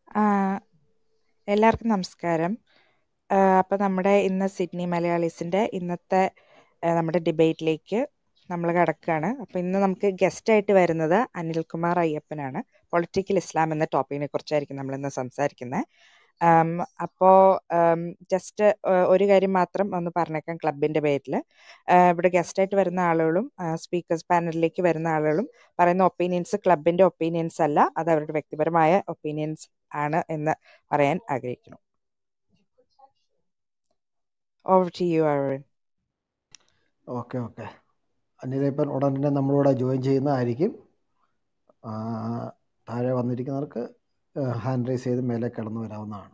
ആ, എല്ലാവർക്കും നമസ്കാരം അപ്പോൾ നമ്മുടെ ഇന്ന് സിഡ്നി മലയാളീസിൻ്റെ ഇന്നത്തെ ആ, നമ്മുടെ ഡിബേറ്റിലേക്ക് നമ്മൾ കിടക്കുകയാണ് അപ്പോൾ ഇന്ന് നമുക്ക് ഗസ്റ്റായിട്ട് വരുന്നത് അനിൽകുമാർ അയ്യപ്പനാണ് പൊളിറ്റിക്കൽ ഇസ്ലാം എന്ന ടോപ്പിക്കിനെ കുറിച്ചായിരിക്കും നമ്മളിന്ന് സംസാരിക്കുന്നത് അപ്പോൾ ജസ്റ്റ് ഒരു കാര്യം മാത്രം ഒന്ന് പറഞ്ഞേക്കാം ക്ലബിൻ്റെ പേരിൽ ഇവിടെ ഗസ്റ്റായിട്ട് വരുന്ന ആളുകളും സ്പീക്കേഴ്സ് പാനലിലേക്ക് വരുന്ന ആളുകളും പറയുന്ന ഒപ്പീനിയൻസ് ക്ലബിൻ്റെ ഒപ്പീനിയൻസ് അല്ല അത് അവരുടെ വ്യക്തിപരമായ ഒപ്പീനിയൻസ് ആണ് എന്ന് പറയാൻ ആഗ്രഹിക്കുന്നു over to you Arun okay okay അനിലിപ്പൻ ഉടൻ തന്നെ നമ്മളോട് ജോയിൻ ചെയ്യുന്നതായിരിക്കും ആ, താഴെ വന്നിരിക്കുന്നവർക്ക് ഹാൻഡ് റൈസ് ചെയ്ത് മേലെ കടന്നു വരാവുന്നതാണ്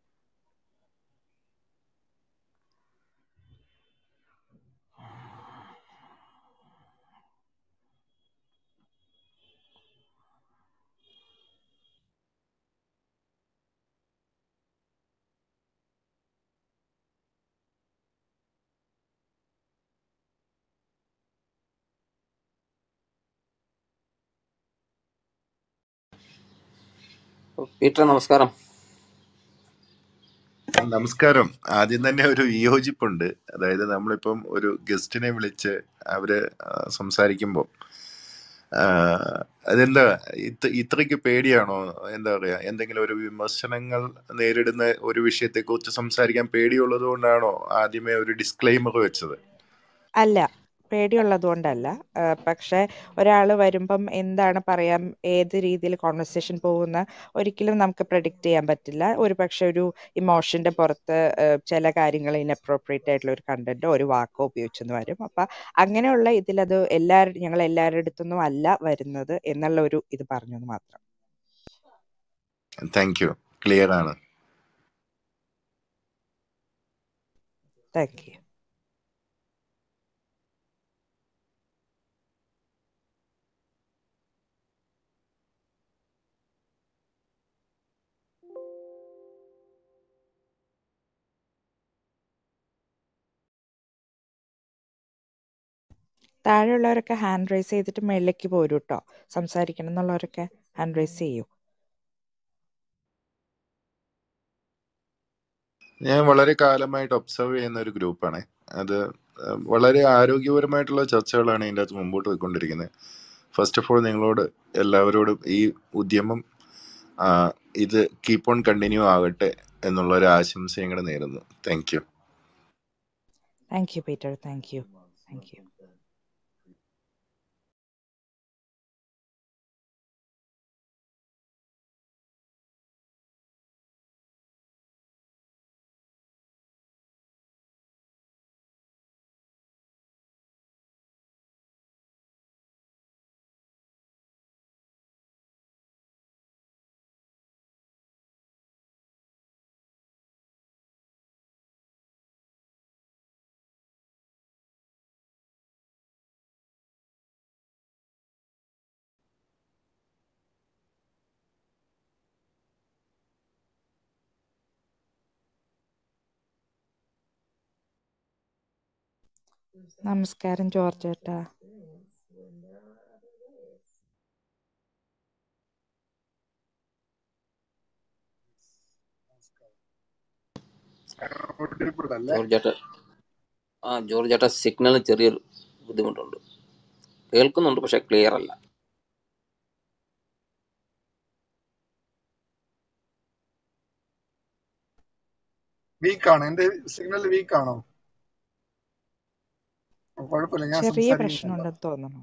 പീറ്റർ നമസ്കാരം നമസ്കാരം ആദ്യം തന്നെ ഒരു വിയോജിപ്പുണ്ട് അതായത് നമ്മളിപ്പം ഒരു ഗസ്റ്റിനെ വിളിച്ച് അവര് ആ, സംസാരിക്കുമ്പോൾ ആ, അതെന്താ ഇത്ര ഇത്രയ്ക്ക് പേടിയാണോ എന്താ പറയാ എന്തെങ്കിലും ഒരു വിമർശനങ്ങൾ നേരിടുന്ന ഒരു വിഷയത്തെ കുറിച്ച് സംസാരിക്കാൻ പേടിയുള്ളത് കൊണ്ടാണോ ആദ്യമേ ഒരു ഡിസ്ക്ലെയിമർ വെച്ചത് അല്ല പേടിയുള്ളത് കൊണ്ടല്ല ആ, പക്ഷേ ഒരാൾ വരുമ്പം എന്താണ് പറയാം ഏത് രീതിയിൽ കോൺവെർസേഷൻ പോകുന്ന ഒരിക്കലും നമുക്ക് പ്രഡിക്റ്റ് ചെയ്യാൻ പറ്റില്ല ഒരു പക്ഷെ ഒരു ഇമോഷൻ്റെ പുറത്ത് ആ, ചില കാര്യങ്ങൾ ഇൻഅപ്രോപ്രിയേറ്റ് ആയിട്ടുള്ള ഒരു കണ്ടന്റോ ഒരു വാക്കോ ഉപയോഗിച്ചെന്ന് വരും അപ്പം അങ്ങനെയുള്ള ഇതിലത് എല്ലാവരും ഞങ്ങൾ എല്ലാവരുടെ അടുത്തൊന്നും അല്ല വരുന്നത് എന്നുള്ള ഒരു ഇത് പറഞ്ഞത് മാത്രം താങ്ക് യു ക്ലിയർ ആണ് താങ്ക് യു താഴെയുള്ളവരൊക്കെ ഹാൻഡ് റൈസ് ചെയ്തിട്ട് മേളിലേക്ക് പോരും കേട്ടോ സംസാരിക്കണം എന്നുള്ളവരൊക്കെ ഹാൻഡ് റൈസ് ചെയ്യൂ ഞാൻ വളരെ കാലമായിട്ട് ഒബ്സർവ് ചെയ്യുന്ന ഒരു ഗ്രൂപ്പാണ് അത് ഉം, വളരെ ആരോഗ്യപരമായിട്ടുള്ള ചർച്ചകളാണ് ഇതിൻ്റെ അകത്ത് മുമ്പോട്ട് പോയിക്കൊണ്ടിരിക്കുന്നത് ഫസ്റ്റ് ഓഫ് ഓൾ നിങ്ങളോട് എല്ലാവരോടും ഈ ഉദ്യമം ആ, ഇത് കീപ്പ് ഓൺ കണ്ടിന്യൂ ആകട്ടെ എന്നുള്ള ഒരു ആശംസ ഞങ്ങൾ നേരുന്നു thank you thank you Peter thank you thank you നമസ്കാരം ജോർജ് ഏട്ടാ ജോർജ് ചേട്ട ആ ജോർജ് ചേട്ട സിഗ്നലിന് ചെറിയൊരു ബുദ്ധിമുട്ടുണ്ട് കേൾക്കുന്നുണ്ട് പക്ഷെ ക്ലിയർ അല്ല വീക്കാണ് എന്റെ സിഗ്നൽ വീക്കാണോ കുഴപ്പമില്ല ഞാൻ ചെറിയ സംസാരിക്കുന്നുണ്ട് പ്രശ്നമുണ്ടെന്ന് തോന്നുന്നു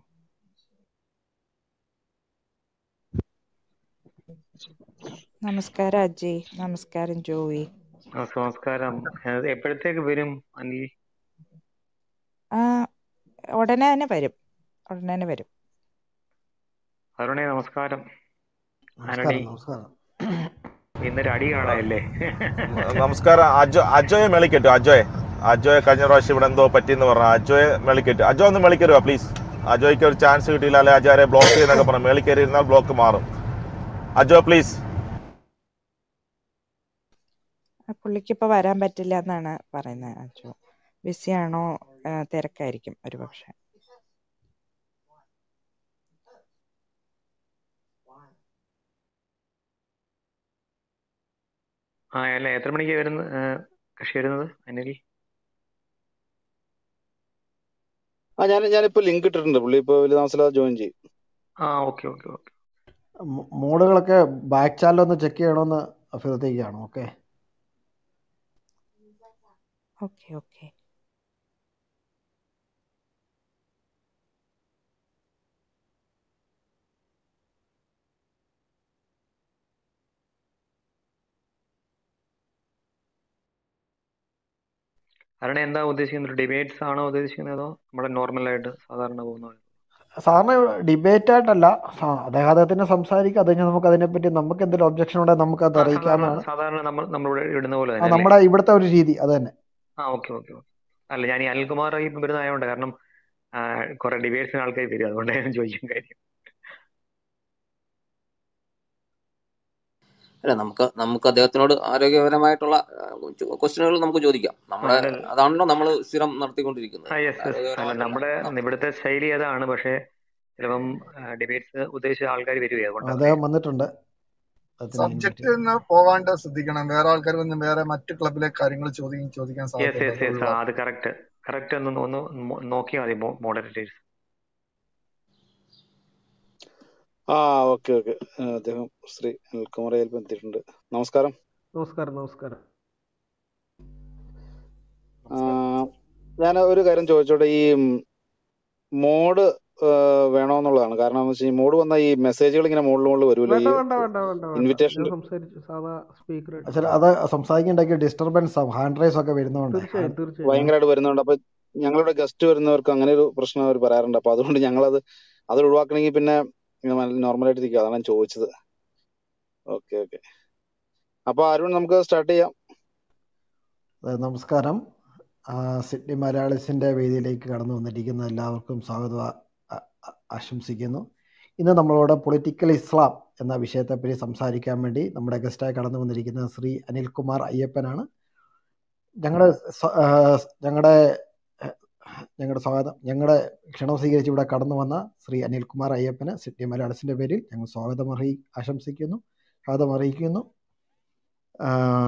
നമസ്കാരം അജയ് നമസ്കാരം ജോയി ആ, നമസ്കാരം അത് എപ്പോഴത്തേക്ക് വരും അനിൽ ആ ഉടനെ തന്നെ വരും ഉടനെ തന്നെ വരും അരുണേ നമസ്കാരം ആരണി നമസ്കാരം നമസ്കാരം ഇന്നൊരു അടി കാണാല്ലേ നമസ്കാരം അജോ അജോയെ മെളിക്കറ്റു അജോയെ അജോയെ കഴിഞ്ഞ പ്രാവശ്യം ഇവിടെ എന്തോ പറ്റിയെന്ന് പറഞ്ഞു അജോയെ മെളിക്കറ്റു അജോ ഒന്ന് മെളിക്കരുക പ്ലീസ് അജോയ്ക്ക് ഒരു ചാൻസ് കിട്ടിയില്ല അല്ലെ അജാരെ ബ്ലോക്ക് ചെയ്യുന്നൊക്കെ പറഞ്ഞു മേളിക്കറി ഇരുന്നാൽ ബ്ലോക്ക് മാറും അജോ പ്ലീസ് ആ, പുള്ളിക്ക് ഇപ്പൊ വരാൻ പറ്റില്ല എന്നാണ് പറയുന്നത് അജോ ബിസിയാണോ തിരക്കായിരിക്കും ഒരു പക്ഷെ ആ അല്ല എത്ര മണിക്ക് വരുന്നത് കക്ഷി വരുന്നത് അനിൽ ആ ഞാൻ ഞാനിപ്പോ ലിങ്ക് ഇട്ടിട്ടുണ്ട് പുള്ളി ഇപ്പൊ വലിയ താമസമില്ലാതെ ജോയിൻ ചെയ്യും ആ ഓക്കെ ഓക്കെ ഓക്കെ മോ- മോഡുകളൊക്കെ ബാക്ക് ചാനൽ ഒന്ന് ചെക്ക് ചെയ്യണമെന്ന് അഭ്യർത്ഥിക്കുകയാണ് ഓക്കെ ഓക്കെ ഓക്കെ അരുണ എന്താ ഉദ്ദേശിക്കുന്നത് ഡിബേറ്റ്സ് ആണോ ഉദ്ദേശിക്കുന്നത് അതോ നമ്മുടെ normal ആയിട്ട് സാധാരണ പോകുന്ന പോലെ? സാറിന് ഡിബേറ്റ് ആയിട്ടല്ല സ- അദ്ദേഹം അദ്ദേഹത്തിന് സംസാരിക്കുക അത് കഴിഞ്ഞ് നമുക്ക് അതിനെപ്പറ്റി നമുക്ക് എന്തെങ്കിലും ഒബ്ജക്ഷൻ ഉണ്ടെങ്കിൽ നമുക്ക് അത് ആ സാധാരണ അറിയിക്കാവുന്നതാണ് സാധാരണ നമ്മൾ നമ്മളിവിടെ ഇടുന്ന പോലെ ആ തന്നെ അല്ലേ നമ്മുടെ ഇവിടുത്തെ ഒരു രീതി അത് തന്നെ ആ ഓക്കെ ഓക്കെ ഓക്കെ അല്ല ഞാൻ ഈ അനിൽകുമാർ ഈ വരുന്നതായതുകൊണ്ട് കാരണം ആ, കുറെ ഡിബേറ്റ്സിന് ആൾക്കാർ വരും അതുകൊണ്ട് ഞാൻ ചോദിക്കാൻ കാര്യം അല്ല നമുക്ക് നമുക്ക് അദ്ദേഹത്തിനോട് ആരോഗ്യപരമായിട്ടുള്ള ക്വസ്റ്റ്യനുകൾ നമുക്ക് ചോദിക്കാം ആ, നമ്മുടെ അല്ല അതാണല്ലോ നമ്മൾ സ്ഥിരം നടത്തിക്കൊണ്ടിരിക്കുന്നത് ആ യെസ് യെസ് അല്ല ആരോഗ്യപരമായിട്ടുള്ള നമ്മുടെ ന- ഇവിടുത്തെ ശൈലി അതാണ് പക്ഷേ ചിലപ്പം ഡിബേറ്റ്സ് ഉദ്ദേശിച്ച ആൾക്കാർ വരുവേ അതുകൊണ്ടാണ് അദ്ദേഹം വന്നിട്ടുണ്ട് അദ്ദേഹത്തിനെ ഇൻവൈറ്റ് സബ്ജക്റ്റിൽ ചെയ്തു നിന്ന് പോകാണ്ട് ശ്രദ്ധിക്കണം വേറെ ആൾക്കാർ വന്ന് വേറെ മറ്റു ക്ലബിലെ കാര്യങ്ങൾ ചോദിക്കും ചോദിക്കാൻ യെസ് സാധ്യതയുണ്ട് യെസ് അത് യെസ് ഒഴിവാക്കണം അത് കറക്റ്റ് കറക്റ്റ് ഒന്ന് ഒന്ന് മോ- നോക്കിയാൽ മതി മോഡറേറ്റേഴ്സ് ആ ഓക്കെ ഓക്കെ അദ്ദേഹം ശ്രീ അനിൽകുമാർ അയ്യപ്പൻ എത്തിയിട്ടുണ്ട് നമസ്കാരം നമസ്കാരം നമസ്കാരം ഞാൻ ഒരു കാര്യം ചോദിച്ചോട്ടെ ഈ മോഡ് വേണമെന്നുള്ളതാണ് കാരണം എന്ന് വെച്ചാൽ ഈ മോഡ് വന്ന ഈ മെസ്സേജുകൾ ഇങ്ങനെ മുകളിൽ മുകളിൽ വരൂല ഈ വേണ്ട വേണ്ട വേണ്ട വേണ്ട വേണ്ട ഇൻവിറ്റേഷൻ ഞാൻ സംസാരിച്ചു സാധാ സ്പീക്കറായിട്ട് പക്ഷേ അത് സംസാരിക്കുന്നുണ്ടെങ്കിൽ ഡിസ്റ്റർബൻസ് ആവും ഹാൻഡ് റൈസ് ഒക്കെ വരുന്നതുകൊണ്ട് തീർച്ചയായും ഹാൻഡ് തീർച്ചയായും ഭയങ്കരമായിട്ട് വരുന്നുണ്ട് അപ്പൊ ഞങ്ങളുടെ ഗസ്റ്റ് വരുന്നവർക്ക് അങ്ങനെ ഒരു പ്രശ്നം അവർ പറയാറുണ്ട് അപ്പൊ അതുകൊണ്ട് ഞങ്ങളത് അത് ഒഴിവാക്കണമെങ്കിൽ പിന്നെ നോർമലായിട്ട് ഇരിക്കുക അതാണ് ഞാൻ ചോദിച്ചത് ഓക്കെ ഓക്കെ അപ്പൊ അരുൺ നമുക്ക് സ്റ്റാർട്ട് ചെയ്യാം അതെ, നമസ്കാരം ആ, സിഡ്നി മലയാളീസിൻ്റെ വേദിയിലേക്ക് കടന്നു വന്നിരിക്കുന്ന എല്ലാവർക്കും സ്വാഗതം ആ- ആ- ആ- ആശംസിക്കുന്നു ഇന്ന് നമ്മളോട് പൊളിറ്റിക്കൽ ഇസ്ലാം എന്ന വിഷയത്തെപ്പറ്റി സംസാരിക്കാൻ വേണ്ടി നമ്മുടെ ഗസ്റ്റായി കടന്നു വന്നിരിക്കുന്ന ശ്രീ അനിൽകുമാർ അയ്യപ്പനാണ് ഞങ്ങളുടെ സ്വ- ആ, ഞങ്ങളുടെ ഞങ്ങളുടെ സ്വാഗതം ഞങ്ങളുടെ ക്ഷണം സ്വീകരിച്ച് ഇവിടെ കടന്നു വന്ന ശ്രീ അനിൽകുമാർ അയ്യപ്പന് സിഡ്നി മലയാളീസിൻ്റെ പേരിൽ ഞങ്ങൾ സ്വാഗതം അറിയി ആശംസിക്കുന്നു സ്വാഗതം അറിയിക്കുന്നു ആ,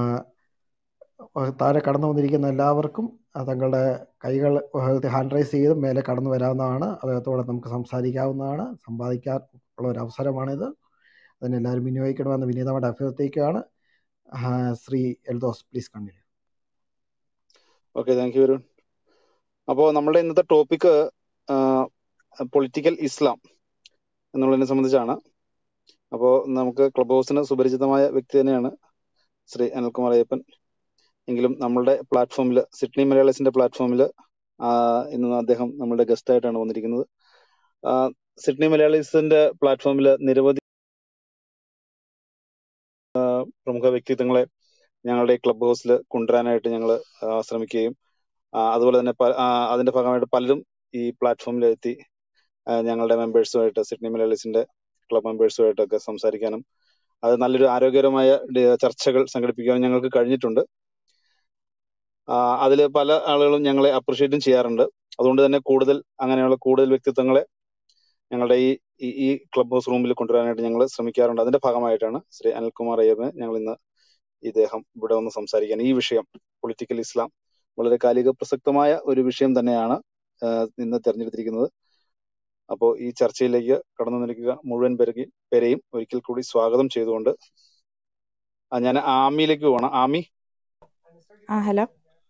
താഴെ കടന്നു വന്നിരിക്കുന്ന എല്ലാവർക്കും ആ, തങ്ങളുടെ കൈകൾ ഹാൻഡ് റൈസ് ചെയ്ത് മേലെ കടന്നു വരാവുന്നതാണ് അദ്ദേഹത്തോടെ നമുക്ക് സംസാരിക്കാവുന്നതാണ് സമ്പാദിക്കാൻ ഉള്ള ഒരു അവസരമാണിത് അതിന് എല്ലാവരും വിനിയോഗിക്കണമെന്ന് വിനീതമായിട്ട് അഭ്യർത്ഥിക്കുകയാണ് ആ, Shri Eldhose please continue okay thank you Arun അപ്പോൾ നമ്മുടെ ഇന്നത്തെ ടോപ്പിക്ക് പൊളിറ്റിക്കൽ ഇസ്ലാം എന്നുള്ളതിനെ സംബന്ധിച്ചാണ് അപ്പോൾ നമുക്ക് ക്ലബ് ഹൗസിന് സുപരിചിതമായ വ്യക്തി തന്നെയാണ് ശ്രീ അനിൽകുമാർ അയ്യപ്പൻ എങ്കിലും നമ്മളുടെ പ്ലാറ്റ്ഫോമിൽ സിഡ്നി മലയാളീസിന്റെ പ്ലാറ്റ്ഫോമിൽ ഇന്ന് അദ്ദേഹം നമ്മളുടെ ഗസ്റ്റ് ആയിട്ടാണ് വന്നിരിക്കുന്നത് ആ, സിഡ്നി മലയാളീസിന്റെ പ്ലാറ്റ്ഫോമിൽ നിരവധി പ്രമുഖ വ്യക്തിത്വങ്ങളെ ഞങ്ങളുടെ ഈ ക്ലബ് ഹൗസിൽ കൊണ്ടുവരാനായിട്ട് ഞങ്ങൾ ശ്രമിക്കുകയും ആ, അതുപോലെ തന്നെ പ- ആ, അതിന്റെ ഭാഗമായിട്ട് പലരും ഈ പ്ലാറ്റ്ഫോമിൽ എത്തി ആ, ഞങ്ങളുടെ മെമ്പേഴ്സുമായിട്ട് സിഡ്നി മലയാളീസിന്റെ ക്ലബ് മെമ്പേഴ്സുമായിട്ടൊക്കെ സംസാരിക്കാനും അത് നല്ലൊരു ആരോഗ്യകരമായ ഡി- ചർച്ചകൾ സംഘടിപ്പിക്കാനും ഞങ്ങൾക്ക് കഴിഞ്ഞിട്ടുണ്ട് അതിൽ പല ആളുകളും ഞങ്ങളെ അപ്രിഷിയേറ്റും ചെയ്യാറുണ്ട് അതുകൊണ്ട് തന്നെ കൂടുതൽ അങ്ങനെയുള്ള കൂടുതൽ വ്യക്തിത്വങ്ങളെ ഞങ്ങളുടെ ഈ ഈ- ഈ ക്ലബ് ഹൗസ് റൂമിൽ കൊണ്ടുവരാനായിട്ട് ഞങ്ങൾ ശ്രമിക്കാറുണ്ട് അതിന്റെ ഭാഗമായിട്ടാണ് ശ്രീ അനിൽകുമാർ അയ്യപ്പനെ ഞങ്ങൾ ഇന്ന് ഇദ്ദേഹം ഇവിടെ വന്ന് സംസാരിക്കാൻ ഈ വിഷയം പൊളിറ്റിക്കൽ ഇസ്ലാം വളരെ കാലിക പ്രസക്തമായ ഒരു വിഷയം തന്നെയാണ് ആഹ് ഇന്ന് തെരഞ്ഞെടുത്തിരിക്കുന്നത് അപ്പോൾ ഈ ചർച്ചയിലേക്ക് കടന്നു നിൽക്കുക മുഴുവൻ പേർക്ക് പേരെയും ഒരിക്കൽ കൂടി സ്വാഗതം ചെയ്തുകൊണ്ട് ആ, ഞാൻ ആമിയിലേക്ക് പോകണം ആമി ആ ഹലോ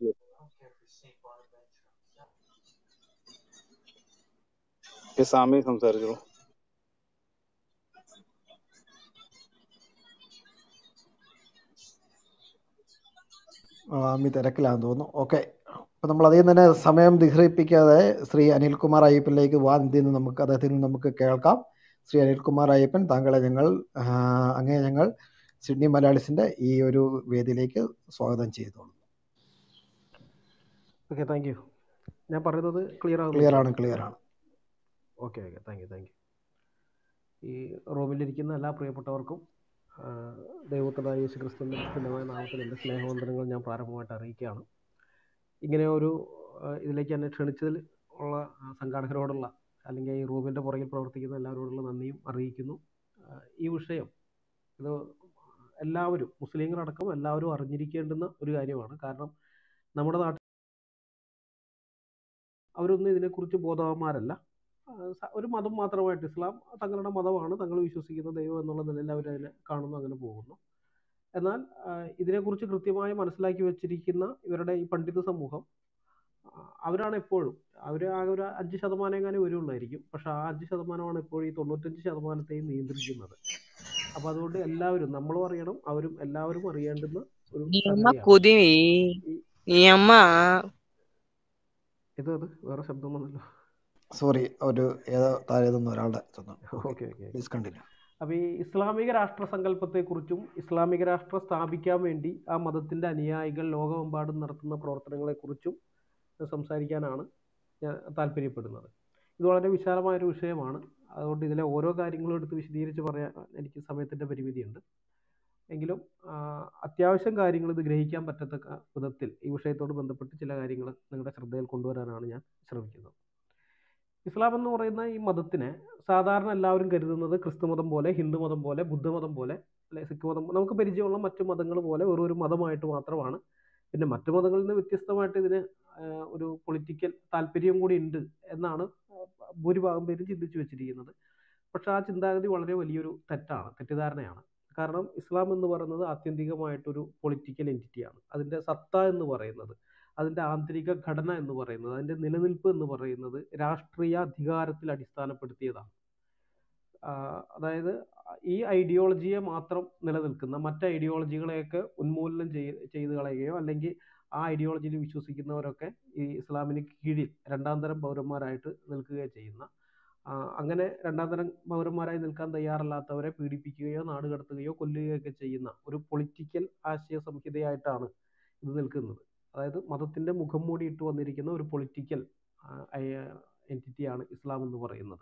യെസ് ആമി സംസാരിച്ചോളൂ ആമി തിരക്കിലാന്ന് തോന്നുന്നു ഓക്കെ അപ്പോൾ നമ്മൾ അതിൽ തന്നെ സമയം ദീർഘിപ്പിക്കാതെ ശ്രീ അനിൽകുമാർ അയ്യപ്പനിലേക്ക് വാ ഇതിൽ നിന്ന് നമുക്ക് അദ്ദേഹത്തിൽ നിന്ന് നമുക്ക് കേൾക്കാം ശ്രീ അനിൽകുമാർ അയ്യപ്പൻ താങ്കളെ ഞങ്ങൾ ആ, അങ്ങേ ഞങ്ങൾ സിഡ്നി മലയാളീസിൻ്റെ ഈ ഒരു വേദിയിലേക്ക് സ്വാഗതം ചെയ്തോളൂ ഓക്കെ താങ്ക് യു ഞാൻ പറയുന്നത് ക്ലിയർ ക്ലിയർ ആകുന്നുണ്ടല്ലോ ആണ് ക്ലിയർ ആണ് okay okay thank you thank you ഈ റൂമിലിരിക്കുന്ന എല്ലാ പ്രിയപ്പെട്ടവർക്കും ആ, ദൈവത്തിനായ യേശു ക്രിസ്തുവിൻ്റെ ഭിന്നമായ നാമത്തിൽ എൻ്റെ സ്നേഹവന്ദനങ്ങൾ ഞാൻ പ്രാരംഭമായിട്ട് അറിയിക്കുകയാണ് ഇങ്ങനെ ഒരു ആ, ഇതിലേക്ക് എന്നെ ക്ഷണിച്ചതിൽ ഉള്ള ആ, സംഘാടകരോടുള്ള അല്ലെങ്കിൽ ഈ റൂമിൻ്റെ പുറകിൽ പ്രവർത്തിക്കുന്ന എല്ലാവരോടുള്ള നന്ദിയും അറിയിക്കുന്നു ആ, ഈ വിഷയം ഇത് എല്ലാവരും മുസ്ലിങ്ങളടക്കം എല്ലാവരും അറിഞ്ഞിരിക്കേണ്ടുന്ന ഒരു കാര്യമാണ് കാരണം നമ്മുടെ നാട്ടിൽ അവരൊന്നും ഇതിനെക്കുറിച്ച് ബോധവാന്മാരല്ല ആ, സ- ഒരു മതം മാത്രമായിട്ട് ഇസ്ലാം തങ്ങളുടെ മതമാണ് തങ്ങൾ വിശ്വസിക്കുന്ന ദൈവം എന്നുള്ള നിലയിൽ അവർ അതിനെ കാണുന്നു അങ്ങനെ പോകുന്നു എന്നാൽ ആ, ഇതിനെക്കുറിച്ച് കൃത്യമായി മനസ്സിലാക്കി വെച്ചിരിക്കുന്ന ഇവരുടെ ഈ പണ്ഡിത സമൂഹം ആ, അവരാണ് എപ്പോഴും അവർ ആകെ ഒരു അഞ്ച് ശതമാനം എങ്ങാനും വരുള്ളായിരിക്കും പക്ഷെ ആ അഞ്ച് ശതമാനമാണ് എപ്പോഴും ഈ തൊണ്ണൂറ്റഞ്ച് ശതമാനത്തെയും നിയന്ത്രിക്കുന്നത് അപ്പൊ അതുകൊണ്ട് എല്ലാവരും നമ്മളും അറിയണം അവരും എല്ലാവരും അറിയേണ്ടുന്ന ഒരു నీ అమ్మ സംഗതിയാണ് కుదివి ഈ నీ అమ్మ ഇത് അത് വേറെ ശബ്ദം വന്നല്ലോ സോറി ഒരു ഏതോ താഴേതൊന്നും ഒരാളുടെ സ്വന്തം okay okay okay please continue അപ്പൊ ഈ ഇസ്ലാമിക രാഷ്ട്ര സങ്കല്പത്തെക്കുറിച്ചും ഇസ്ലാമിക രാഷ്ട്രം സ്ഥാപിക്കാൻ വേണ്ടി ആ മതത്തിന്റെ അനുയായികൾ ലോകമെമ്പാടും നടത്തുന്ന പ്രവർത്തനങ്ങളെക്കുറിച്ചും സംസാരിക്കാനാണ് ഞാൻ താല്പര്യപ്പെടുന്നത് ഇത് വളരെ വിശാലമായൊരു വിഷയമാണ് അതുകൊണ്ട് ഇതിലെ ഓരോ കാര്യങ്ങളും എടുത്ത് വിശദീകരിച്ച് പറയാൻ എനിക്ക് സമയത്തിന്റെ പരിമിതിയുണ്ട് എങ്കിലും ആ, അത്യാവശ്യം കാര്യങ്ങൾ ഇത് ഗ്രഹിക്കാൻ പറ്റത്തക്ക വിധത്തിൽ ഈ വിഷയത്തോട് ബന്ധപ്പെട്ട് ചില കാര്യങ്ങൾ നിങ്ങളുടെ ശ്രദ്ധയിൽ കൊണ്ടുവരാനാണ് ഞാൻ ശ്രമിക്കുന്നത് ഇസ്ലാം എന്ന് പറയുന്ന ഈ മതത്തിനെ സാധാരണ എല്ലാവരും കരുതുന്നത് ക്രിസ്തുമതം പോലെ ഹിന്ദുമതം പോലെ ബുദ്ധമതം പോലെ അല്ലെ സിഖ് മതം നമുക്ക് പരിചയമുള്ള മറ്റു മതങ്ങൾ പോലെ വെറും ഒരു മതമായിട്ട് മാത്രമാണ് പിന്നെ മറ്റു മതങ്ങളിൽ നിന്ന് വ്യത്യസ്തമായിട്ട് ഇതിന് ആഹ്, ഒരു പൊളിറ്റിക്കൽ താല്പര്യം കൂടി ഉണ്ട് എന്നാണ് ഭൂരിഭാഗം പേരും ചിന്തിച്ചു വെച്ചിരിക്കുന്നത് പക്ഷെ ആ ചിന്താഗതി വളരെ വലിയൊരു തെറ്റാണ് തെറ്റിദ്ധാരണയാണ് കാരണം ഇസ്ലാം എന്ന് പറയുന്നത് ആത്യന്തികമായിട്ടൊരു പൊളിറ്റിക്കൽ എൻറ്റിറ്റിയാണ് അതിൻ്റെ സത്ത എന്ന് പറയുന്നത് അതിൻ്റെ ആന്തരിക ഘടന എന്ന് പറയുന്നത് അതിൻ്റെ നിലനിൽപ്പ് എന്ന് പറയുന്നത് രാഷ്ട്രീയ അധികാരത്തിൽ അടിസ്ഥാനപ്പെടുത്തിയതാണ് ആഹ് അതായത് ഈ ഐഡിയോളജിയെ മാത്രം നിലനിൽക്കുന്ന മറ്റ് ഐഡിയോളജികളെയൊക്കെ ഉന്മൂലനം ചെയ് ചെയ്ത് കളയുകയോ അല്ലെങ്കിൽ ആ ഐഡിയോളജിയിൽ വിശ്വസിക്കുന്നവരൊക്കെ ഈ ഇസ്ലാമിന് കീഴിൽ രണ്ടാം തരം പൗരന്മാരായിട്ട് നിൽക്കുകയോ ചെയ്യുന്ന ആ, അങ്ങനെ രണ്ടാം തരം പൗരന്മാരായി നിൽക്കാൻ തയ്യാറല്ലാത്തവരെ പീഡിപ്പിക്കുകയോ നാടുകടത്തുകയോ കൊല്ലുകയോ ഒക്കെ ചെയ്യുന്ന ഒരു പൊളിറ്റിക്കൽ ആശയ സംഹിതയായിട്ടാണ് ഇത് നിൽക്കുന്നത് അതായത് മതത്തിന്റെ മുഖം മൂടിയിട്ട് വന്നിരിക്കുന്ന ഒരു പൊളിറ്റിക്കൽ എൻറ്റിറ്റിയാണ് ഇസ്ലാം എന്ന് പറയുന്നത്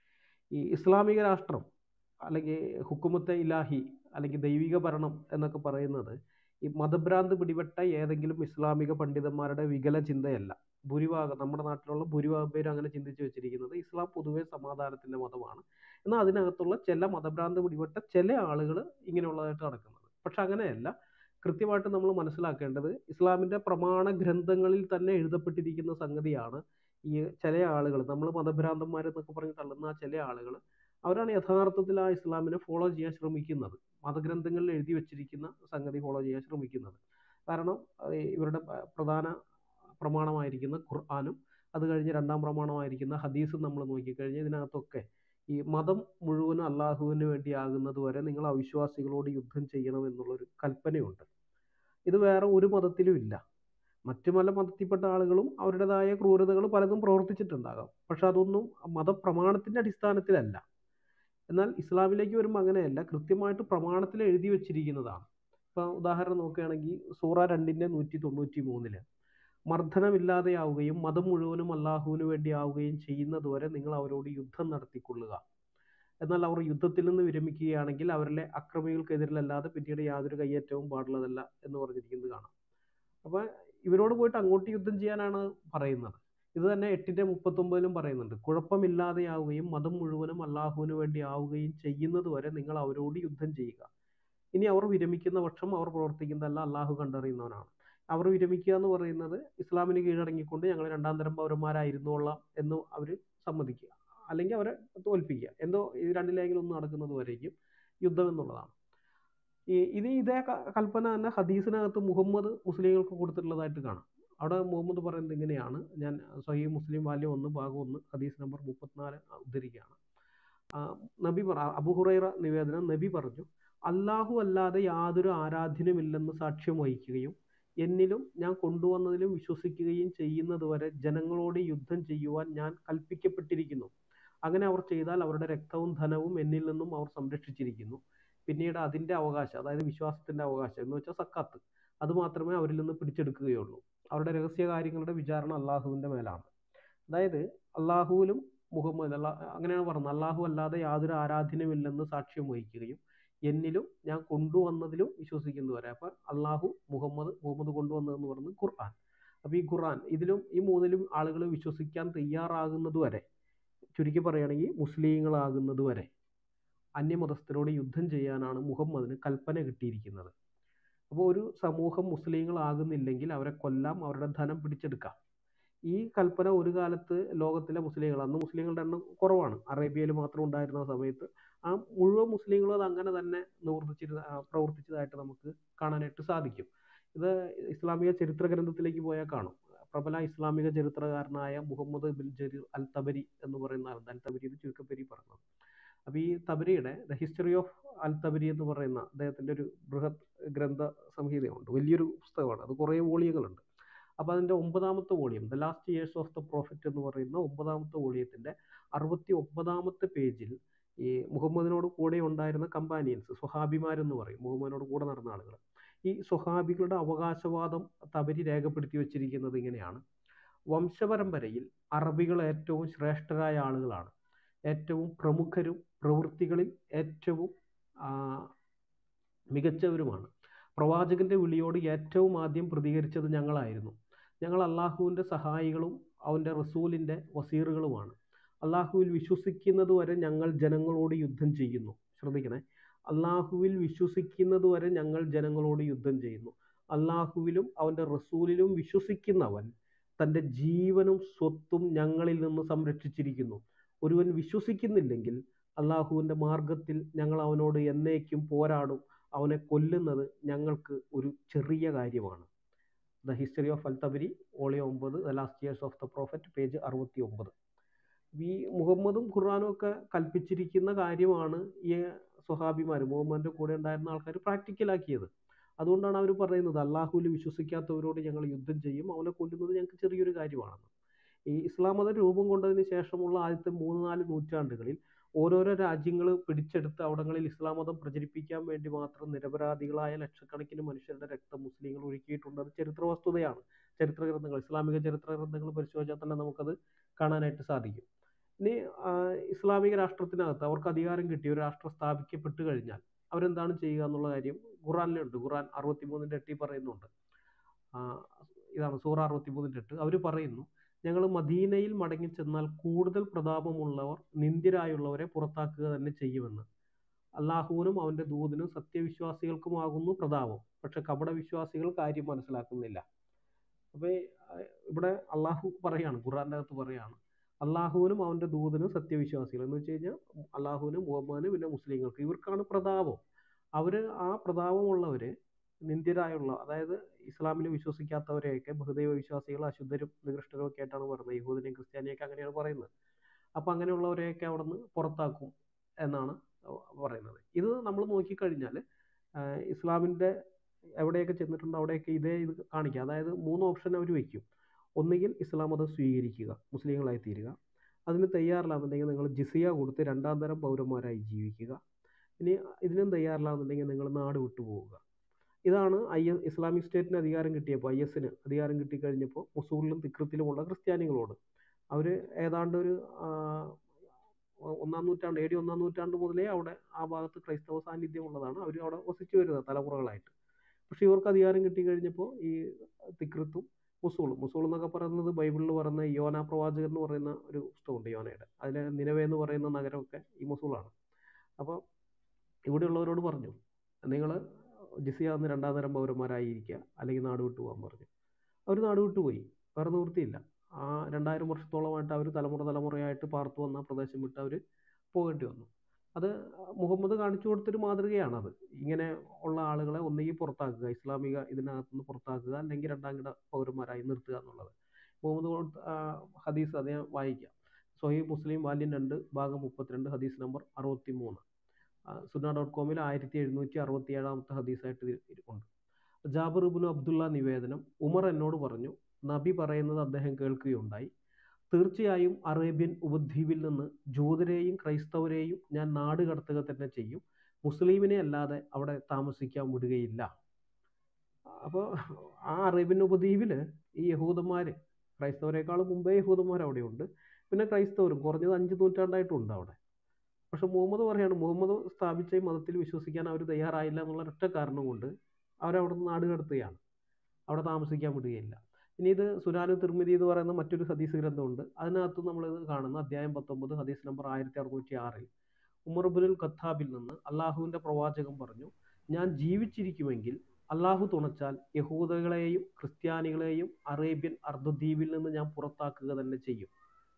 ഈ ഇസ്ലാമിക രാഷ്ട്രം അല്ലെങ്കിൽ ഹുക്കുമത്തെ ഇലാഹി അല്ലെങ്കിൽ ദൈവിക ഭരണം എന്നൊക്കെ പറയുന്നത് ഈ മതഭ്രാന്ത് പിടിപെട്ട ഏതെങ്കിലും ഇസ്ലാമിക പണ്ഡിതന്മാരുടെ വികല ചിന്തയല്ല ഭൂരിഭാഗം നമ്മുടെ നാട്ടിലുള്ള ഭൂരിഭാഗം പേരും അങ്ങനെ ചിന്തിച്ചു വെച്ചിരിക്കുന്നത് ഇസ്ലാം പൊതുവെ സമാധാനത്തിന്റെ മതമാണ് എന്നാൽ അതിനകത്തുള്ള ചില മതഭ്രാന്ത് പിടിപെട്ട ചില ആളുകൾ ഇങ്ങനെയുള്ളതായിട്ട് നടക്കുന്നത് പക്ഷെ അങ്ങനെയല്ല കൃത്യമായിട്ട് നമ്മൾ മനസ്സിലാക്കേണ്ടത് ഇസ്ലാമിന്റെ പ്രമാണ ഗ്രന്ഥങ്ങളിൽ തന്നെ എഴുതപ്പെട്ടിരിക്കുന്ന സംഗതിയാണ് ഈ ചില ആളുകൾ നമ്മൾ മതഭ്രാന്തന്മാരെന്നൊക്കെ പറഞ്ഞ് തള്ളുന്ന ആ ചില ആളുകൾ അവരാണ് യഥാർത്ഥത്തിൽ ആ ഇസ്ലാമിനെ ഫോളോ ചെയ്യാൻ ശ്രമിക്കുന്നത് മതഗ്രന്ഥങ്ങളിൽ എഴുതി വെച്ചിരിക്കുന്ന സംഗതി ഫോളോ ചെയ്യാൻ ശ്രമിക്കുന്നത് കാരണം അത് ഇവരുടെ പ- പ്രധാന പ്രമാണമായിരിക്കുന്ന ഖുർആാനും അത് കഴിഞ്ഞ് രണ്ടാം പ്രമാണമായിരിക്കുന്ന ഹദീസും നമ്മൾ നോക്കിക്കഴിഞ്ഞാൽ ഇതിനകത്തൊക്കെ ഈ മതം മുഴുവനും അള്ളാഹുവിന് വേണ്ടിയാകുന്നത് വരെ നിങ്ങൾ അവിശ്വാസികളോട് യുദ്ധം ചെയ്യണം എന്നുള്ളൊരു കൽപ്പനയുണ്ട് ഇത് വേറെ ഒരു മതത്തിലും ഇല്ല മറ്റു പല മതത്തിൽപ്പെട്ട ആളുകളും അവരുടേതായ ക്രൂരതകൾ പലതും പ്രവർത്തിച്ചിട്ടുണ്ടാകാം പക്ഷെ അതൊന്നും മതപ്രമാണത്തിന്റെ അടിസ്ഥാനത്തിലല്ല എന്നാൽ ഇസ്ലാമിലേക്ക് വരുമ്പോൾ അങ്ങനെയല്ല കൃത്യമായിട്ട് പ്രമാണത്തിൽ എഴുതി വെച്ചിരിക്കുന്നതാണ് ഇപ്പൊ ഉദാഹരണം നോക്കുകയാണെങ്കിൽ സൂറ രണ്ടിന്റെ നൂറ്റി തൊണ്ണൂറ്റി മൂന്നില് മർദ്ദനമില്ലാതെയാവുകയും മതം മുഴുവനും അള്ളാഹുവിന് വേണ്ടി ആവുകയും ചെയ്യുന്നതുവരെ നിങ്ങൾ അവരോട് യുദ്ധം നടത്തിക്കൊള്ളുക എന്നാൽ അവർ യുദ്ധത്തിൽ നിന്ന് വിരമിക്കുകയാണെങ്കിൽ അവരിലെ അക്രമികൾക്കെതിരിലല്ലാതെ പിന്നീട് യാതൊരു കയ്യേറ്റവും പാടുള്ളതല്ല എന്ന് പറഞ്ഞിരിക്കുന്നത് കാണാം അപ്പൊ ഇവരോട് പോയിട്ട് അങ്ങോട്ട് യുദ്ധം ചെയ്യാനാണ് പറയുന്നത് ഇത് തന്നെ എട്ടിന്റെ മുപ്പത്തൊമ്പതിലും പറയുന്നുണ്ട് കുഴപ്പമില്ലാതെയാവുകയും മതം മുഴുവനും അള്ളാഹുവിന് വേണ്ടി ആവുകയും ചെയ്യുന്നത് വരെ നിങ്ങൾ അവരോട് യുദ്ധം ചെയ്യുക ഇനി അവർ വിരമിക്കുന്ന പക്ഷം അവർ പ്രവർത്തിക്കുന്നതല്ല അള്ളാഹു കണ്ടറിയുന്നവനാണ് അവർ വിരമിക്കുക എന്ന് പറയുന്നത് ഇസ്ലാമിന് കീഴടങ്ങിക്കൊണ്ട് ഞങ്ങൾ രണ്ടാം തരം പൗരന്മാരായിരുന്നോളാം എന്ന് അവർ സമ്മതിക്കുക അല്ലെങ്കിൽ അവരെ തോൽപ്പിക്കുക എന്തോ ഇത് രണ്ടിലെങ്കിലും ഒന്ന് നടക്കുന്നത് വരേക്കും യുദ്ധം എന്നുള്ളതാണ് ഈ ഇനി ഇതേ ക- കൽപ്പന തന്നെ ഹദീസിനകത്ത് മുഹമ്മദ് മുസ്ലിങ്ങൾക്ക് കൊടുത്തിട്ടുള്ളതായിട്ട് കാണാം അവിടെ മുഹമ്മദ് പറയുന്നത് ഇങ്ങനെയാണ് ഞാൻ സഹീഹ് മുസ്ലിം വാല്യം ഒന്ന് ഭാഗം ഒന്ന് ഹദീസ് നമ്പർ മുപ്പത്തിനാല് ഉദ്ധരിക്കുകയാണ് ആ, നബി പറ അബു ഹുറൈറ നിവേദനം നബി പറഞ്ഞു അല്ലാഹു അല്ലാതെ യാതൊരു ആരാധ്യനുമില്ലെന്ന് സാക്ഷ്യം വഹിക്കുകയും എന്നിലും ഞാൻ കൊണ്ടുവന്നതിലും വിശ്വസിക്കുകയും ചെയ്യുന്നത് വരെ ജനങ്ങളോട് യുദ്ധം ചെയ്യുവാൻ ഞാൻ കൽപ്പിക്കപ്പെട്ടിരിക്കുന്നു അങ്ങനെ അവർ ചെയ്താൽ അവരുടെ രക്തവും ധനവും എന്നിൽ നിന്നും അവർ സംരക്ഷിച്ചിരിക്കുന്നു പിന്നീട് അതിന്റെ അവകാശം അതായത് വിശ്വാസത്തിന്റെ അവകാശം എന്ന് വെച്ചാൽ സക്കാത്ത് അത് മാത്രമേ അവരിൽ നിന്ന് പിടിച്ചെടുക്കുകയുള്ളൂ അവരുടെ രഹസ്യ കാര്യങ്ങളുടെ വിചാരണ അള്ളാഹുവിന്റെ മേലാണ് അതായത് അള്ളാഹുവിലും മുഹമ്മദ് അല്ലാ അങ്ങനെയാണ് പറഞ്ഞത് അള്ളാഹു അല്ലാതെ യാതൊരു ആരാധനയുമില്ലെന്ന് സാക്ഷ്യം വഹിക്കുകയും എന്നിലും ഞാൻ കൊണ്ടുവന്നതിലും വിശ്വസിക്കുന്നവരെ അപ്പൊ അള്ളാഹു മുഹമ്മദ് മുഹമ്മദ് കൊണ്ടുവന്നതെന്ന് പറയുന്നത് ഖുർആൻ അപ്പൊ ഈ ഖുർആൻ ഇതിലും ഈ മൂന്നിലും ആളുകൾ വിശ്വസിക്കാൻ തയ്യാറാകുന്നത് വരെ ചുരുക്കി പറയുകയാണെങ്കിൽ മുസ്ലിങ്ങളാകുന്നത് വരെ അന്യമതസ്ഥരോട് യുദ്ധം ചെയ്യാനാണ് മുഹമ്മദിന് കൽപ്പന കിട്ടിയിരിക്കുന്നത് അപ്പോൾ ഒരു സമൂഹം മുസ്ലിങ്ങളാകുന്നില്ലെങ്കിൽ അവരെ കൊല്ലാം അവരുടെ ധനം പിടിച്ചെടുക്കാം ഈ കൽപ്പന ഒരു കാലത്ത് ലോകത്തിലെ മുസ്ലിങ്ങൾ അന്ന് മുസ്ലിങ്ങളുടെ എണ്ണം കുറവാണ് അറേബ്യയിൽ മാത്രം ഉണ്ടായിരുന്ന സമയത്ത് ആ മുഴുവൻ മുസ്ലിങ്ങളും അത് അങ്ങനെ തന്നെ നിവർത്തിച്ചിരുന്ന ആ, പ്രവർത്തിച്ചതായിട്ട് നമുക്ക് കാണാനായിട്ട് സാധിക്കും ഇത് ഇസ്ലാമിക ചരിത്ര ഗ്രന്ഥത്തിലേക്ക് പോയാൽ കാണും പ്രബല ഇസ്ലാമിക ചരിത്രകാരനായ Muhammad bin Jarir al Tabari എന്ന് പറയുന്ന ആളുണ്ട് അൽ തബരി എന്ന് ചുരുക്കപ്പേരി പറഞ്ഞത് അപ്പോൾ ഈ തബരിയുടെ the history of al Tabari എന്ന് പറയുന്ന അദ്ദേഹത്തിൻ്റെ ഒരു ബൃഹത് ഗ്രന്ഥ സംഹിതയുണ്ട് വലിയൊരു പുസ്തകമാണ് അത് കുറേ വോളിയങ്ങളുണ്ട് അപ്പോൾ അതിൻ്റെ ഒമ്പതാമത്തെ volume the last years of the prophet എന്ന് പറയുന്ന ഒമ്പതാമത്തെ വോളിയത്തിൻ്റെ അറുപത്തി ഒമ്പതാമത്തെ പേജിൽ ഈ മുഹമ്മദിനോട് കൂടെ ഉണ്ടായിരുന്ന കമ്പാനിയൻസ് സ്വഹാബിമാരെന്ന് പറയും മുഹമ്മദിനോട് കൂടെ നടന്ന ആളുകൾ ഈ സ്വഹാബികളുടെ അവകാശവാദം തബരി രേഖപ്പെടുത്തി വച്ചിരിക്കുന്നത് ഇങ്ങനെയാണ് വംശപരമ്പരയിൽ അറബികൾ ഏറ്റവും ശ്രേഷ്ഠരായ ആളുകളാണ് ഏറ്റവും പ്രമുഖരും പ്രവൃത്തികളിൽ ഏറ്റവും ആ, മികച്ചവരുമാണ് പ്രവാചകന്റെ വിളിയോട് ഏറ്റവും ആദ്യം പ്രതികരിച്ചത് ഞങ്ങളായിരുന്നു ഞങ്ങൾ അള്ളാഹുവിൻ്റെ സഹായികളും അവൻ്റെ റസൂലിൻ്റെ വസീറുകളുമാണ് അള്ളാഹുവിൽ വിശ്വസിക്കുന്നത് വരെ ഞങ്ങൾ ജനങ്ങളോട് യുദ്ധം ചെയ്യുന്നു ശ്രദ്ധിക്കണേ അള്ളാഹുവിൽ വിശ്വസിക്കുന്നത് വരെ ഞങ്ങൾ ജനങ്ങളോട് യുദ്ധം ചെയ്യുന്നു അള്ളാഹുവിലും അവൻ്റെ റസൂലിലും വിശ്വസിക്കുന്നവൻ തൻ്റെ ജീവനും സ്വത്തും ഞങ്ങളിൽ നിന്ന് സംരക്ഷിച്ചിരിക്കുന്നു ഒരുവൻ വിശ്വസിക്കുന്നില്ലെങ്കിൽ അള്ളാഹുവിൻ്റെ മാർഗത്തിൽ ഞങ്ങൾ അവനോട് എന്നേക്കും പോരാടും അവനെ കൊല്ലുന്നത് ഞങ്ങൾക്ക് ഒരു ചെറിയ കാര്യമാണ് the history of al Tabari ഓളിയോ ഒമ്പത് the last years of the prophet page അറുപത്തി ഒമ്പത് ഈ മുഹമ്മദും ഖുർആാനും ഒക്കെ കൽപ്പിച്ചിരിക്കുന്ന കാര്യമാണ് ഈ സ്വഹാബിമാർ മുഹമ്മദിൻ്റെ കൂടെ ഉണ്ടായിരുന്ന ആൾക്കാർ പ്രാക്ടിക്കലാക്കിയത് അതുകൊണ്ടാണ് അവർ പറയുന്നത് അള്ളാഹുവിൽ വിശ്വസിക്കാത്തവരോട് ഞങ്ങൾ യുദ്ധം ചെയ്യും അവനെ കൊല്ലുന്നത് ഞങ്ങൾക്ക് ചെറിയൊരു കാര്യമാണെന്ന് ഈ ഇസ്ലാം മതം രൂപം കൊണ്ടതിന് ശേഷമുള്ള ആദ്യത്തെ മൂന്ന് നാല് നൂറ്റാണ്ടുകളിൽ ഓരോരോ രാജ്യങ്ങൾ പിടിച്ചെടുത്ത് അവിടങ്ങളിൽ ഇസ്ലാം മതം പ്രചരിപ്പിക്കാൻ വേണ്ടി മാത്രം നിരപരാധികളായ ലക്ഷക്കണക്കിന് മനുഷ്യരുടെ രക്തം മുസ്ലിങ്ങൾ ഒഴുക്കിയിട്ടുണ്ട് അത് ചരിത്ര വസ്തുതയാണ് ചരിത്ര ഗ്രന്ഥങ്ങൾ ഇസ്ലാമിക ചരിത്ര ഗ്രന്ഥങ്ങൾ പരിശോധിച്ചാൽ തന്നെ നമുക്കത് കാണാനായിട്ട് സാധിക്കും ഇനി ആ, ഇസ്ലാമിക രാഷ്ട്രത്തിനകത്ത് അവർക്ക് അധികാരം കിട്ടി ഒരു രാഷ്ട്രം സ്ഥാപിക്കപ്പെട്ട് കഴിഞ്ഞാൽ അവരെന്താണ് ചെയ്യുക എന്നുള്ള കാര്യം ഖുറാനിലുണ്ട് ഖുറാൻ അറുപത്തിമൂന്നിൻ്റെ എട്ടിൽ പറയുന്നുണ്ട് ആ, ഇതാണ് സൂറ അറുപത്തിമൂന്നിൻ്റെ എട്ട് അവർ പറയുന്നു ഞങ്ങൾ മദീനയിൽ മടങ്ങി ചെന്നാൽ കൂടുതൽ പ്രതാപമുള്ളവർ നിന്ദ്യരായുള്ളവരെ പുറത്താക്കുക തന്നെ ചെയ്യുമെന്ന് അള്ളാഹുവിനും അവൻ്റെ ദൂതിനും സത്യവിശ്വാസികൾക്കുമാകുന്നു പ്രതാപം പക്ഷെ കപട വിശ്വാസികൾ കാര്യം മനസ്സിലാക്കുന്നില്ല അപ്പോൾ ഇവിടെ അള്ളാഹു പറയാണ് ഖുറാൻ്റെ അകത്ത് പറയാണ് അള്ളാഹുവിനും അവൻ്റെ ദൂതനും സത്യവിശ്വാസികൾ എന്ന് വെച്ച് കഴിഞ്ഞാൽ അള്ളാഹുവിനും മുഹമ്മദിനും പിന്നെ മുസ്ലിങ്ങൾക്ക് ഇവർക്കാണ് പ്രതാപം അവർ ആ പ്രതാപമുള്ളവർ നിന്ദ്യരായുള്ള അതായത് ഇസ്ലാമിൽ വിശ്വസിക്കാത്തവരെയൊക്കെ ബഹുദൈവ വിശ്വാസികൾ അശുദ്ധരും നികൃഷ്ടരൊക്കെ ആയിട്ടാണ് പറയുന്നത് യഹൂദിനെയും ക്രിസ്ത്യാനിയൊക്കെ അങ്ങനെയാണ് പറയുന്നത് അപ്പോൾ അങ്ങനെയുള്ളവരെയൊക്കെ അവിടെ നിന്ന് പുറത്താക്കും എന്നാണ് പറയുന്നത് ഇത് നമ്മൾ നോക്കിക്കഴിഞ്ഞാൽ ഇസ്ലാമിൻ്റെ എവിടെയൊക്കെ ചെന്നിട്ടുണ്ടോ അവിടെയൊക്കെ ഇതേ ഇത് കാണിക്കുക അതായത് മൂന്ന് ഓപ്ഷൻ അവർ വയ്ക്കും ഒന്നുകിൽ ഇസ്ലാം മതം സ്വീകരിക്കുക മുസ്ലിങ്ങളായി തീരുക അതിന് തയ്യാറില്ലാന്നുണ്ടെങ്കിൽ നിങ്ങൾ ജിസിയ കൊടുത്ത് രണ്ടാം തരം പൗരന്മാരായി ജീവിക്കുക ഇനി ഇതിനും തയ്യാറില്ലാന്നുണ്ടെങ്കിൽ നിങ്ങൾ നാട് വിട്ടു പോവുക ഇതാണ് ഐ എസ് ഇസ്ലാമിക് സ്റ്റേറ്റിന് അധികാരം കിട്ടിയപ്പോൾ ഐ എസിന് അധികാരം കിട്ടിക്കഴിഞ്ഞപ്പോൾ മുസൂറിലും തിക്രത്തിലുമുള്ള ക്രിസ്ത്യാനികളോട് അവർ ഏതാണ്ട് ഒരു ആ, ഒന്നാം നൂറ്റാണ്ട് എ ഡി ഒന്നാം നൂറ്റാണ്ട് മുതലേ അവിടെ ആ ഭാഗത്ത് ക്രൈസ്തവ സാന്നിധ്യം ഉള്ളതാണ് അവർ അവിടെ വസിച്ചു വരുന്നത് തലമുറകളായിട്ട് പക്ഷെ ഇവർക്ക് അധികാരം കിട്ടിക്കഴിഞ്ഞപ്പോൾ ഈ തിക്രത്തും മുസൂളും മുസൂൾ എന്നൊക്കെ പറയുന്നത് ബൈബിളിൽ പറയുന്ന യോന പ്രവാചകൻ എന്ന് പറയുന്ന ഒരു പുസ്തകമുണ്ട് യോനയുടെ അതിലെ നിലവേ എന്ന് പറയുന്ന നഗരമൊക്കെ ഈ മുസൂളാണ് അപ്പോൾ ഇവിടെയുള്ളവരോട് പറഞ്ഞു നിങ്ങൾ ജിസിയ എന്ന് രണ്ടാം തരം പൗരന്മാരായിരിക്കുക അല്ലെങ്കിൽ നാട് വിട്ടു പോകാൻ പറഞ്ഞു അവർ നാട് വിട്ടു പോയി വേറെ നിവൃത്തിയില്ല ആ രണ്ടായിരം വർഷത്തോളമായിട്ട് അവർ തലമുറ തലമുറയായിട്ട് പാർത്തു വന്ന പ്രദേശം വിട്ട് അവർ പോകേണ്ടി വന്നു അത് മുഹമ്മദ് കാണിച്ചു കൊടുത്തൊരു മാതൃകയാണത് ഇങ്ങനെ ഉള്ള ആളുകളെ ഒന്നുകിൽ പുറത്താക്കുക ഇസ്ലാമിക ഇതിനകത്ത് നിന്ന് പുറത്താക്കുക അല്ലെങ്കിൽ രണ്ടാം കിട പൗരന്മാരായി നിർത്തുക എന്നുള്ളത് മുഹമ്മദ് കൊടുത്ത ആ, ഹദീസ് അത് ഞാൻ വായിക്കാം സൊഹീ മുസ്ലിം വാല്യം രണ്ട് ഭാഗം മുപ്പത്തിരണ്ട് ഹദീസ് നമ്പർ അറുപത്തി മൂന്ന് സുന ഡോട്ട് കോമിൽ ആയിരത്തി എഴുന്നൂറ്റി അറുപത്തി ഏഴാമത്തെ ഹദീസായിട്ട് ഇത് ഉണ്ട് ജാബിർ ഇബ്നു അബ്ദുള്ള നിവേദനം ഉമർ എന്നോട് പറഞ്ഞു നബി പറയുന്നത് അദ്ദേഹം കേൾക്കുകയുണ്ടായി തീർച്ചയായും അറേബ്യൻ ഉപദ്വീപിൽ നിന്ന് ജൂതരെയും ക്രൈസ്തവരെയും ഞാൻ നാട് കടത്തുക തന്നെ ചെയ്യും മുസ്ലിമിനെ അല്ലാതെ അവിടെ താമസിക്കാൻ വിടുകയില്ല അപ്പോൾ ആ അറേബ്യൻ ഉപദ്വീപിൽ ഈ യഹൂദന്മാർ ക്രൈസ്തവരെക്കാളും മുമ്പേ യഹൂദന്മാർ അവിടെയുണ്ട് പിന്നെ ക്രൈസ്തവരും കുറഞ്ഞത് അഞ്ച് നൂറ്റാണ്ടായിട്ടുണ്ട് അവിടെ പക്ഷെ മുഹമ്മദ് പറയാണ് മുഹമ്മദ് സ്ഥാപിച്ച ഈ മതത്തിൽ വിശ്വസിക്കാൻ അവർ തയ്യാറായില്ല എന്നുള്ള ഒറ്റ കാരണം കൊണ്ട് അവരവിടെ നിന്ന് നാട് കടത്തുകയാണ് അവിടെ താമസിക്കാൻ വിടുകയില്ല ഇനി ഇത് സുനാനു തിർമിതി എന്ന് പറയുന്ന മറ്റൊരു ഹദീസ് ഗ്രന്ഥമുണ്ട് അതിനകത്ത് നമ്മൾ ഇത് കാണുന്ന അധ്യായം പത്തൊമ്പത് ഹദീസ് നമ്പർ ആയിരത്തി അറുന്നൂറ്റി ആറിൽ ഉമർ ബിനുൽ ഖത്താബിൽ നിന്ന് അള്ളാഹുവിൻ്റെ പ്രവാചകൻ പറഞ്ഞു ഞാൻ ജീവിച്ചിരിക്കുമെങ്കിൽ അള്ളാഹു തുണച്ചാൽ യഹൂദകളെയും ക്രിസ്ത്യാനികളെയും അറേബ്യൻ അർദ്ധദ്വീപിൽ നിന്ന് ഞാൻ പുറത്താക്കുക തന്നെ ചെയ്യും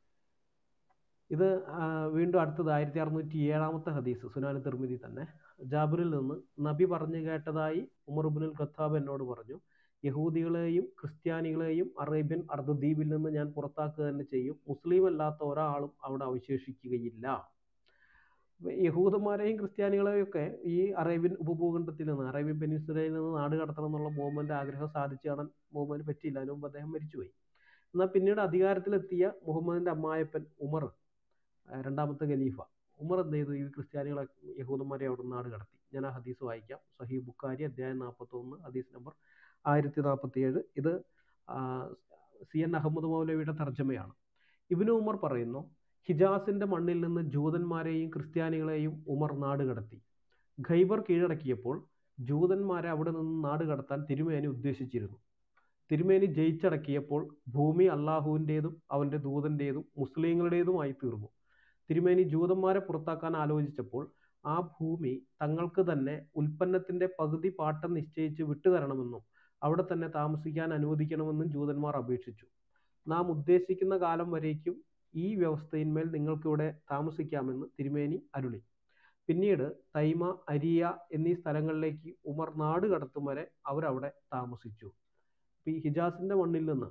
ഇത് ആ, വീണ്ടും അടുത്തത് ആയിരത്തി അറുന്നൂറ്റി ഏഴാമത്തെ ഹദീസ് സുനാനി തിർമിതി തന്നെ ജാബിറിൽ നിന്ന് നബി പറഞ്ഞു കേട്ടതായി ഉമർ ബിനുൽ ഖത്താബ് എന്നോട് പറഞ്ഞു യഹൂദികളെയും ക്രിസ്ത്യാനികളെയും അറേബ്യൻ അർദ്ധദ്വീപിൽ നിന്ന് ഞാൻ പുറത്താക്കുക തന്നെ ചെയ്യും മുസ്ലിം അല്ലാത്ത ഒരാളും അവിടെ അവശേഷിക്കുകയില്ല യഹൂദന്മാരെയും ക്രിസ്ത്യാനികളെയും ഒക്കെ ഈ അറേബ്യൻ ഉപഭൂഖണ്ഡത്തിൽ നിന്ന് അറേബ്യൻ പെനിൻസുലയിൽ നിന്ന് നാട് കടത്തണം എന്നുള്ള മുഹമ്മദിന്റെ ആഗ്രഹം സാധിച്ചു കാണാൻ മുഹമ്മദിന് പറ്റിയില്ല അതിനു മുമ്പ് അദ്ദേഹം മരിച്ചുപോയി എന്നാൽ പിന്നീട് അധികാരത്തിലെത്തിയ മുഹമ്മദിന്റെ അമ്മായപ്പൻ ഉമർ ആ, രണ്ടാമത്തെ ഖലീഫ ഉമർ എന്ത് ചെയ്തു ഈ ക്രിസ്ത്യാനികളെ യഹൂദന്മാരെ അവിടെ നിന്ന് നാട് കടത്തി ഞാൻ ആ ഹദീസ് വായിക്കാം സഹീ ബുഖാരി അധ്യായം നാൽപ്പത്തി ഒന്ന് ഹദീസ് നമ്പർ ആയിരത്തി നാൽപ്പത്തി ഏഴ് ഇത് ആ, സി എൻ അഹമ്മദ് മൗലവിയുടെ തർജ്ജമയാണ് ഇബിനു ഉമർ പറയുന്നു ഹിജാസിന്റെ മണ്ണിൽ നിന്ന് ജൂതന്മാരെയും ക്രിസ്ത്യാനികളെയും ഉമർ നാട് കടത്തി ഖൈബർ കീഴടക്കിയപ്പോൾ ജൂതന്മാരെ അവിടെ നിന്ന് നാട് കടത്താൻ തിരുമേനി ഉദ്ദേശിച്ചിരുന്നു തിരുമേനി ജയിച്ചടക്കിയപ്പോൾ ഭൂമി അള്ളാഹുവിൻ്റെതും അവൻ്റെ ദൂതൻ്റെതും മുസ്ലിങ്ങളുടേതുമായി തീർന്നു തിരുമേനി ജൂതന്മാരെ പുറത്താക്കാൻ ആലോചിച്ചപ്പോൾ ആ ഭൂമി തങ്ങൾക്ക് തന്നെ ഉൽപ്പന്നത്തിന്റെ പകുതി പാട്ടം നിശ്ചയിച്ച് വിട്ടുതരണമെന്നും അവിടെ തന്നെ താമസിക്കാൻ അനുവദിക്കണമെന്നും ജൂതന്മാർ അപേക്ഷിച്ചു നാം ഉദ്ദേശിക്കുന്ന കാലം വരേക്കും ഈ വ്യവസ്ഥയിന്മേൽ നിങ്ങൾക്കിവിടെ താമസിക്കാമെന്ന് തിരുമേനി അരുളി പിന്നീട് തൈമ അരിയ എന്നീ സ്ഥലങ്ങളിലേക്ക് ഉമർ നാട് കടത്തും വരെ അവരവിടെ താമസിച്ചു ഇപ്പൊ ഈ ഹിജാസിന്റെ മണ്ണിൽ നിന്ന്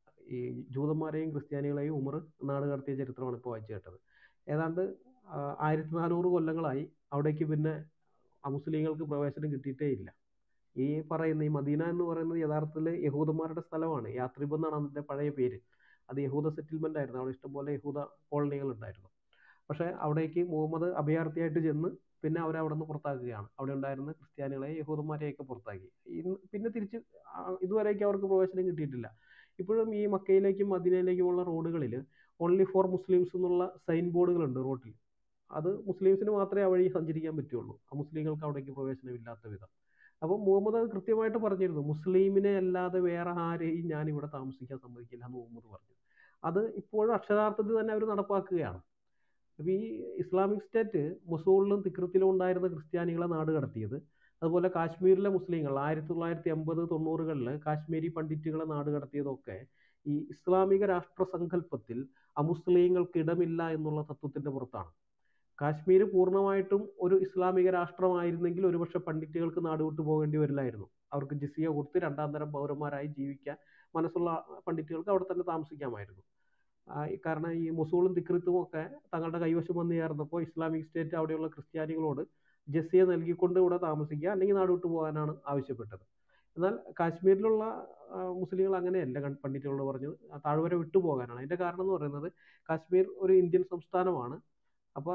ഈ ജൂതന്മാരെയും ക്രിസ്ത്യാനികളെയും ഉമർ നാട് കടത്തിയ ചരിത്രമാണ് ഇപ്പോൾ വായിച്ചു കേട്ടത് ഏതാണ്ട് ആയിരത്തി നാനൂറ് കൊല്ലങ്ങളായി അവിടേക്ക് പിന്നെ അമുസ്ലിങ്ങൾക്ക് പ്രവേശനം കിട്ടിയിട്ടേ ഇല്ല ഈ പറയുന്ന ഈ മദീന എന്ന് പറയുന്നത് യഥാർത്ഥത്തിൽ യഹൂദന്മാരുടെ സ്ഥലമാണ് യാത്രിബ് എന്നാണ് അതിന്റെ പഴയ പേര് അത് യഹൂദ സെറ്റിൽമെന്റ് ആയിരുന്നു അവിടെ ഇഷ്ടംപോലെ യഹൂദ കോളനികൾ ഉണ്ടായിരുന്നു പക്ഷേ അവിടേക്ക് മുഹമ്മദ് അഭയാർത്ഥിയായിട്ട് ചെന്ന് പിന്നെ അവരെ അവിടെ നിന്ന് പുറത്താക്കുകയാണ് അവിടെ ഉണ്ടായിരുന്ന ക്രിസ്ത്യാനികളെ യഹൂദന്മാരെയൊക്കെ പുറത്താക്കി ഇന്ന് പിന്നെ തിരിച്ച് ആ ഇതുവരേക്കും അവർക്ക് പ്രവേശനം കിട്ടിയിട്ടില്ല ഇപ്പോഴും ഈ മക്കയിലേക്കും മദീനയിലേക്കുമുള്ള റോഡുകളിൽ ഓൺലി ഫോർ മുസ്ലിംസ് എന്നുള്ള സൈൻ ബോർഡുകളുണ്ട് റോട്ടിൽ അത് മുസ്ലിംസിന് മാത്രമേ ആ വഴി സഞ്ചരിക്കാൻ പറ്റുള്ളൂ ആ മുസ്ലിങ്ങൾക്ക് അവിടേക്ക് പ്രവേശനമില്ലാത്ത വിധം അപ്പോൾ മുഹമ്മദ് അത് കൃത്യമായിട്ട് പറഞ്ഞിരുന്നു മുസ്ലിമിനെ അല്ലാതെ വേറെ ആരെയും ഞാൻ ഇവിടെ താമസിക്കാൻ സമ്മതിക്കില്ല എന്ന് മുഹമ്മദ് പറഞ്ഞു അത് ഇപ്പോഴും അക്ഷരാർത്ഥത്തിൽ തന്നെ അവർ നടപ്പാക്കുകയാണ് അപ്പോൾ ഈ ഇസ്ലാമിക് സ്റ്റേറ്റ് മൊസൂളിലും തിക്രത്തിലും ഉണ്ടായിരുന്ന ക്രിസ്ത്യാനികളെ നാട് കടത്തിയത് അതുപോലെ കാശ്മീരിലെ മുസ്ലിങ്ങൾ ആയിരത്തി തൊള്ളായിരത്തി എൺപത് തൊണ്ണൂറുകളിൽ കാശ്മീരി പണ്ഡിറ്റുകളെ നാട് കടത്തിയതൊക്കെ ഈ ഇസ്ലാമിക രാഷ്ട്ര സങ്കല്പത്തിൽ അമുസ്ലിങ്ങൾക്ക് ഇടമില്ല എന്നുള്ള തത്വത്തിന്റെ പുറത്താണ് കാശ്മീർ പൂർണ്ണമായിട്ടും ഒരു ഇസ്ലാമിക രാഷ്ട്രമായിരുന്നെങ്കിൽ ഒരുപക്ഷെ പണ്ഡിറ്റുകൾക്ക് നാട് വിട്ടു പോകേണ്ടി വരില്ലായിരുന്നു അവർക്ക് ജിസിയ കൊടുത്ത് രണ്ടാം തരം പൗരന്മാരായി ജീവിക്കാൻ മനസ്സുള്ള പണ്ഡിറ്റുകൾക്ക് അവിടെ തന്നെ താമസിക്കാമായിരുന്നു ആ, ഈ കാരണം ഈ മുസൂളും തിക്രിത്തും ഒക്കെ തങ്ങളുടെ കൈവശം വന്നു ചേർന്നപ്പോൾ ഇസ്ലാമിക് സ്റ്റേറ്റ് അവിടെയുള്ള ക്രിസ്ത്യാനികളോട് ജസിയ നൽകിക്കൊണ്ട് ഇവിടെ താമസിക്കുക അല്ലെങ്കിൽ നാട് വിട്ടു പോകാനാണ് ആവശ്യപ്പെട്ടത് എന്നാൽ കാശ്മീരിലുള്ള ആ, മുസ്ലിങ്ങൾ അങ്ങനെയല്ല കൺ- പണ്ഡിറ്റുകളോട് പറഞ്ഞത് ആ താഴ്വര വിട്ടു പോകാനാണ് അതിന്റെ കാരണം എന്ന് പറയുന്നത് കാശ്മീർ ഒരു ഇന്ത്യൻ സംസ്ഥാനമാണ് അപ്പോൾ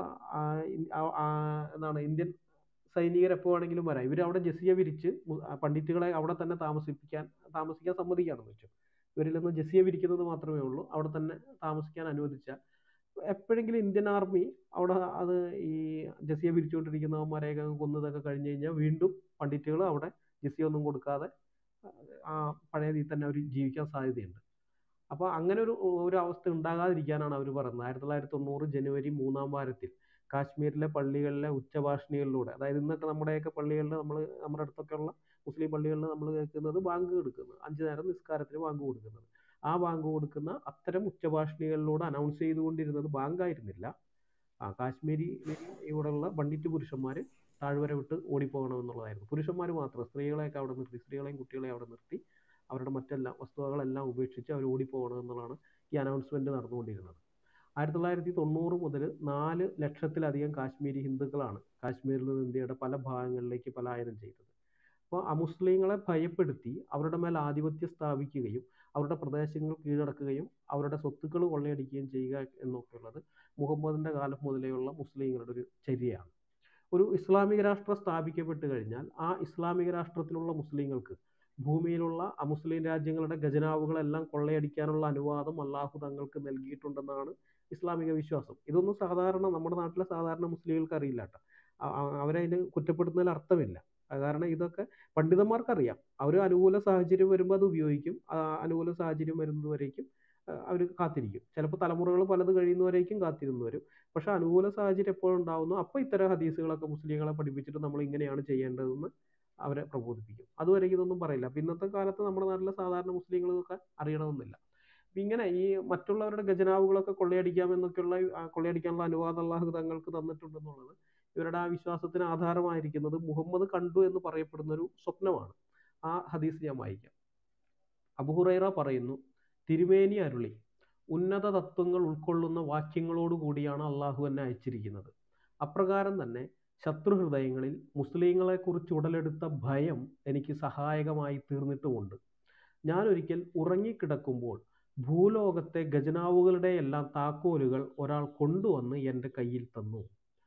എന്താണ് ഇന്ത്യൻ സൈനികർ എപ്പോൾ വേണമെങ്കിലും വരാം ഇവർ അവിടെ ജസിയ വിരിച്ച് മു- ആ പണ്ഡിറ്റുകളെ അവിടെ തന്നെ താമസിപ്പിക്കാൻ താമസിക്കാൻ സമ്മതിക്കുകയാണെന്ന് വെച്ചു ഇവരിൽ നിന്ന് ജസിയ വിരിക്കുന്നത് മാത്രമേ ഉള്ളൂ അവിടെ തന്നെ താമസിക്കാൻ അനുവദിച്ചാൽ എപ്പോഴെങ്കിലും ഇന്ത്യൻ ആർമി അവിടെ അത് ഈ ജസിയ വിരിച്ചുകൊണ്ടിരിക്കുന്നവന്മാരെയൊക്കെ അങ്ങ് കൊന്നതൊക്കെ കഴിഞ്ഞ് കഴിഞ്ഞാൽ വീണ്ടും പണ്ഡിറ്റുകൾ അവിടെ ജസിയ ഒന്നും കൊടുക്കാതെ ആ പഴയ രീതിയിൽ തന്നെ അവർ ജീവിക്കാൻ സാധ്യതയുണ്ട് അപ്പോൾ അങ്ങനെ ഒരു ഒരു അവസ്ഥ ഉണ്ടാകാതിരിക്കാനാണ് അവർ പറയുന്നത് ആയിരത്തി തൊള്ളായിരത്തി തൊണ്ണൂറ് ജനുവരി മൂന്നാം വാരത്തിൽ കാശ്മീരിലെ പള്ളികളിലെ ഉച്ചഭാഷണികളിലൂടെ അതായത് ഇന്നൊക്കെ നമ്മുടെയൊക്കെ പള്ളികളിൽ നമ്മൾ നമ്മുടെ അടുത്തൊക്കെ ഉള്ള മുസ്ലിം പള്ളികളിൽ നമ്മൾ കേൾക്കുന്നത് ബാങ്ക് കൊടുക്കുന്നത് അഞ്ചു നേരം നിസ്കാരത്തിന് ബാങ്ക് കൊടുക്കുന്നത് ആ ബാങ്ക് കൊടുക്കുന്ന അത്തരം ഉച്ചഭാഷണികളിലൂടെ അനൗൺസ് ചെയ്തുകൊണ്ടിരുന്നത് ബാങ്കായിരുന്നില്ല ആ കാശ്മീരി ഇവിടെയുള്ള പണ്ഡിറ്റ് പുരുഷന്മാർ താഴ്വര വിട്ട് ഓടിപ്പോകണമെന്നുള്ളതായിരുന്നു പുരുഷന്മാർ മാത്രം സ്ത്രീകളെയൊക്കെ അവിടെ നിർത്തി സ്ത്രീകളെയും കുട്ടികളെയും അവിടെ നിർത്തി അവരുടെ മറ്റെല്ലാം വസ്തുവകളെല്ലാം ഉപേക്ഷിച്ച് അവർ ഓടിപ്പോകണം എന്നുള്ളതാണ് ഈ അനൗൺസ്മെന്റ് നടന്നുകൊണ്ടിരുന്നത് ആയിരത്തി തൊള്ളായിരത്തി തൊണ്ണൂറ് മുതൽ നാല് ലക്ഷത്തിലധികം കാശ്മീരി ഹിന്ദുക്കളാണ് കാശ്മീരിൽ നിന്ന് ഇന്ത്യയുടെ പല ഭാഗങ്ങളിലേക്ക് പലായനം ചെയ്തത് അപ്പോൾ അമുസ്ലിങ്ങളെ ഭയപ്പെടുത്തി അവരുടെ മേൽ ആധിപത്യം സ്ഥാപിക്കുകയും അവരുടെ പ്രദേശങ്ങൾ കീഴടക്കുകയും അവരുടെ സ്വത്തുക്കൾ കൊള്ളയടിക്കുകയും ചെയ്യുക എന്നൊക്കെയുള്ളത് മുഹമ്മദിന്റെ കാലം മുതലേയുള്ള മുസ്ലിങ്ങളുടെ ഒരു ചര്യയാണ് ഒരു ഇസ്ലാമിക രാഷ്ട്രം സ്ഥാപിക്കപ്പെട്ട് കഴിഞ്ഞാൽ ആ ഇസ്ലാമിക രാഷ്ട്രത്തിലുള്ള മുസ്ലിങ്ങൾക്ക് ഭൂമിയിലുള്ള അമുസ്ലിം രാജ്യങ്ങളുടെ ഖജനാവുകളെല്ലാം കൊള്ളയടിക്കാനുള്ള അനുവാദം അള്ളാഹു തങ്ങൾക്ക് നൽകിയിട്ടുണ്ടെന്നാണ് ഇസ്ലാമിക വിശ്വാസം ഇതൊന്നും സാധാരണ നമ്മുടെ നാട്ടിലെ സാധാരണ മുസ്ലിങ്ങൾക്ക് അറിയില്ല കേട്ടോ അവരതിന് കുറ്റപ്പെടുത്തുന്നതിൽ അർത്ഥമില്ല അത് കാരണം ഇതൊക്കെ പണ്ഡിതന്മാർക്കറിയാം അവർ അനുകൂല സാഹചര്യം വരുമ്പോൾ അത് ഉപയോഗിക്കും ആ അനുകൂല സാഹചര്യം വരുന്നത് വരേക്കും അവർ കാത്തിരിക്കും ചിലപ്പോൾ തലമുറകൾ പലത് കഴിയുന്നവരേക്കും കാത്തിരുന്നു വരും പക്ഷെ അനുകൂല സാഹചര്യം എപ്പോഴും ഉണ്ടാവുന്നു അപ്പോൾ ഇത്തരം ഹദീസുകളൊക്കെ മുസ്ലിങ്ങളെ പഠിപ്പിച്ചിട്ട് നമ്മൾ ഇങ്ങനെയാണ് ചെയ്യേണ്ടതെന്ന് അവരെ പ്രബോധിപ്പിക്കും അതുവരെ ഇതൊന്നും പറയില്ല അപ്പം ഇന്നത്തെ കാലത്ത് നമ്മുടെ നാട്ടിലെ സാധാരണ മുസ്ലിങ്ങളൊക്കെ അറിയണമെന്നില്ല അപ്പം ഇങ്ങനെ ഈ മറ്റുള്ളവരുടെ ഖജനാവുകളൊക്കെ കൊള്ളയടിക്കാമെന്നൊക്കെയുള്ള ആ കൊള്ളയടിക്കാനുള്ള അനുവാദം അള്ളാഹു തങ്ങൾക്ക് തന്നിട്ടുണ്ടെന്നുള്ളത് ഇവരുടെ ആ വിശ്വാസത്തിന് ആധാരമായിരിക്കുന്നത് മുഹമ്മദ് കണ്ടു എന്ന് പറയപ്പെടുന്ന ഒരു സ്വപ്നമാണ് ആ ഹദീസ് ഞാൻ വായിക്കാം അബുഹുറൈറ പറയുന്നു തിരുമേനി അരുളി ഉന്നത തത്വങ്ങൾ ഉൾക്കൊള്ളുന്ന വാക്യങ്ങളോട് കൂടിയാണ് അള്ളാഹു എന്നെ അയച്ചിരിക്കുന്നത് അപ്രകാരം തന്നെ ശത്രുഹൃദയങ്ങളിൽ മുസ്ലിങ്ങളെക്കുറിച്ച് ഉടലെടുത്ത ഭയം എനിക്ക് സഹായകമായി തീർന്നിട്ടുമുണ്ട് ഞാനൊരിക്കൽ ഉറങ്ങിക്കിടക്കുമ്പോൾ ഭൂലോകത്തെ ഖജനാവുകളുടെ എല്ലാം താക്കോലുകൾ ഒരാൾ കൊണ്ടുവന്ന് എൻ്റെ കയ്യിൽ തന്നു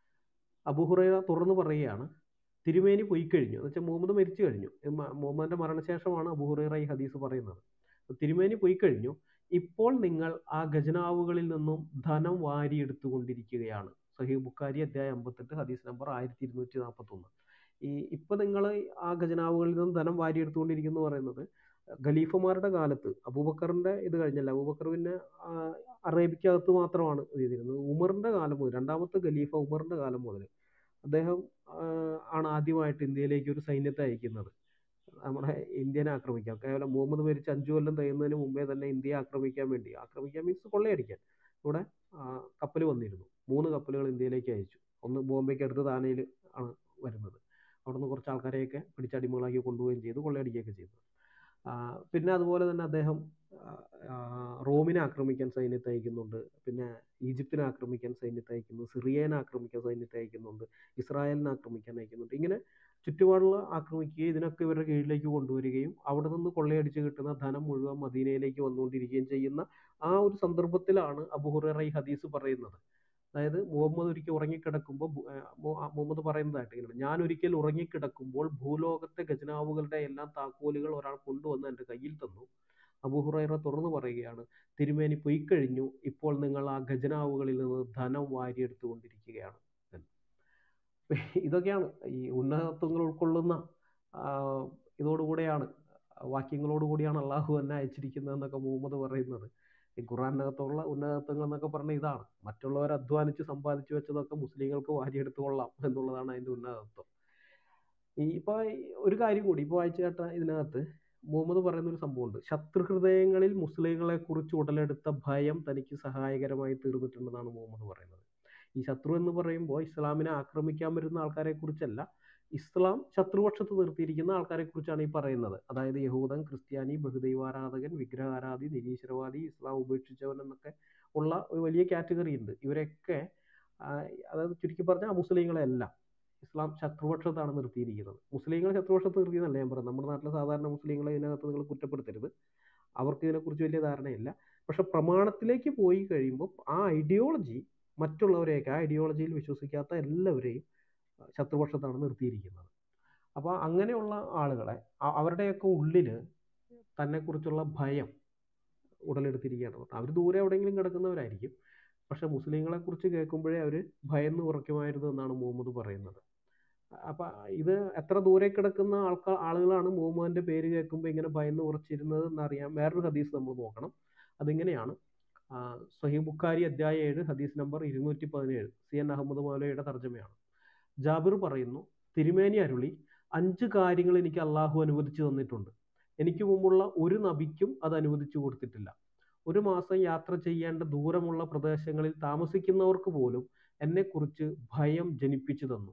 അബുഹുറൈറ തുറന്നു പറയുകയാണ് തിരുമേനി പോയി കഴിഞ്ഞു എന്ന് വെച്ചാൽ മുഹമ്മദ് മരിച്ചു കഴിഞ്ഞു മ- മുഹമ്മദിന്റെ മരണശേഷമാണ് അബുഹുറൈറ ഈ ഹദീസ് പറയുന്നത് തിരുമേനി പോയി കഴിഞ്ഞു ഇപ്പോൾ നിങ്ങൾ ആ ഖജനാവുകളിൽ നിന്നും ധനം വാരിയെടുത്തുകൊണ്ടിരിക്കുകയാണ് സഹീഹ് ബുഖാരി അധ്യായം അമ്പത്തെട്ട് ഹദീസ് നമ്പർ ആയിരത്തി ഇരുന്നൂറ്റി നാൽപ്പത്തി ഒന്ന് ഈ ഇപ്പൊ നിങ്ങൾ ആ ഖജനാവുകളിൽ നിന്നും ധനം വാരിയെടുത്തുകൊണ്ടിരിക്കുന്നു പറയുന്നത് ഖലീഫമാരുടെ കാലത്ത് അബൂബക്കറിന്റെ ഇത് കഴിഞ്ഞല്ല അബൂബക്കർ പിന്നെ ആ, അറേബ്യക്കകത്ത് മാത്രമാണ് ഇത് ചെയ്തിരുന്നത് ഉമറിന്റെ കാലം മുതൽ രണ്ടാമത്തെ ഖലീഫ ഉമറിന്റെ കാലം മുതൽ അദ്ദേഹം ആ, ആണ് ആദ്യമായിട്ട് ഇന്ത്യയിലേക്ക് ഒരു സൈന്യത്തെ അയക്കുന്നത് നമ്മുടെ ഇന്ത്യനെ ആക്രമിക്കാൻ കേവലം മുഹമ്മദ് മരിച്ച് അഞ്ചു കൊല്ലം തികയുന്നതിന് മുമ്പേ തന്നെ ഇന്ത്യയെ ആക്രമിക്കാൻ വേണ്ടി ആക്രമിക്കാൻ മീൻസ് കൊള്ളയടിക്കാൻ ഇവിടെ കപ്പൽ വന്നിരുന്നു മൂന്ന് കപ്പലുകൾ ഇന്ത്യയിലേക്ക് അയച്ചു ഒന്ന് ബോംബെക്ക് അടുത്ത് താനയിൽ ആണ് വരുന്നത് അവിടുന്ന് കുറച്ച് ആൾക്കാരെയൊക്കെ പിടിച്ചടിമകളാക്കി കൊണ്ടുപോവുകയും ചെയ്തു കൊള്ളയടിക്കുകയൊക്കെ ചെയ്തു ആ, പിന്നെ അതുപോലെ തന്നെ അദ്ദേഹം ആ, ആ, റോമിനെ ആക്രമിക്കാൻ സൈന്യത്തെ അയക്കുന്നുണ്ട് പിന്നെ ഈജിപ്തിനെ ആക്രമിക്കാൻ സൈന്യത്തെ അയക്കുന്നു സിറിയനെ ആക്രമിക്കാൻ സൈന്യത്തെ അയക്കുന്നുണ്ട് ഇസ്രായേലിനെ ആക്രമിക്കാൻ അയക്കുന്നുണ്ട് ഇങ്ങനെ ചുറ്റുപാടുള്ള ആക്രമിക്കുകയും ഇതിനൊക്കെ ഇവരുടെ കീഴിലേക്ക് കൊണ്ടുവരികയും അവിടെ നിന്ന് കൊള്ളയടിച്ച് കിട്ടുന്ന ധനം മുഴുവൻ മദീനയിലേക്ക് വന്നുകൊണ്ടിരിക്കുകയും ചെയ്യുന്ന ആ ഒരു സന്ദർഭത്തിലാണ് അബുഹുറ ഈ ഹദീസ് പറയുന്നത് അതായത് മുഹമ്മദ് ഒരിക്കൽ ഉറങ്ങിക്കിടക്കുമ്പോൾ ഭൂ- ഏർ മു- ആ മുഹമ്മദ് പറയുന്നതായിട്ട് ഇങ്ങനെ ഞാൻ ഒരിക്കൽ ഉറങ്ങിക്കിടക്കുമ്പോൾ ഭൂലോകത്തെ ഖജനാവുകളുടെ എല്ലാം താക്കോലുകൾ ഒരാൾ കൊണ്ടുവന്ന് എൻ്റെ കയ്യിൽ തന്നു അബൂഹുറൈറ തുറന്നു പറയുകയാണ് തിരുമേനി പൊയ്ക്കഴിഞ്ഞു ഇപ്പോൾ നിങ്ങൾ ആ ഖജനാവുകളിൽ നിന്ന് ധനം വാരിയെടുത്തുകൊണ്ടിരിക്കുകയാണ് എന്ന്. ഇതൊക്കെയാണ് ഈ ഉന്നതത്വങ്ങൾ ഉൾക്കൊള്ളുന്ന ആ, ഇതോടുകൂടെയാണ് വാക്യങ്ങളോടുകൂടിയാണ് അള്ളാഹു എന്നെ അയച്ചിരിക്കുന്നത് എന്നൊക്കെ മുഹമ്മദ് പറയുന്നത് ഈ ഖുറാനകത്തുള്ള ഉന്നതത്വങ്ങൾ എന്നൊക്കെ പറഞ്ഞ ഇതാണ് മറ്റുള്ളവർ അധ്വാനിച്ച് സമ്പാദിച്ചു വെച്ചതൊക്കെ മുസ്ലിങ്ങൾക്ക് വാരിയെടുത്തു കൊള്ളാം എന്നുള്ളതാണ് അതിന്റെ ഉന്നതത്വം ഈ ഇപ്പൊ ഈ ഒരു കാര്യം കൂടി ഇപ്പൊ വായിച്ച കേട്ട ഇതിനകത്ത് മുഹമ്മദ് പറയുന്ന ഒരു സംഭവമുണ്ട് ശത്രുഹൃദയങ്ങളിൽ മുസ്ലിങ്ങളെ കുറിച്ച് ഉടലെടുത്ത ഭയം തനിക്ക് സഹായകരമായി തീർന്നിട്ടുണ്ടെന്നാണ് മുഹമ്മദ് പറയുന്നത് ഈ ശത്രു എന്ന് പറയുമ്പോൾ ഇസ്ലാമിനെ ആക്രമിക്കാൻ വരുന്ന ആൾക്കാരെ കുറിച്ചല്ല ഇസ്ലാം ശത്രുപക്ഷത്ത് നിർത്തിയിരിക്കുന്ന ആൾക്കാരെ കുറിച്ചാണ് ഈ പറയുന്നത് അതായത് യഹൂദൻ ക്രിസ്ത്യാനി ബഹുദൈവാരാധകൻ വിഗ്രഹാരാധി നിരീശ്വരവാദി ഇസ്ലാം ഉപേക്ഷിച്ചവൻ എന്നൊക്കെ ഉള്ള ഒരു വലിയ കാറ്റഗറി ഉണ്ട് ഇവരൊക്കെ ആ, അതായത് ചുരുക്കി പറഞ്ഞാൽ മുസ്ലിങ്ങളെ അല്ല ഇസ്ലാം ശത്രുപക്ഷത്താണ് നിർത്തിയിരിക്കുന്നത് മുസ്ലിങ്ങളെ ശത്രുപക്ഷത്ത് നിർത്തിയെന്നല്ല ഞാൻ പറയുന്നത് നമ്മുടെ നാട്ടിലെ സാധാരണ മുസ്ലിങ്ങളെ ഇതിനകത്ത് നിങ്ങൾ കുറ്റപ്പെടുത്തരുത് അവർക്ക് ഇതിനെക്കുറിച്ച് വലിയ ധാരണയില്ല പക്ഷെ പ്രമാണത്തിലേക്ക് പോയി കഴിയുമ്പോൾ ആ ഐഡിയോളജി മറ്റുള്ളവരെയൊക്കെ ആ ഐഡിയോളജിയിൽ വിശ്വസിക്കാത്ത എല്ലാവരെയും ശത്രുപക്ഷത്താണ് നിർത്തിയിരിക്കുന്നത് അപ്പോൾ അങ്ങനെയുള്ള ആളുകളെ അ- അവരുടെയൊക്കെ ഉള്ളിൽ തന്നെക്കുറിച്ചുള്ള ഭയം ഉടലെടുത്തിരിക്കുകയാണ് അവർ ദൂരെ എവിടെയെങ്കിലും കിടക്കുന്നവരായിരിക്കും പക്ഷെ മുസ്ലിങ്ങളെ കുറിച്ച് കേൾക്കുമ്പോഴേ അവർ ഭയന്ന് ഉറക്കുമായിരുന്നു എന്നാണ് മുഹമ്മദ് പറയുന്നത് അപ്പൊ ഇത് എത്ര ദൂരെ കിടക്കുന്ന ആൾക്കാർ ആളുകളാണ് മുഹമ്മദിന്റെ പേര് കേൾക്കുമ്പോൾ ഇങ്ങനെ ഭയന്ന് ഉറച്ചിരുന്നത് എന്നറിയാൻ വേറൊരു ഹദീസ് നമ്മൾ നോക്കണം അതിങ്ങനെയാണ് ആ, സഹീഹ് ബുഖാരി അധ്യായ ഏഴ് ഹദീസ് നമ്പർ ഇരുന്നൂറ്റി പതിനേഴ് സി എൻ അഹമ്മദ് മൗലയുടെ തർജ്ജമയാണ് ജാബിർ പറയുന്നു തിരുമേനി അരുളി അഞ്ച് കാര്യങ്ങൾ എനിക്ക് അള്ളാഹു അനുവദിച്ചു തന്നിട്ടുണ്ട് എനിക്ക് മുമ്പുള്ള ഒരു നബിക്കും അത് അനുവദിച്ചു കൊടുത്തിട്ടില്ല ഒരു മാസം യാത്ര ചെയ്യേണ്ട ദൂരമുള്ള പ്രദേശങ്ങളിൽ താമസിക്കുന്നവർക്ക് പോലും എന്നെക്കുറിച്ച് ഭയം ജനിപ്പിച്ചു തന്നു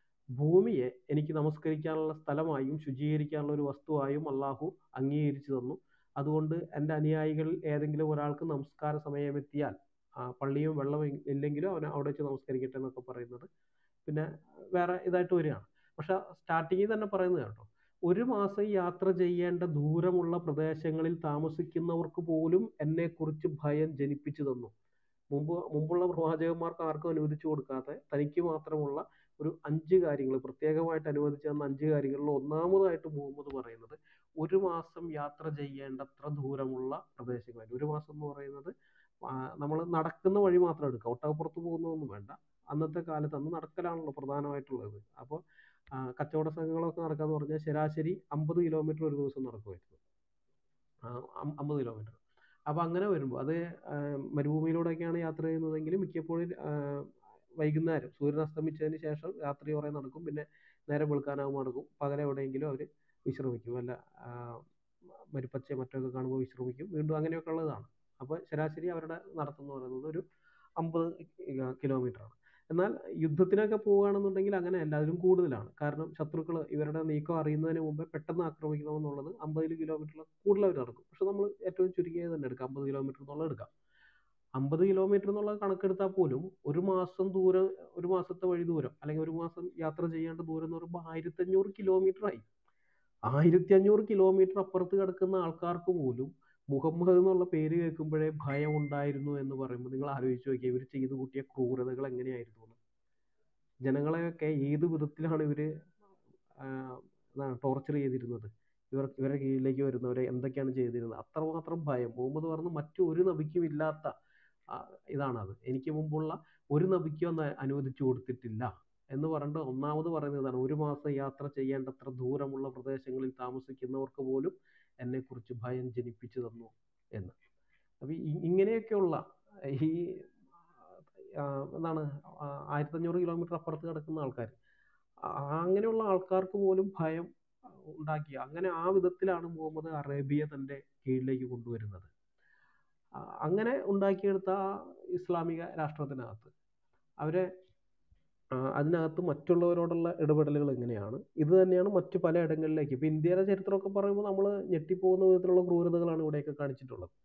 ഭൂമിയെ എനിക്ക് നമസ്കരിക്കാനുള്ള സ്ഥലമായും ശുചീകരിക്കാനുള്ള ഒരു വസ്തുവായും അള്ളാഹു അംഗീകരിച്ചു തന്നു അതുകൊണ്ട് എൻ്റെ അനുയായികളിൽ ഏതെങ്കിലും ഒരാൾക്ക് നമസ്കാര സമയമെത്തിയാൽ ആ പള്ളിയും വെള്ളവും ഇല്ലെങ്കിലും അവൻ അവിടെ വെച്ച് നമസ്കരിക്കട്ടെ എന്നൊക്കെ പറയുന്നത് പിന്നെ വേറെ ഇതായിട്ട് വരികയാണ് പക്ഷെ സ്റ്റാർട്ടിങ്ങിൽ തന്നെ പറയുന്നത് കേട്ടോ ഒരു മാസം യാത്ര ചെയ്യേണ്ട ദൂരമുള്ള പ്രദേശങ്ങളിൽ താമസിക്കുന്നവർക്ക് പോലും എന്നെക്കുറിച്ച് ഭയം ജനിപ്പിച്ചു തന്നു മുമ്പ് മുമ്പുള്ള പ്രവാചകന്മാർക്ക് ആർക്കും അനുവദിച്ചു കൊടുക്കാതെ തനിക്ക് മാത്രമുള്ള ഒരു അഞ്ച് കാര്യങ്ങൾ പ്രത്യേകമായിട്ട് അനുവദിച്ചു തന്ന അഞ്ച് കാര്യങ്ങളിൽ ഒന്നാമതായിട്ട് മുഹമ്മദ് പറയുന്നത് ഒരു മാസം യാത്ര ചെയ്യേണ്ടത്ര ദൂരമുള്ള പ്രദേശങ്ങളിൽ ഒരു മാസം എന്ന് പറയുന്നത് നമ്മൾ നടക്കുന്ന വഴി മാത്രം എടുക്കുക ഒട്ടകപ്പുറത്ത് പോകുന്നതൊന്നും വേണ്ട അന്നത്തെ കാലത്ത് അന്ന് നടക്കലാണല്ലോ പ്രധാനമായിട്ടുള്ളത് അപ്പോൾ കച്ചവട സംഘങ്ങളൊക്കെ നടക്കാന്ന് പറഞ്ഞാൽ ശരാശരി അമ്പത് കിലോമീറ്റർ ഒരു ദിവസം നടക്കുമായിരുന്നു ആ, അം- അമ്പത് കിലോമീറ്റർ അപ്പോൾ അങ്ങനെ വരുമ്പോൾ അത് ആ, മരുഭൂമിയിലൂടെയൊക്കെയാണ് യാത്ര ചെയ്യുന്നതെങ്കിൽ മിക്കപ്പോഴും ആ, വൈകുന്നേരം സൂര്യൻ അസ്തമിച്ചതിന് ശേഷം രാത്രി കുറേ നടക്കും പിന്നെ നേരം വെളുക്കാനാകുമ്പോൾ നടക്കും പകൽ എവിടെയെങ്കിലും അവർ വിശ്രമിക്കും വല്ല ആ, മരുപ്പച്ച മറ്റൊക്കെ കാണുമ്പോൾ വിശ്രമിക്കും വീണ്ടും അങ്ങനെയൊക്കെ ഉള്ളതാണ് അപ്പോൾ ശരാശരി അവരുടെ നടത്തം എന്ന് പറയുന്നത് ഒരു അമ്പത് കിലോമീറ്ററാണ് എന്നാൽ യുദ്ധത്തിനൊക്കെ പോവുകയാണെന്നുണ്ടെങ്കിൽ അങ്ങനെയല്ല അതിലും കൂടുതലാണ് കാരണം ശത്രുക്കൾ ഇവരുടെ നീക്കം അറിയുന്നതിന് മുമ്പേ പെട്ടെന്ന് ആക്രമിക്കണമെന്നുള്ളത് അമ്പത് കിലോമീറ്ററിൽ കൂടുതൽ അവർ നടക്കും പക്ഷെ നമ്മൾ ഏറ്റവും ചുരുങ്ങിയത് തന്നെ എടുക്കാം അമ്പത് കിലോമീറ്റർ എന്നുള്ളത് എടുക്കാം അമ്പത് കിലോമീറ്റർ എന്നുള്ള കണക്കെടുത്താൽ പോലും ഒരു മാസം ദൂരം ഒരു മാസത്തെ വഴി ദൂരം അല്ലെങ്കിൽ ഒരു മാസം യാത്ര ചെയ്യേണ്ട ദൂരം എന്ന് പറയുമ്പോൾ ആയിരത്തഞ്ഞൂറ് കിലോമീറ്റർ ആയി ആയിരത്തി അഞ്ഞൂറ് കിലോമീറ്റർ അപ്പുറത്ത് കിടക്കുന്ന ആൾക്കാർക്ക് പോലും മുഹമ്മദ് എന്നുള്ള പേര് കേൾക്കുമ്പോഴേ ഭയം ഉണ്ടായിരുന്നു എന്ന് പറയുമ്പോൾ നിങ്ങൾ ആലോചിച്ച് നോക്കിയാൽ ഇവർ ചെയ്തു കൂട്ടിയ ക്രൂരതകൾ എങ്ങനെയായിരുന്നു എന്ന്. ജനങ്ങളെയൊക്കെ ഏത് വിധത്തിലാണ് ഇവര് ടോർച്ചർ ചെയ്തിരുന്നത് ഇവർ ഇവരുടെ കീഴിലേക്ക് വരുന്നവരെ എന്തൊക്കെയാണ് ചെയ്തിരുന്നത് അത്രമാത്രം ഭയം മുഹമ്മദ് പറഞ്ഞ മറ്റു ഒരു നബിക്കും ഇല്ലാത്ത ആ, ഇതാണത് എനിക്ക് മുമ്പുള്ള ഒരു നബിക്കും ഒന്ന് അനുവദിച്ചു കൊടുത്തിട്ടില്ല എന്ന് പറഞ്ഞിട്ട് ഒന്നാമത് പറയുന്നതാണ് ഒരു മാസം യാത്ര ചെയ്യേണ്ടത്ര ദൂരമുള്ള പ്രദേശങ്ങളിൽ താമസിക്കുന്നവർക്ക് പോലും എന്നെക്കുറിച്ച് ഭയം ജനിപ്പിച്ചു തന്നു എന്ന് അപ്പം ഇങ്ങനെയൊക്കെയുള്ള ഈ ആ, എന്താണ് ആയിരത്തഞ്ഞൂറ് കിലോമീറ്റർ അപ്പുറത്ത് കിടക്കുന്ന ആൾക്കാർ അങ്ങനെയുള്ള ആൾക്കാർക്ക് പോലും ഭയം ഉണ്ടാക്കി അങ്ങനെ ആ വിധത്തിലാണ് മുഹമ്മദ് അറേബ്യ തൻ്റെ കീഴിലേക്ക് കൊണ്ടുവരുന്നത് ആ, അങ്ങനെ ഉണ്ടാക്കിയെടുത്ത ആ ഇസ്ലാമിക രാഷ്ട്രത്തിനകത്ത് അവരെ ആ, അതിനകത്ത് മറ്റുള്ളവരോടുള്ള ഇടപെടലുകൾ എങ്ങനെയാണ് ഇത് തന്നെയാണ് മറ്റു പല ഇടങ്ങളിലേക്ക് ഇപ്പം ഇന്ത്യയുടെ ചരിത്രമൊക്കെ പറയുമ്പോൾ നമ്മൾ ഞെട്ടിപ്പോകുന്ന വിധത്തിലുള്ള ക്രൂരതകളാണ് ഇവിടെയൊക്കെ കാണിച്ചിട്ടുള്ളത്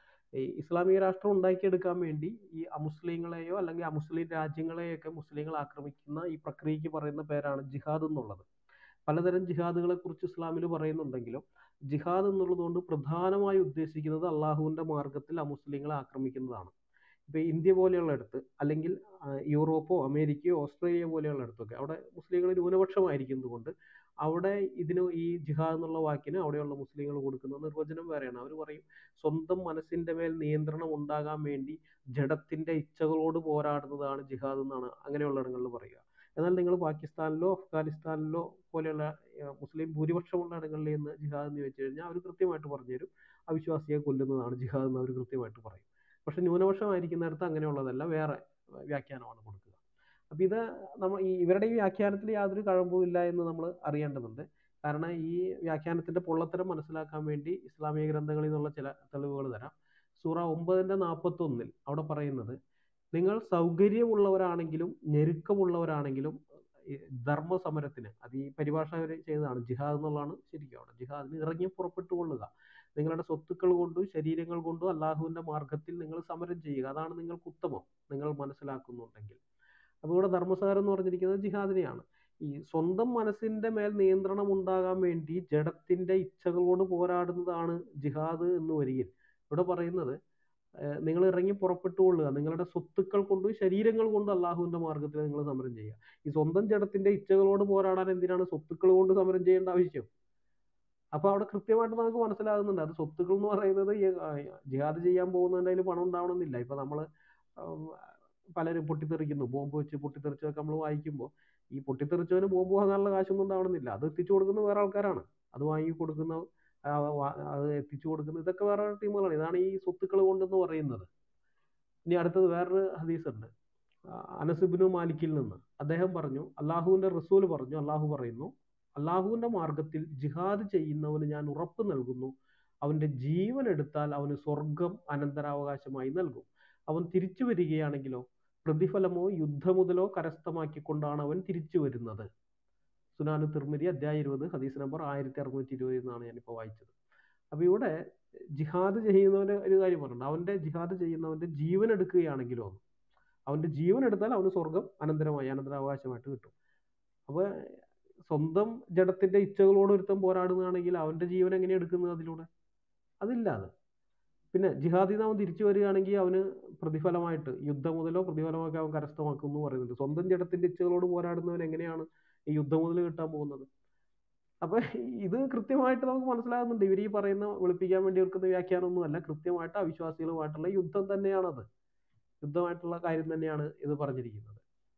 ഈ ഇസ്ലാമിക രാഷ്ട്രം ഉണ്ടാക്കിയെടുക്കാൻ വേണ്ടി ഈ അമുസ്ലിങ്ങളെയോ അല്ലെങ്കിൽ അമുസ്ലിം രാജ്യങ്ങളെയൊക്കെ മുസ്ലിങ്ങൾ ആക്രമിക്കുന്ന ഈ പ്രക്രിയയ്ക്ക് പറയുന്ന പേരാണ് ജിഹാദ് എന്നുള്ളത് പലതരം ജിഹാദുകളെ കുറിച്ച് ഇസ്ലാമിൽ പറയുന്നുണ്ടെങ്കിലും ജിഹാദ് എന്നുള്ളത് കൊണ്ട് പ്രധാനമായി ഉദ്ദേശിക്കുന്നത് അള്ളാഹുവിൻ്റെ മാർഗത്തിൽ അമുസ്ലിങ്ങളെ ആക്രമിക്കുന്നതാണ് ഇപ്പോൾ ഇന്ത്യ പോലെയുള്ള ഇടത്ത് അല്ലെങ്കിൽ ആ, യൂറോപ്പോ അമേരിക്കയോ ഓസ്ട്രേലിയ പോലെയുള്ള ഇടത്തൊക്കെ അവിടെ മുസ്ലിങ്ങൾ ന്യൂനപക്ഷമായിരിക്കുന്നത് കൊണ്ട് അവിടെ ഇതിന് ഈ ജിഹാദ് എന്നുള്ള വാക്കിന് അവിടെയുള്ള മുസ്ലിങ്ങൾ കൊടുക്കുന്ന നിർവചനം വേറെയാണ് അവർ പറയും സ്വന്തം മനസ്സിൻ്റെ മേൽ നിയന്ത്രണം ഉണ്ടാകാൻ വേണ്ടി ജഡത്തിൻ്റെ ഇച്ഛകളോട് പോരാടുന്നതാണ് ജിഹാദ് എന്നാണ് അങ്ങനെയുള്ള ഇടങ്ങളിൽ പറയുക എന്നാൽ നിങ്ങൾ പാകിസ്ഥാനിലോ അഫ്ഗാനിസ്ഥാനിലോ പോലെയുള്ള ആ, മുസ്ലിം ഭൂരിപക്ഷമുള്ള ഇടങ്ങളിൽ നിന്ന് ജിഹാദ് എന്ന് ചോദിച്ചു കഴിഞ്ഞാൽ അവർ കൃത്യമായിട്ട് പറഞ്ഞുതരും അവിശ്വാസിയെ കൊല്ലുന്നതാണ് ജിഹാദ് എന്ന് അവർ കൃത്യമായിട്ട് പറയും പക്ഷെ ന്യൂനപക്ഷമായിരിക്കുന്നിടത്ത് അങ്ങനെയുള്ളതല്ല വേറെ വ്യാഖ്യാനമാണ് കൊടുക്കുക അപ്പം ഇത് നമ്മൾ ഈ ഇവരുടെ ഈ വ്യാഖ്യാനത്തിൽ യാതൊരു കഴമ്പും ഇല്ല എന്ന് നമ്മൾ അറിയേണ്ടതുണ്ട് കാരണം ഈ വ്യാഖ്യാനത്തിന്റെ പൊള്ളത്തരം മനസ്സിലാക്കാൻ വേണ്ടി ഇസ്ലാമിക ഗ്രന്ഥങ്ങളിൽ നിന്നുള്ള ചില തെളിവുകൾ തരാം സൂറ ഒമ്പതിന്റെ നാൽപ്പത്തൊന്നിൽ അവിടെ പറയുന്നത് നിങ്ങൾ സൗകര്യമുള്ളവരാണെങ്കിലും ഞെരുക്കമുള്ളവരാണെങ്കിലും ഈ ധർമ്മസമരത്തിന് അത് ഈ പരിഭാഷ അവർ ചെയ്തതാണ് ജിഹാദ് എന്നുള്ളതാണ് ശരിക്കും അവിടെ ജിഹാദിന് ഇറങ്ങി പുറപ്പെട്ടുകൊള്ളുക നിങ്ങളുടെ സ്വത്തുക്കൾ കൊണ്ടും ശരീരങ്ങൾ കൊണ്ടും അള്ളാഹുവിന്റെ മാർഗത്തിൽ നിങ്ങൾ സമരം ചെയ്യുക അതാണ് നിങ്ങൾക്ക് ഉത്തമം നിങ്ങൾ മനസ്സിലാക്കുന്നുണ്ടെങ്കിൽ അപ്പോൾ ഇവിടെ ധർമ്മസാരം എന്ന് പറഞ്ഞിരിക്കുന്നത് ജിഹാദിനെയാണ് ഈ സ്വന്തം മനസ്സിന്റെ മേൽ നിയന്ത്രണം ഉണ്ടാകാൻ വേണ്ടി ജഡത്തിന്റെ ഇച്ഛകളോട് പോരാടുന്നതാണ് ജിഹാദ് എന്ന് വരികിൽ ഇവിടെ പറയുന്നത് ഏഹ് നിങ്ങൾ ഇറങ്ങി പുറപ്പെട്ടുകൊള്ളുക നിങ്ങളുടെ സ്വത്തുക്കൾ കൊണ്ടും ശരീരങ്ങൾ കൊണ്ടും അള്ളാഹുവിന്റെ മാർഗത്തിൽ നിങ്ങൾ സമരം ചെയ്യുക ഈ സ്വന്തം ജഡത്തിന്റെ ഇച്ഛകളോട് പോരാടാൻ എന്തിനാണ് സ്വത്തുക്കൾ കൊണ്ട് സമരം ചെയ്യേണ്ട ആവശ്യം അപ്പൊ അവിടെ കൃത്യമായിട്ട് നമുക്ക് മനസ്സിലാകുന്നുണ്ട് അത് സ്വത്തുക്കൾ എന്ന് പറയുന്നത് ഈ, ആ, ജിഹാദ് ചെയ്യാൻ പോകുന്നതിൻ്റെ കയ്യിൽ പണം ഉണ്ടാവണമെന്നില്ല ഇപ്പൊ നമ്മള് ഉം, പലരും പൊട്ടിത്തെറിക്കുന്നു ബോംബ് വെച്ച് പൊട്ടിത്തെറിച്ചതൊക്കെ നമ്മൾ വായിക്കുമ്പോൾ ഈ പൊട്ടിത്തെറിച്ചവന് ബോംബ് വാങ്ങാനുള്ള കാശൊന്നും ഉണ്ടാവണമെന്നില്ല അത് എത്തിച്ചു കൊടുക്കുന്ന വേറെ ആൾക്കാരാണ് അത് വാങ്ങി കൊടുക്കുന്ന ആ, വാ- അത് എത്തിച്ചു കൊടുക്കുന്ന ഇതൊക്കെ വേറെ ടീമുകളാണ് ഇതാണ് ഈ സ്വത്തുക്കൾ കൊണ്ടെന്ന് പറയുന്നത് ഇനി അടുത്തത് വേറൊരു ഹദീസ് ഉണ്ട് അനസിബിനു മാലിക്കിൽ നിന്ന് അദ്ദേഹം പറഞ്ഞു അള്ളാഹുവിന്റെ റസൂൽ പറഞ്ഞു അള്ളാഹു പറയുന്നു അള്ളാഹുവിന്റെ മാർഗത്തിൽ ജിഹാദ് ചെയ്യുന്നവന് ഞാൻ ഉറപ്പ് നൽകുന്നു അവന്റെ ജീവൻ എടുത്താൽ അവന് സ്വർഗം അനന്തരാവകാശമായി നൽകും അവൻ തിരിച്ചു വരികയാണെങ്കിലോ പ്രതിഫലമോ യുദ്ധമുതലോ കരസ്ഥമാക്കിക്കൊണ്ടാണ് അവൻ തിരിച്ചു വരുന്നത് സുനാനു തിർമിതി അധ്യായം ഇരുപത് ഹദീസ് നമ്പർ ആയിരത്തി അറുന്നൂറ്റി ഇരുപത് എന്നാണ് ഞാനിപ്പോൾ വായിച്ചത് അപ്പൊ ഇവിടെ ജിഹാദ് ചെയ്യുന്നവന്റെ ഒരു കാര്യം പറഞ്ഞിട്ടുണ്ട് അവന്റെ ജിഹാദ് ചെയ്യുന്നവന്റെ ജീവൻ എടുക്കുകയാണെങ്കിലോ അവന്റെ ജീവൻ എടുത്താൽ അവന് സ്വർഗം അനന്തരമായി അനന്തരാവകാശമായിട്ട് കിട്ടും അപ്പൊ സ്വന്തം ജഡത്തിന്റെ ഇച്ഛകളോട് ഒരുത്തം പോരാടുന്നതാണെങ്കിൽ അവന്റെ ജീവൻ എങ്ങനെ എടുക്കുന്നത് അതിലൂടെ അതില്ല അത് പിന്നെ ജിഹാദിൽ നിന്ന് അവൻ തിരിച്ചു വരികയാണെങ്കിൽ അവന് പ്രതിഫലമായിട്ട് യുദ്ധം മുതലോ പ്രതിഫലമൊക്കെ അവൻ കരസ്ഥമാക്കും എന്ന് പറയുന്നുണ്ട് സ്വന്തം ജഡത്തിന്റെ ഇച്ഛകളോട് പോരാടുന്നവൻ എങ്ങനെയാണ് ഈ യുദ്ധം മുതൽ കിട്ടാൻ പോകുന്നത് അപ്പൊ ഇത് കൃത്യമായിട്ട് നമുക്ക് മനസ്സിലാകുന്നുണ്ട് ഇവർ ഈ പറയുന്ന വെളുപ്പിക്കാൻ വേണ്ടി വെക്കുന്ന വ്യാഖ്യാനമൊന്നുമല്ല കൃത്യമായിട്ട് അവിശ്വാസികളുമായിട്ടുള്ള യുദ്ധം തന്നെയാണത് യുദ്ധമായിട്ടുള്ള കാര്യം തന്നെയാണ് ഇത് പറഞ്ഞിരിക്കുന്നത്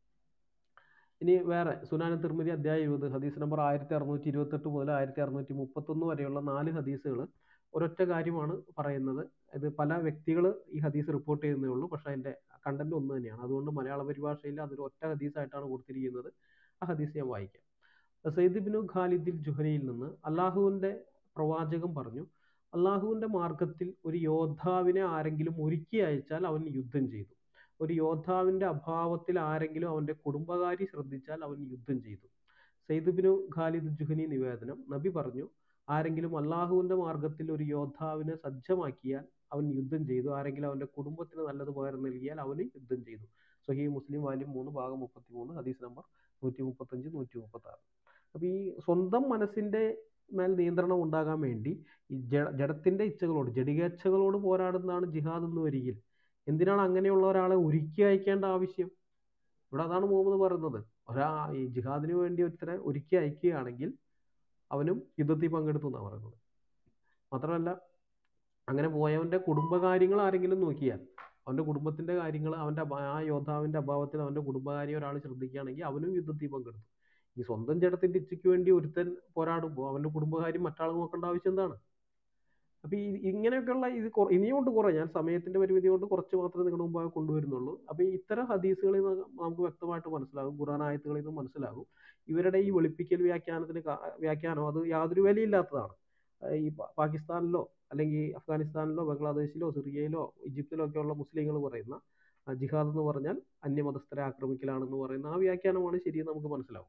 ഇനി വേറെ സുനാന തിർമിതി അധ്യായം ഇരുപത് ഹദീസ് നമ്പർ ആയിരത്തി അറുന്നൂറ്റി ഇരുപത്തെട്ട് മുതൽ ആയിരത്തി അറുന്നൂറ്റി മുപ്പത്തൊന്ന് വരെയുള്ള നാല് ഹദീസുകൾ ഒരൊറ്റ കാര്യമാണ് പറയുന്നത് ഇത് പല വ്യക്തികൾ ഈ ഹദീസ് റിപ്പോർട്ട് ചെയ്യുന്നേ ഉള്ളൂ പക്ഷേ അതിൻ്റെ കണ്ടന്റ് ഒന്ന് തന്നെയാണ് അതുകൊണ്ട് മലയാള പരിഭാഷയിൽ അതൊരു ഒറ്റ ഹദീസായിട്ടാണ് കൊടുത്തിരിക്കുന്നത് ആ ഹദീസ് ഞാൻ വായിക്കാം സയ്യിദ് ബിനു ഖാലിദിൽ ജുഹരിയിൽ നിന്ന് അള്ളാഹുവിൻ്റെ പ്രവാചകം പറഞ്ഞു അള്ളാഹുവിൻ്റെ മാർഗത്തിൽ ഒരു യോദ്ധാവിനെ ആരെങ്കിലും ഒരുക്കി അയച്ചാൽ അവൻ യുദ്ധം ചെയ്തു ഒരു യോദ്ധാവിൻ്റെ അഭാവത്തിൽ ആരെങ്കിലും അവൻ്റെ കുടുംബകാരി ശ്രദ്ധിച്ചാൽ അവൻ യുദ്ധം ചെയ്തു സയ്യിദ് ബിനു ഖാലിദ് ജുഹനി നിവേദനം നബി പറഞ്ഞു ആരെങ്കിലും അള്ളാഹുവിൻ്റെ മാർഗത്തിൽ ഒരു യോദ്ധാവിനെ സജ്ജമാക്കിയാൽ അവൻ യുദ്ധം ചെയ്തു ആരെങ്കിലും അവൻ്റെ കുടുംബത്തിന് നല്ലത് പകരം നൽകിയാൽ അവന് യുദ്ധം ചെയ്തു സഹി മുസ്ലിം വാല്യം മൂന്ന് ഭാഗം മുപ്പത്തി മൂന്ന് ഹദീസ് നമ്പർ നൂറ്റി മുപ്പത്തഞ്ച് നൂറ്റി മുപ്പത്തി ആറ് അപ്പോൾ ഈ സ്വന്തം മനസ്സിൻ്റെ മേൽ നിയന്ത്രണം ഉണ്ടാകാൻ വേണ്ടി ഈ ജഡ ജഡത്തിൻ്റെ ഇച്ഛകളോട് ജഡികേച്ഛകളോട് പോരാടുന്നതാണ് ജിഹാദ് എന്ന് വരികിൽ എന്തിനാണ് അങ്ങനെയുള്ള ഒരാളെ ഒരുക്കി അയക്കേണ്ട ആവശ്യം ഇവിടെ അതാണ് മുഹമ്മദ് പറയുന്നത് ഒരാ ഈ ജിഹാദിന് വേണ്ടി ഒരുത്തരെ ഒരുക്കി അയക്കുകയാണെങ്കിൽ അവനും യുദ്ധത്തിൽ പങ്കെടുത്തു എന്നാണ് പറയുന്നത് മാത്രമല്ല അങ്ങനെ പോയവൻ്റെ കുടുംബകാര്യങ്ങൾ ആരെങ്കിലും നോക്കിയാൽ അവൻ്റെ കുടുംബത്തിൻ്റെ കാര്യങ്ങൾ അവൻ്റെ ആ യോദ്ധാവിൻ്റെ അഭാവത്തിൽ അവൻ്റെ കുടുംബകാര്യം ഒരാൾ ശ്രദ്ധിക്കുകയാണെങ്കിൽ അവനും യുദ്ധത്തിൽ പങ്കെടുത്തു ഈ സ്വന്തം ജഡത്തിൻ്റെ ഇച്ഛയ്ക്ക് വേണ്ടി ഒരുത്തൻ പോരാടുമ്പോൾ അവൻ്റെ കുടുംബകാര്യം മറ്റാൾ നോക്കേണ്ട ആവശ്യം എന്താണ് അപ്പോൾ ഈ ഇങ്ങനെയൊക്കെയുള്ള ഇത് ഇനിയും ഉണ്ട് കുറേ ഞാൻ സമയത്തിൻ്റെ പരിമിതി കൊണ്ട് കുറച്ച് മാത്രമേ നിങ്ങളുടെ മുമ്പാകെ കൊണ്ടുവരുന്നുള്ളൂ അപ്പോൾ ഈ ഇത്തരം ഹദീസുകളിൽ നിന്ന് നമുക്ക് വ്യക്തമായിട്ട് മനസ്സിലാകും ഖുറാൻ ആയത്തുകളിൽ നിന്ന് മനസ്സിലാകും ഇവരുടെ ഈ വെളുപ്പിക്കൽ വ്യാഖ്യാനത്തിന് വ്യാഖ്യാനം അത് യാതൊരു വിലയില്ലാത്തതാണ് ഈ പാകിസ്ഥാനിലോ അല്ലെങ്കിൽ അഫ്ഗാനിസ്ഥാനിലോ ബംഗ്ലാദേശിലോ സിറിയയിലോ ഈജിപ്തിലോ ഒക്കെയുള്ള മുസ്ലിങ്ങൾ പറയുന്ന ജിഹാദ് എന്ന് പറഞ്ഞാൽ അന്യമതസ്ഥരെ ആക്രമിക്കലാണെന്ന് പറയുന്ന ആ വ്യാഖ്യാനമാണ് ശരിയെന്ന് നമുക്ക് മനസ്സിലാവും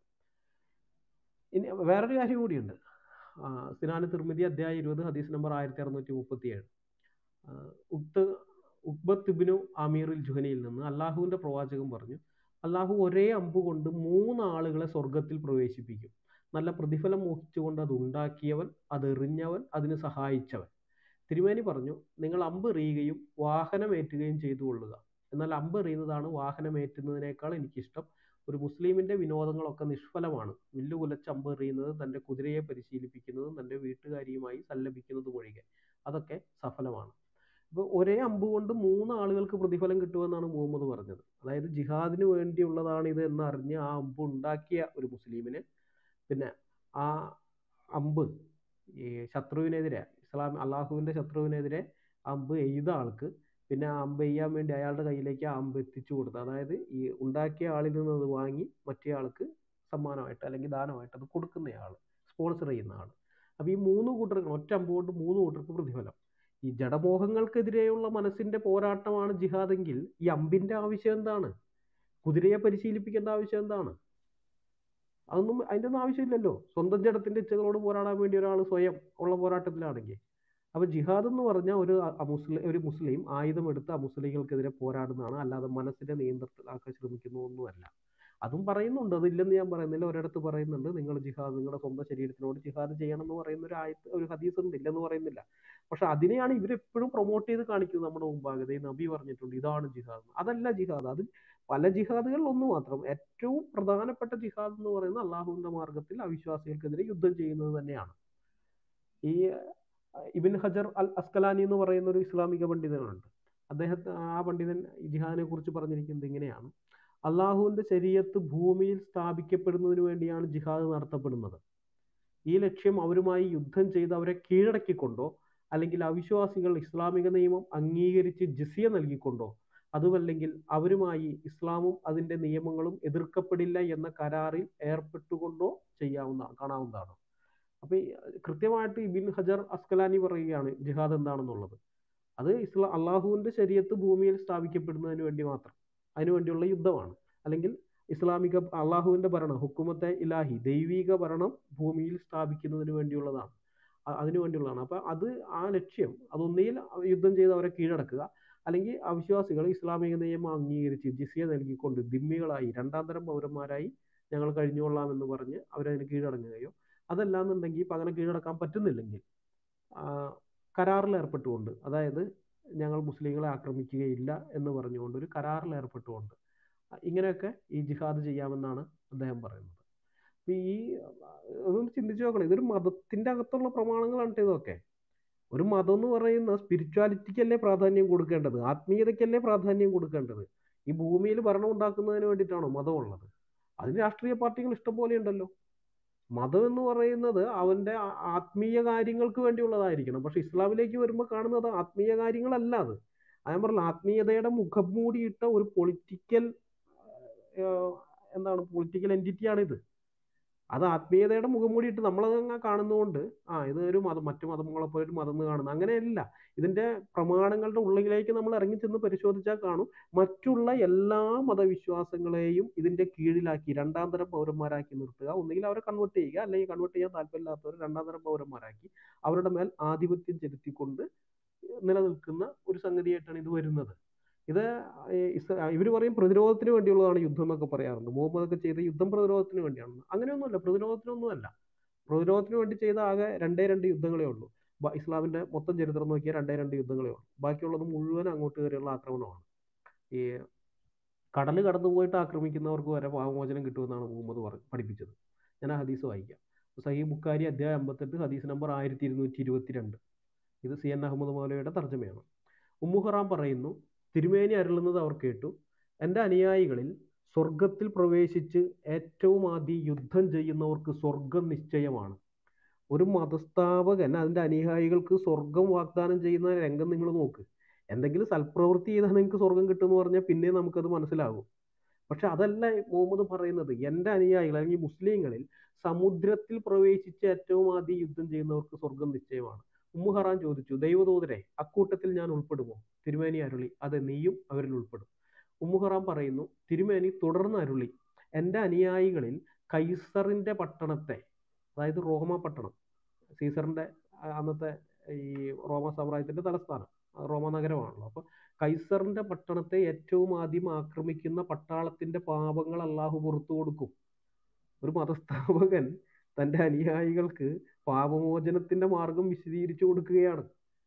ഇനി വേറൊരു കാര്യം കൂടിയുണ്ട് സിനാന് തിർമിതി അധ്യായം ഇരുപത് ഹദീസ് നമ്പർ ആയിരത്തി അറുന്നൂറ്റി മുപ്പത്തി ഏഴ് ഉക്ത് ഉക്ബത്ത് ഇബിനു അമീറുൽ ജുഹനിയിൽ നിന്ന് അള്ളാഹുവിൻ്റെ പ്രവാചകൻ പറഞ്ഞു അള്ളാഹു ഒരേ അമ്പ് കൊണ്ട് മൂന്ന് ആളുകളെ സ്വർഗത്തിൽ പ്രവേശിപ്പിക്കും നല്ല പ്രതിഫലം മോഹിച്ചുകൊണ്ട് അത് ഉണ്ടാക്കിയവൻ അത് എറിഞ്ഞവൻ അതിന് സഹായിച്ചവൻ തിരുമേനി പറഞ്ഞു നിങ്ങൾ അമ്പ് എറിയുകയും വാഹനമേറ്റുകയും ചെയ്തു കൊള്ളുക എന്നാൽ അമ്പ് എറിയുന്നതാണ് വാഹനമേറ്റുന്നതിനേക്കാൾ എനിക്കിഷ്ടം ഒരു മുസ്ലിമിൻ്റെ വിനോദങ്ങളൊക്കെ നിഷ്ഫലമാണ് വില്ലുകുലച്ച് അമ്പ് എറിയുന്നത് തൻ്റെ കുതിരയെ പരിശീലിപ്പിക്കുന്നതും തൻ്റെ വീട്ടുകാരിയുമായി സല്ലപിക്കുന്നതും ഒഴികെ അതൊക്കെ സഫലമാണ് അപ്പോൾ ഒരേ അമ്പ് കൊണ്ട് മൂന്ന് ആളുകൾക്ക് പ്രതിഫലം കിട്ടുമെന്നാണ് മുഹമ്മദ് പറഞ്ഞത് അതായത് ജിഹാദിന് വേണ്ടിയുള്ളതാണ് ഇത് എന്നറിഞ്ഞ് ആ അമ്പ് ഉണ്ടാക്കിയ ഒരു മുസ്ലിമിന് പിന്നെ ആ അമ്പ് ഈ ശത്രുവിനെതിരെ ഇസ്ലാം അള്ളാഹുവിൻ്റെ ശത്രുവിനെതിരെ അമ്പ് എയ്ത ആൾക്ക് പിന്നെ ആ അമ്പ് ചെയ്യാൻ വേണ്ടി അയാളുടെ കയ്യിലേക്ക് ആ അമ്പ് എത്തിച്ചു കൊടുത്തു അതായത് ഈ ഉണ്ടാക്കിയ ആളിൽ നിന്ന് അത് വാങ്ങി മറ്റേ ആൾക്ക് സമ്മാനമായിട്ട് അല്ലെങ്കിൽ ദാനമായിട്ട് അത് കൊടുക്കുന്നയാൾ സ്പോൺസർ ചെയ്യുന്ന ആൾ അപ്പോൾ ഈ മൂന്ന് കൂട്ടർക്ക് ഒറ്റ അമ്പ് കൊണ്ട് മൂന്ന് കൂട്ടർക്ക് പ്രതിഫലം ഈ ജഡമോഹങ്ങൾക്കെതിരെയുള്ള മനസ്സിൻ്റെ പോരാട്ടമാണ് ജിഹാദെങ്കിൽ ഈ അമ്പിൻ്റെ ആവശ്യം എന്താണ് കുതിരയെ പരിശീലിപ്പിക്കേണ്ട ആവശ്യം എന്താണ് അതൊന്നും അതിൻ്റെ ഒന്നും ആവശ്യമില്ലല്ലോ സ്വന്തം ജഡത്തിൻ്റെ ഇച്ഛകളോട് പോരാടാൻ വേണ്ടി ഒരാൾ സ്വയം ഉള്ള പോരാട്ടത്തിലാണെങ്കിൽ അപ്പോൾ ജിഹാദ് എന്ന് പറഞ്ഞാൽ ഒരു മുസ്ലിം ഒരു മുസ്ലിം ആയുധമെടുത്ത് അമുസ്ലിങ്ങൾക്കെതിരെ പോരാടുന്നതാണ് അല്ലാതെ മനസ്സിനെ നിയന്ത്രണത്തിലാക്കാൻ ശ്രമിക്കുന്ന ഒന്നുമല്ല അതും പറയുന്നുണ്ട് അതില്ലെന്ന് ഞാൻ പറയുന്നില്ല ഒരിടത്ത് പറയുന്നുണ്ട് നിങ്ങൾ ജിഹാദ് നിങ്ങളുടെ സ്വന്തം ശരീരത്തിനോട് ജിഹാദ് ചെയ്യണം എന്ന് പറയുന്ന ഒരു ആയത്ത് ഒരു ഹദീസ് ഉണ്ട് ഇല്ലെന്ന് പറയുന്നില്ല പക്ഷെ അതിനെയാണ് ഇവരെപ്പോഴും പ്രൊമോട്ട് ചെയ്ത് കാണിക്കുന്നത് നമ്മുടെ മുമ്പാകെ ഈ നബി പറഞ്ഞിട്ടുണ്ട് ഇതാണ് ജിഹാദ് അതല്ല ജിഹാദ് അത് പല ജിഹാദുകളിൽ ഒന്ന് മാത്രം ഏറ്റവും പ്രധാനപ്പെട്ട ജിഹാദ് എന്ന് പറയുന്നത് അള്ളാഹുവിന്റെ മാർഗത്തിൽ അവിശ്വാസികൾക്കെതിരെ യുദ്ധം ചെയ്യുന്നത് തന്നെയാണ് ഈ ഇബിൻ ഹജർ അൽ അസ്കലാനി എന്ന് പറയുന്ന ഒരു ഇസ്ലാമിക പണ്ഡിതനുണ്ട് അദ്ദേഹത്തെ ആ പണ്ഡിതൻ ജിഹാദിനെ കുറിച്ച് പറഞ്ഞിരിക്കുന്നത് ഇങ്ങനെയാണ് അള്ളാഹുവിന്റെ ശരീരത്ത് ഭൂമിയിൽ സ്ഥാപിക്കപ്പെടുന്നതിന് വേണ്ടിയാണ് ജിഹാദ് നടത്തപ്പെടുന്നത് ഈ ലക്ഷ്യം അവരുമായി യുദ്ധം ചെയ്ത് അവരെ കീഴടക്കിക്കൊണ്ടോ അല്ലെങ്കിൽ അവിശ്വാസികൾ ഇസ്ലാമിക നിയമം അംഗീകരിച്ച് ജിസിയ നൽകിക്കൊണ്ടോ അതുമല്ലെങ്കിൽ അവരുമായി ഇസ്ലാമും അതിന്റെ നിയമങ്ങളും എതിർക്കപ്പെടില്ല എന്ന കരാറിൽ ഏർപ്പെട്ടുകൊണ്ടോ ചെയ്യാവുന്ന കാണാവുന്നതാണ് അപ്പൊ കൃത്യമായിട്ട് ഇബിൻ ഹജർ അസ്കലാനി പറയുകയാണ് ജിഹാദ് എന്താണെന്നുള്ളത് അത് ഇസ്ലാം അള്ളാഹുവിന്റെ ശരീരത്ത് ഭൂമിയിൽ സ്ഥാപിക്കപ്പെടുന്നതിന് വേണ്ടി മാത്രം അതിനു വേണ്ടിയുള്ള യുദ്ധമാണ് അല്ലെങ്കിൽ ഇസ്ലാമിക അള്ളാഹുവിന്റെ ഭരണം ഹുക്കുമത്തെ ഇലാഹി ദൈവിക ഭരണം ഭൂമിയിൽ സ്ഥാപിക്കുന്നതിന് വേണ്ടിയുള്ളതാണ് അതിനു വേണ്ടിയുള്ളതാണ് അപ്പൊ അത് ആ ലക്ഷ്യം അതൊന്നിയിൽ യുദ്ധം ചെയ്ത് അവരെ കീഴടക്കുക അല്ലെങ്കിൽ അവിശ്വാസികൾ ഇസ്ലാമിക നിയമം അംഗീകരിച്ച് ജിസിയ നൽകിക്കൊണ്ട് ദിമ്മികളായി രണ്ടാം തരം പൗരന്മാരായി ഞങ്ങൾ കഴിഞ്ഞുകൊള്ളാം എന്ന് പറഞ്ഞ് അവരതിന് കീഴടങ്ങുകയോ അതല്ലാന്നുണ്ടെങ്കിൽ ഇപ്പം അങ്ങനെ കീഴടക്കാൻ പറ്റുന്നില്ലെങ്കിൽ കരാറിൽ ഏർപ്പെട്ടുകൊണ്ട് അതായത് ഞങ്ങൾ മുസ്ലിങ്ങളെ ആക്രമിക്കുകയില്ല എന്ന് പറഞ്ഞുകൊണ്ട് ഒരു കരാറിൽ ഏർപ്പെട്ടുകൊണ്ട് ഇങ്ങനെയൊക്കെ ഈ ജിഹാദ് ചെയ്യാമെന്നാണ് അദ്ദേഹം പറയുന്നത് അപ്പൊ ഈ അതൊന്ന് ചിന്തിച്ചു നോക്കണം ഇതൊരു മതത്തിന്റെ അകത്തുള്ള പ്രമാണങ്ങളാണ് ഇതൊക്കെ ഒരു മതം എന്ന് പറയുന്ന സ്പിരിച്വാലിറ്റിക്കല്ലേ പ്രാധാന്യം കൊടുക്കേണ്ടത് ആത്മീയതയ്ക്കല്ലേ പ്രാധാന്യം കൊടുക്കേണ്ടത് ഈ ഭൂമിയിൽ ഭരണം ഉണ്ടാക്കുന്നതിന് വേണ്ടിയിട്ടാണോ മതമുള്ളത് അതിന് രാഷ്ട്രീയ പാർട്ടികൾ ഇഷ്ടംപോലെ ഉണ്ടല്ലോ മതം എന്ന് പറയുന്നത് അവൻ്റെ ആ- ആത്മീയ കാര്യങ്ങൾക്ക് വേണ്ടിയുള്ളതായിരിക്കണം പക്ഷെ ഇസ്ലാമിലേക്ക് വരുമ്പോൾ കാണുന്നത് ആത്മീയ കാര്യങ്ങളല്ല അത് അത് ഞാൻ പറഞ്ഞില്ല ആത്മീയതയുടെ മുഖം മൂടിയിട്ട ഒരു പൊളിറ്റിക്കൽ എന്താണ് പൊളിറ്റിക്കൽ എൻറ്റിറ്റിയാണ് ഇത് അത് ആത്മീയതയുടെ മുഖം മൂടിയിട്ട് നമ്മളതങ്ങ് കാണുന്നതുകൊണ്ട് ആ ഇത് ഒരു മതം മറ്റു മതങ്ങളെ പോലെ ഒരു മതം എന്ന് കാണുന്നത് അങ്ങനെയല്ല ഇതിന്റെ പ്രമാണങ്ങളുടെ ഉള്ളിലേക്ക് നമ്മൾ ഇറങ്ങിച്ചെന്ന് പരിശോധിച്ചാൽ കാണും മറ്റുള്ള എല്ലാ മതവിശ്വാസങ്ങളെയും ഇതിന്റെ കീഴിലാക്കി രണ്ടാം തരം പൗരന്മാരാക്കി നിർത്തുക ഒന്നുകിൽ അവരെ കൺവേർട്ട് ചെയ്യുക അല്ലെങ്കിൽ കൺവേർട്ട് ചെയ്യാൻ താല്പര്യമില്ലാത്തവർ രണ്ടാം തരം പൗരന്മാരാക്കി അവരുടെ മേൽ ആധിപത്യം ചെലുത്തിക്കൊണ്ട് നിലനിൽക്കുന്ന ഒരു സംഗതിയായിട്ടാണ് ഇത് വരുന്നത് ഇത് ഇവർ പറയും പ്രതിരോധത്തിന് വേണ്ടിയുള്ളതാണ് യുദ്ധം എന്നൊക്കെ പറയാറുണ്ട് മുഹമ്മദ് ഒക്കെ ചെയ്ത യുദ്ധം പ്രതിരോധത്തിന് വേണ്ടിയാണ് അങ്ങനെയൊന്നുമല്ല പ്രതിരോധത്തിനൊന്നുമല്ല പ്രതിരോധത്തിന് വേണ്ടി ചെയ്ത ആകെ രണ്ടേ രണ്ട് യുദ്ധങ്ങളേ ഉള്ളൂ ബ- ഇസ്ലാമിന്റെ മൊത്തം ചരിത്രം നോക്കിയാൽ രണ്ടേ രണ്ട് യുദ്ധങ്ങളേ ഉള്ളൂ ബാക്കിയുള്ളത് മുഴുവൻ അങ്ങോട്ട് കയറിയുള്ള ആക്രമണമാണ് ഈ കടൽ കടന്നു പോയിട്ട് ആക്രമിക്കുന്നവർക്ക് വരെ പാവമോചനം കിട്ടുമെന്നാണ് മുഹമ്മദ് പറ പഠിപ്പിച്ചത് ഞാൻ ആ ഹദീസ് വായിക്കാം സഹി ബുക്കാരി അധ്യായം അമ്പത്തെട്ട് ഹദീസ് നമ്പർ ആയിരത്തി ഇരുന്നൂറ്റി ഇരുപത്തി രണ്ട് ഇത് സി എൻ അഹമ്മദ് മൗലയുടെ തർജ്ജമയാണ് ഉമ്മുഹറാം പറയുന്നു തിരുമേനി അരുളുന്നത് അവർ കേട്ടു എൻ്റെ അനുയായികളിൽ സ്വർഗത്തിൽ പ്രവേശിച്ച് ഏറ്റവും ആദ്യം യുദ്ധം ചെയ്യുന്നവർക്ക് സ്വർഗം നിശ്ചയമാണ് ഒരു മതസ്ഥാപകൻ അതിൻ്റെ അനുയായികൾക്ക് സ്വർഗം വാഗ്ദാനം ചെയ്യുന്ന രംഗം നിങ്ങൾ നോക്ക് എന്തെങ്കിലും സൽപ്രവൃത്തി ചെയ്താൽ നിങ്ങൾക്ക് സ്വർഗം കിട്ടുമെന്ന് പറഞ്ഞാൽ പിന്നെ നമുക്കത് മനസ്സിലാകും പക്ഷെ അതല്ല മുഹമ്മദ് പറയുന്നത് എൻ്റെ അനുയായികൾ അല്ലെങ്കിൽ മുസ്ലിങ്ങളിൽ സമുദ്രത്തിൽ പ്രവേശിച്ച് ഏറ്റവും ആദ്യം യുദ്ധം ചെയ്യുന്നവർക്ക് സ്വർഗം നിശ്ചയമാണ് ഉമ്മുഹറാൻ ചോദിച്ചു ദൈവദൂതരെ അക്കൂട്ടത്തിൽ ഞാൻ ഉൾപ്പെടുമോ തിരുമേനി അരുളി അതെ നീയും അവരിൽ ഉൾപ്പെടും ഉമ്മുഹറാം പറയുന്നു തിരുമേനി തുടർന്ന് അരുളി എൻ്റെ അനുയായികളിൽ കൈസറിന്റെ പട്ടണത്തെ അതായത് റോമ പട്ടണം സീസറിന്റെ ആ, അന്നത്തെ ഈ റോമ സാമ്രാജ്യത്തിന്റെ തലസ്ഥാനം ആ, റോമ നഗരമാണല്ലോ അപ്പൊ കൈസറിന്റെ പട്ടണത്തെ ഏറ്റവും ആദ്യം ആക്രമിക്കുന്ന പട്ടാളത്തിന്റെ പാപങ്ങൾ അള്ളാഹു പുറത്തു കൊടുക്കും ഒരു മതസ്ഥാപകൻ തന്റെ അനുയായികൾക്ക് പാപമോചനത്തിന്റെ മാർഗം വിശദീകരിച്ചു കൊടുക്കുകയാണ്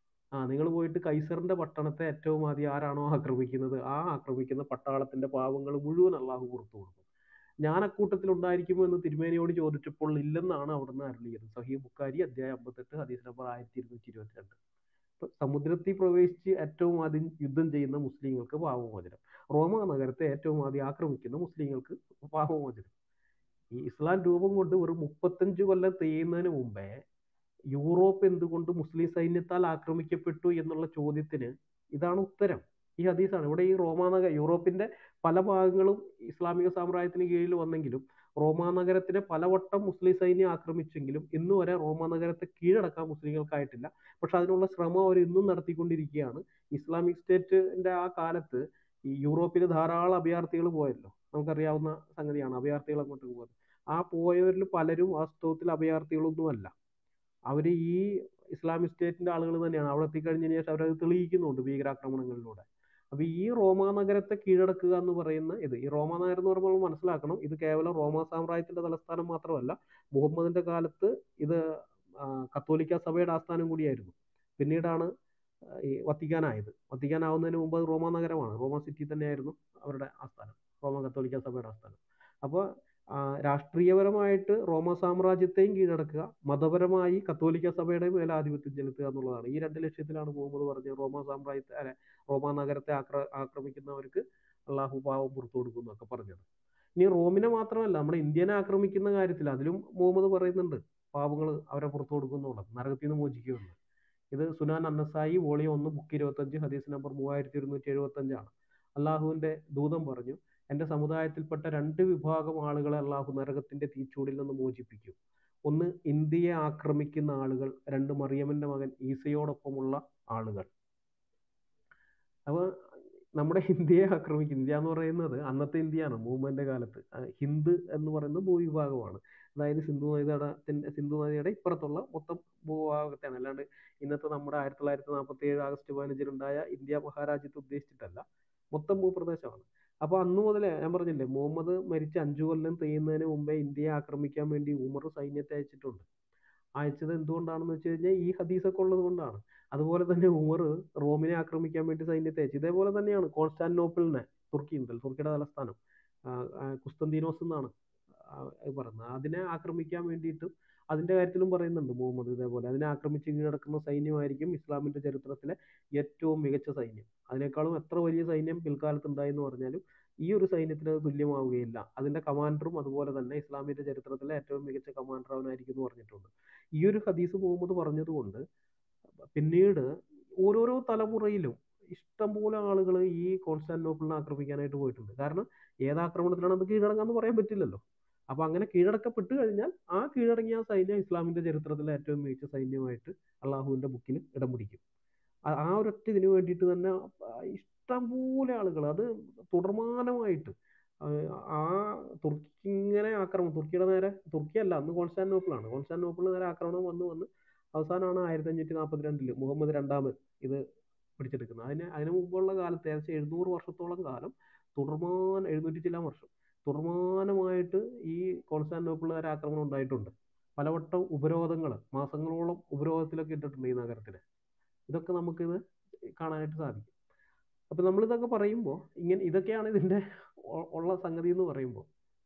ആ നിങ്ങൾ പോയിട്ട് കൈസറിന്റെ പട്ടണത്തെ ഏറ്റവും ആദ്യം ആരാണോ ആക്രമിക്കുന്നത് ആ ആക്രമിക്കുന്ന പട്ടാളത്തിന്റെ പാവങ്ങൾ മുഴുവൻ അള്ളാഹു പുറത്തു കൊടുക്കും ഞാൻ അക്കൂട്ടത്തിൽ ഉണ്ടായിരിക്കുമോ എന്ന് തിരുമേനിയോട് ചോദിച്ചപ്പോൾ ഇല്ലെന്നാണ് അവിടുന്ന് അരുളിയത് സഹീ ബുക്കാരി അധ്യായം അമ്പത്തെട്ട് ഹദീസ് നമ്പർ ആയിരത്തി ഇരുന്നൂറ്റി ഇരുപത്തിരണ്ട് ഇപ്പൊ സമുദ്രത്തിൽ പ്രവേശിച്ച് ഏറ്റവും ആദ്യം യുദ്ധം ചെയ്യുന്ന മുസ്ലിങ്ങൾക്ക് പാവമോചനം റോമ നഗരത്തെ ഏറ്റവും ആദ്യം ആക്രമിക്കുന്ന മുസ്ലിങ്ങൾക്ക് പാവമോചനം ഈ ഇസ്ലാം രൂപം കൊണ്ട് ഒരു മുപ്പത്തഞ്ച് കൊല്ലം തെയ്യുന്നതിന് മുമ്പേ യൂറോപ്പ് എന്തുകൊണ്ട് മുസ്ലിം സൈന്യത്താൽ ആക്രമിക്കപ്പെട്ടു എന്നുള്ള ചോദ്യത്തിന് ഇതാണ് ഉത്തരം ഈ ഹദീസാണ് ഇവിടെ ഈ റോമാനഗ യൂറോപ്പിന്റെ പല ഭാഗങ്ങളും ഇസ്ലാമിക സാമ്രാജ്യത്തിന് കീഴിൽ വന്നെങ്കിലും റോമാ നഗരത്തിനെ പലവട്ടം മുസ്ലിം സൈന്യം ആക്രമിച്ചെങ്കിലും ഇന്ന് വരെ റോമാ നഗരത്തെ കീഴടക്കാൻ മുസ്ലിങ്ങൾക്കായിട്ടില്ല പക്ഷെ അതിനുള്ള ശ്രമം അവർ ഇന്നും നടത്തിക്കൊണ്ടിരിക്കുകയാണ് ഇസ്ലാമിക് സ്റ്റേറ്റിന്റെ ആ കാലത്ത് ഈ യൂറോപ്പിൽ ധാരാളം അഭയാർത്ഥികൾ പോയല്ലോ നമുക്കറിയാവുന്ന സംഗതിയാണ് അഭയാർത്ഥികൾ അങ്ങോട്ട് പോകുന്നത് ആ പോയവരിൽ പലരും വാസ്തവത്തിൽ അഭയാർത്ഥികളൊന്നുമല്ല അവർ ഈ ഇസ്ലാമിക് സ്റ്റേറ്റിന്റെ ആളുകൾ തന്നെയാണ് അവിടെ എത്തിക്കഴിഞ്ഞതിന് ശേഷം അവരത് തെളിയിക്കുന്നുണ്ട് ഭീകരാക്രമണങ്ങളിലൂടെ അപ്പൊ ഈ റോമാ നഗരത്തെ കീഴടക്കുക എന്ന് പറയുന്ന ഇത് ഈ റോമാ നഗരം എന്ന് പറയുമ്പോൾ നമ്മൾ മനസ്സിലാക്കണം ഇത് കേവലം റോമാ സാമ്രാജ്യത്തിന്റെ തലസ്ഥാനം മാത്രമല്ല മുഹമ്മദിന്റെ കാലത്ത് ഇത് ആ, കത്തോലിക്ക സഭയുടെ ആസ്ഥാനം കൂടിയായിരുന്നു പിന്നീടാണ് ആ, ഈ വത്തിക്കാനായത് വത്തിക്കാൻ ആവുന്നതിന് മുമ്പ് അത് റോമാ നഗരമാണ് റോമാ സിറ്റി തന്നെയായിരുന്നു അവരുടെ ആസ്ഥാനം റോമ കത്തോലിക്ക സഭയുടെ ആസ്ഥാനം അപ്പോൾ രാഷ്ട്രീയപരമായിട്ട് റോമ സാമ്രാജ്യത്തെയും കീഴടക്കുക മതപരമായി കത്തോലിക്ക സഭയുടെ മേൽ ആധിപത്യം ചെലുത്തുക എന്നുള്ളതാണ് ഈ രണ്ട് ലക്ഷ്യത്തിലാണ് മുഹമ്മദ് പറഞ്ഞത് റോമ സാമ്രാജ്യത്തെ അല്ല റോമ നഗരത്തെ ആക്ര ആക്രമിക്കുന്നവർക്ക് അള്ളാഹു പാവം പുറത്തു കൊടുക്കും എന്നൊക്കെ പറഞ്ഞത് ഇനി റോമിനെ മാത്രമല്ല നമ്മുടെ ഇന്ത്യനെ ആക്രമിക്കുന്ന കാര്യത്തിൽ അതിലും മുഹമ്മദ് പറയുന്നുണ്ട് പാവങ്ങൾ അവരെ പുറത്തു കൊടുക്കുന്നുള്ളത് നരകത്തിൽ നിന്ന് മോചിക്കുമെന്ന് ഇത് സുനാൻ അന്നസായി വോളിയം ഒന്ന് ബുക്ക് ഇരുപത്തഞ്ച് ഹദീസ് നമ്പർ മൂവായിരത്തി ഇരുന്നൂറ്റി എഴുപത്തി അഞ്ചാണ് അള്ളാഹുവിന്റെ ദൂതം പറഞ്ഞു എന്റെ സമുദായത്തിൽപ്പെട്ട രണ്ട് വിഭാഗം ആളുകളെ അള്ളാഹു നരകത്തിന്റെ തീച്ചൂടിൽ നിന്ന് മോചിപ്പിക്കും ഒന്ന് ഇന്ത്യയെ ആക്രമിക്കുന്ന ആളുകൾ രണ്ട് മറിയമിന്റെ മകൻ ഈസയോടൊപ്പമുള്ള ആളുകൾ അപ്പൊ നമ്മുടെ ഇന്ത്യയെ ആക്രമിക്കും ഇന്ത്യ എന്ന് പറയുന്നത് അന്നത്തെ ഇന്ത്യയാണ് മൂവ്മെന്റ് കാലത്ത് ആ, ഹിന്ദ് എന്ന് പറയുന്നത് ഭൂവിഭാഗമാണ് അതായത് സിന്ധു നദിയുടെ സിന്ധു നദിയുടെ ഇപ്പുറത്തുള്ള മൊത്തം ഭൂഭാഗത്തെയാണ് അല്ലാണ്ട് ഇന്നത്തെ നമ്മുടെ ആയിരത്തി തൊള്ളായിരത്തി നാൽപ്പത്തി ഏഴ് ആഗസ്റ്റ് പതിനഞ്ചിനുണ്ടായ ഇന്ത്യ മഹാരാജ്യത്തെ ഉദ്ദേശിച്ചിട്ടല്ല മൊത്തം ഭൂപ്രദേശമാണ് അപ്പൊ അന്ന് മുതലേ ഞാൻ പറഞ്ഞില്ലേ മുഹമ്മദ് മരിച്ച് അഞ്ചു കൊല്ലം തെയ്യുന്നതിന് മുമ്പേ ഇന്ത്യയെ ആക്രമിക്കാൻ വേണ്ടി ഉമർ സൈന്യത്തെ അയച്ചിട്ടുണ്ട് അയച്ചത് എന്തുകൊണ്ടാണെന്ന് വെച്ച് കഴിഞ്ഞാൽ ഈ ഹദീസൊക്കെ ഉള്ളത് കൊണ്ടാണ് അതുപോലെ തന്നെ ഉമർ റോമിനെ ആക്രമിക്കാൻ വേണ്ടി സൈന്യത്തെ അയച്ചു ഇതേപോലെ തന്നെയാണ് കോൺസ്റ്റാന്റിനോപ്പിളിനെ തുർക്കി ഉണ്ടല്ലോ തുർക്കിയുടെ തലസ്ഥാനം ആ, ആ, കുസ്തന്തീനോസ് എന്നാണ് ആ, ഇത് പറയുന്നത് അതിനെ ആക്രമിക്കാൻ വേണ്ടിയിട്ടും അതിന്റെ കാര്യത്തിലും പറയുന്നുണ്ട് മുഹമ്മദ് ഇതേപോലെ അതിനെ ആക്രമിച്ച് കീഴടക്കുന്ന സൈന്യമായിരിക്കും ഇസ്ലാമിന്റെ ചരിത്രത്തിലെ ഏറ്റവും മികച്ച സൈന്യം അതിനേക്കാളും എത്ര വലിയ സൈന്യം പിൽക്കാലത്ത് ഉണ്ടായി എന്ന് പറഞ്ഞാലും ഈ ഒരു സൈന്യത്തിന് അത് തുല്യമാവുകയില്ല അതിൻ്റെ കമാൻഡറും അതുപോലെ തന്നെ ഇസ്ലാമിൻ്റെ ചരിത്രത്തിലെ ഏറ്റവും മികച്ച കമാൻഡർ അവനായിരിക്കും എന്ന് പറഞ്ഞിട്ടുണ്ട് ഈ ഒരു ഹദീസ് മുഹമ്മദ് പറഞ്ഞതുകൊണ്ട് പിന്നീട് ഓരോരോ തലമുറയിലും ഇഷ്ടംപോലെ ആളുകൾ ഈ കോൺസ്റ്റാന്റിനോപ്പിളിനെ ആക്രമിക്കാനായിട്ട് പോയിട്ടുണ്ട് കാരണം ഏത് ആക്രമണത്തിലാണ് അത് കീഴടങ്ങാന്ന് പറയാൻ പറ്റില്ലല്ലോ അപ്പൊ അങ്ങനെ കീഴടക്കപ്പെട്ട് കഴിഞ്ഞാൽ ആ കീഴടങ്ങിയ ആ സൈന്യം ഇസ്ലാമിന്റെ ചരിത്രത്തിലെ ഏറ്റവും മികച്ച സൈന്യമായിട്ട് അള്ളാഹുവിന്റെ ബുക്കിൽ ഇടം പിടിക്കും ആ ആ ഒരൊറ്റ ഇതിനു വേണ്ടിയിട്ട് തന്നെ ഇഷ്ടംപോലെ ആളുകൾ അത് തുടർമാനമായിട്ട് ആ തുർക്കി ഇങ്ങനെ ആക്രമണം തുർക്കിയുടെ നേരെ തുർക്കിയല്ല അന്ന് കോൺസ്റ്റാന്റിനോപ്പിളാണ് കോൺസ്റ്റാന്റിനോപ്പിളിന് നേരെ ആക്രമണം വന്ന് വന്ന് അവസാനമാണ് ആയിരത്തി അഞ്ഞൂറ്റി നാൽപ്പത്തി രണ്ടില് മുഹമ്മദ് രണ്ടാമൻ ഇത് പിടിച്ചെടുക്കുന്നത് അതിന് അതിന് മുമ്പുള്ള കാലത്ത് ഏകദേശം എഴുന്നൂറ് വർഷത്തോളം കാലം തുടർമാന എഴുന്നൂറ്റി ചില വർഷം തുടർമാനമായിട്ട് ഈ കോൺസ്റ്റാന്റിനോപ്പിളുകാർ ആക്രമണം ഉണ്ടായിട്ടുണ്ട് പലവട്ടം ഉപരോധങ്ങൾ മാസങ്ങളോളം ഉപരോധത്തിലൊക്കെ ഇട്ടിട്ടുണ്ട് ഈ നഗരത്തിന് ഇതൊക്കെ നമുക്കിത് കാണാനായിട്ട് സാധിക്കും അപ്പം നമ്മളിതൊക്കെ പറയുമ്പോൾ ഇങ്ങനെ ഇതൊക്കെയാണ് ഇതിൻ്റെ ഉള്ള സംഗതി എന്ന് പറയുമ്പോൾ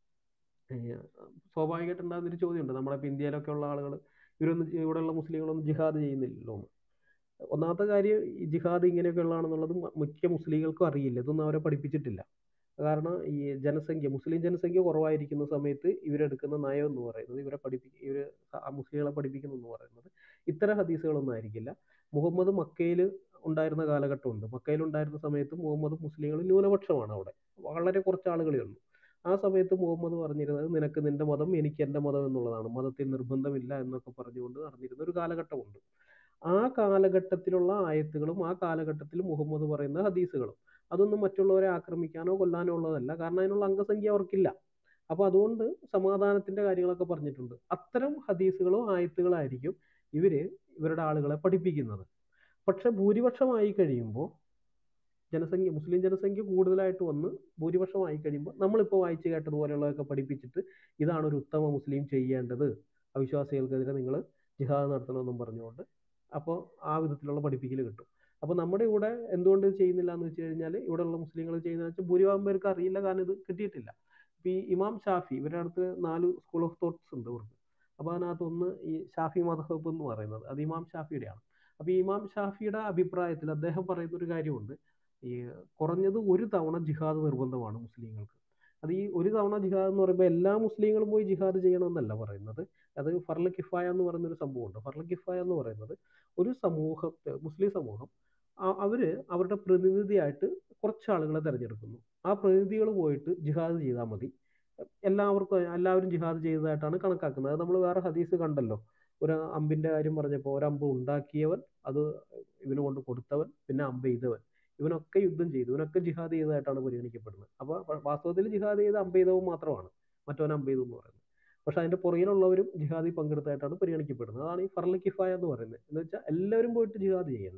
സ്വാഭാവികമായിട്ട് ഉണ്ടാകുന്നൊരു ചോദ്യമുണ്ട് നമ്മുടെ ഇപ്പം ഇന്ത്യയിലൊക്കെ ഉള്ള ആളുകൾ ഇവരൊന്നും ഇവിടെയുള്ള മുസ്ലിങ്ങളൊന്നും ജിഹാദ് ചെയ്യുന്നില്ലല്ലോ എന്ന് ഒന്നാമത്തെ കാര്യം ഈ ജിഹാദ് ഇങ്ങനെയൊക്കെ ഉള്ളതാണെന്നുള്ളത് മിക്ക മുസ്ലിങ്ങൾക്കും അറിയില്ല ഇതൊന്നും അവരെ പഠിപ്പിച്ചിട്ടില്ല കാരണം ഈ ജനസംഖ്യ മുസ്ലിം ജനസംഖ്യ കുറവായിരിക്കുന്ന സമയത്ത് ഇവരെടുക്കുന്ന നയം എന്ന് പറയുന്നത് ഇവരെ പഠിപ്പിക്കുക ഇവർ മുസ്ലിങ്ങളെ പഠിപ്പിക്കുന്നു എന്ന് പറയുന്നത് ഇത്തരം ഹദീസുകളൊന്നും ആയിരിക്കില്ല മുഹമ്മദ് മക്കയിൽ ഉണ്ടായിരുന്ന കാലഘട്ടമുണ്ട് മക്കയിൽ ഉണ്ടായിരുന്ന സമയത്ത് മുഹമ്മദ് മുസ്ലിങ്ങൾ ന്യൂനപക്ഷമാണ് അവിടെ വളരെ കുറച്ച് ആളുകളേ ഉള്ളൂ ആ സമയത്ത് മുഹമ്മദ് പറഞ്ഞിരുന്നത് നിനക്ക് നിന്റെ മതം എനിക്ക് എൻ്റെ മതം എന്നുള്ളതാണ് മതത്തിൽ നിർബന്ധമില്ല എന്നൊക്കെ പറഞ്ഞുകൊണ്ട് നടന്നിരുന്ന ഒരു കാലഘട്ടമുണ്ട് ആ കാലഘട്ടത്തിലുള്ള ആയത്തുകളും ആ കാലഘട്ടത്തിൽ മുഹമ്മദ് പറയുന്ന ഹദീസുകളും അതൊന്നും മറ്റുള്ളവരെ ആക്രമിക്കാനോ കൊല്ലാനോ ഉള്ളതല്ല കാരണം അതിനുള്ള അംഗസംഖ്യ അവർക്കില്ല അപ്പോൾ അതുകൊണ്ട് സമാധാനത്തിന്റെ കാര്യങ്ങളൊക്കെ പറഞ്ഞിട്ടുണ്ട് അത്തരം ഹദീസുകളോ ആയത്തുകളായിരിക്കും ഇവര് ഇവരുടെ ആളുകളെ പഠിപ്പിക്കുന്നത് പക്ഷെ ഭൂരിപക്ഷമായി കഴിയുമ്പോൾ ജനസംഖ്യ മുസ്ലിം ജനസംഖ്യ കൂടുതലായിട്ട് വന്ന് ഭൂരിപക്ഷമായി കഴിയുമ്പോൾ നമ്മളിപ്പോൾ വായിച്ചു കേട്ടതുപോലെയുള്ളതൊക്കെ പഠിപ്പിച്ചിട്ട് ഇതാണ് ഒരു ഉത്തമ മുസ്ലിം ചെയ്യേണ്ടത് അവിശ്വാസികൾക്കെതിരെ നിങ്ങൾ ജിഹാദ് നടത്തണമെന്നും പറഞ്ഞുകൊണ്ട് അപ്പോൾ ആ വിധത്തിലുള്ള പഠിപ്പിക്കൽ കിട്ടും അപ്പോൾ നമ്മുടെ ഇവിടെ എന്തുകൊണ്ട് ചെയ്യുന്നില്ല എന്ന് വെച്ച് കഴിഞ്ഞാൽ ഇവിടെയുള്ള മുസ്ലിങ്ങൾ ചെയ്യുന്നത് വെച്ചാൽ ഭൂരിഭാഗം പേർക്ക് അറിയില്ല കാരണം ഇത് കിട്ടിയിട്ടില്ല ഇപ്പോൾ ഈ ഇമാം ഷാഫി ഇവരുടെ അടുത്ത് നാല് സ്കൂൾ ഓഫ് തോട്ട്സ് ഉണ്ട് ഇവർക്ക് അപ്പോൾ അതിനകത്ത് ഒന്ന് ഈ ഷാഫി മധഹബ് എന്ന് പറയുന്നത് അത് ഇമാം ഷാഫിയുടെയാണ് അപ്പോൾ ഈ ഇമാം ഷാഫിയുടെ അഭിപ്രായത്തിൽ അദ്ദേഹം പറയുന്ന ഒരു കാര്യമുണ്ട് ഈ കുറഞ്ഞത് ഒരു തവണ ജിഹാദ് നിർബന്ധമാണ് മുസ്ലിങ്ങൾക്ക് അത് ഈ ഒരു തവണ ജിഹാദ് എന്ന് പറയുമ്പോൾ എല്ലാ മുസ്ലിങ്ങളും പോയി ജിഹാദ് ചെയ്യണമെന്നല്ല പറയുന്നത് അത് ഫർല കിഫായ എന്ന് പറയുന്ന ഒരു സംഭവമുണ്ട് ഫർല കിഫായ എന്ന് പറയുന്നത് ഒരു സമൂഹത്തെ മുസ്ലിം സമൂഹം അവര് അവരുടെ പ്രതിനിധിയായിട്ട് കുറച്ച് ആളുകളെ തിരഞ്ഞെടുക്കുന്നു ആ പ്രതിനിധികൾ പോയിട്ട് ജിഹാദ് ചെയ്താൽ മതി എല്ലാവർക്കും എല്ലാവരും ജിഹാദ് ചെയ്തതായിട്ടാണ് കണക്കാക്കുന്നത് അത് നമ്മൾ വേറെ ഹദീസ് കണ്ടല്ലോ ഒരു അമ്പിന്റെ കാര്യം പറഞ്ഞപ്പോൾ ഒരമ്പ് ഉണ്ടാക്കിയവൻ അത് ഇവന് കൊണ്ട് കൊടുത്തവൻ പിന്നെ അമ്പ് ചെയ്തവൻ ഇവനൊക്കെ യുദ്ധം ചെയ്തു ഇവനൊക്കെ ജിഹാദ് ചെയ്തതായിട്ടാണ് പരിഗണിക്കപ്പെടുന്നത് അപ്പോൾ വാസ്തവത്തിൽ ജിഹാദ് ചെയ്ത അമ്പ് ചെയ്തവൻ മാത്രമാണ് മറ്റവൻ അമ്പ് ചെയ്തു എന്ന് പറയുന്നത് പക്ഷെ അതിന്റെ പുറകിലുള്ളവരും ജിഹാദി പങ്കെടുത്തായിട്ടാണ് പരിഗണിക്കപ്പെടുന്നത് അതാണ് ഈ ഫർല കിഫായ എന്ന് പറയുന്നത് എന്ന് വെച്ചാൽ എല്ലാവരും പോയിട്ട് ജിഹാദ് ചെയ്യേണ്ട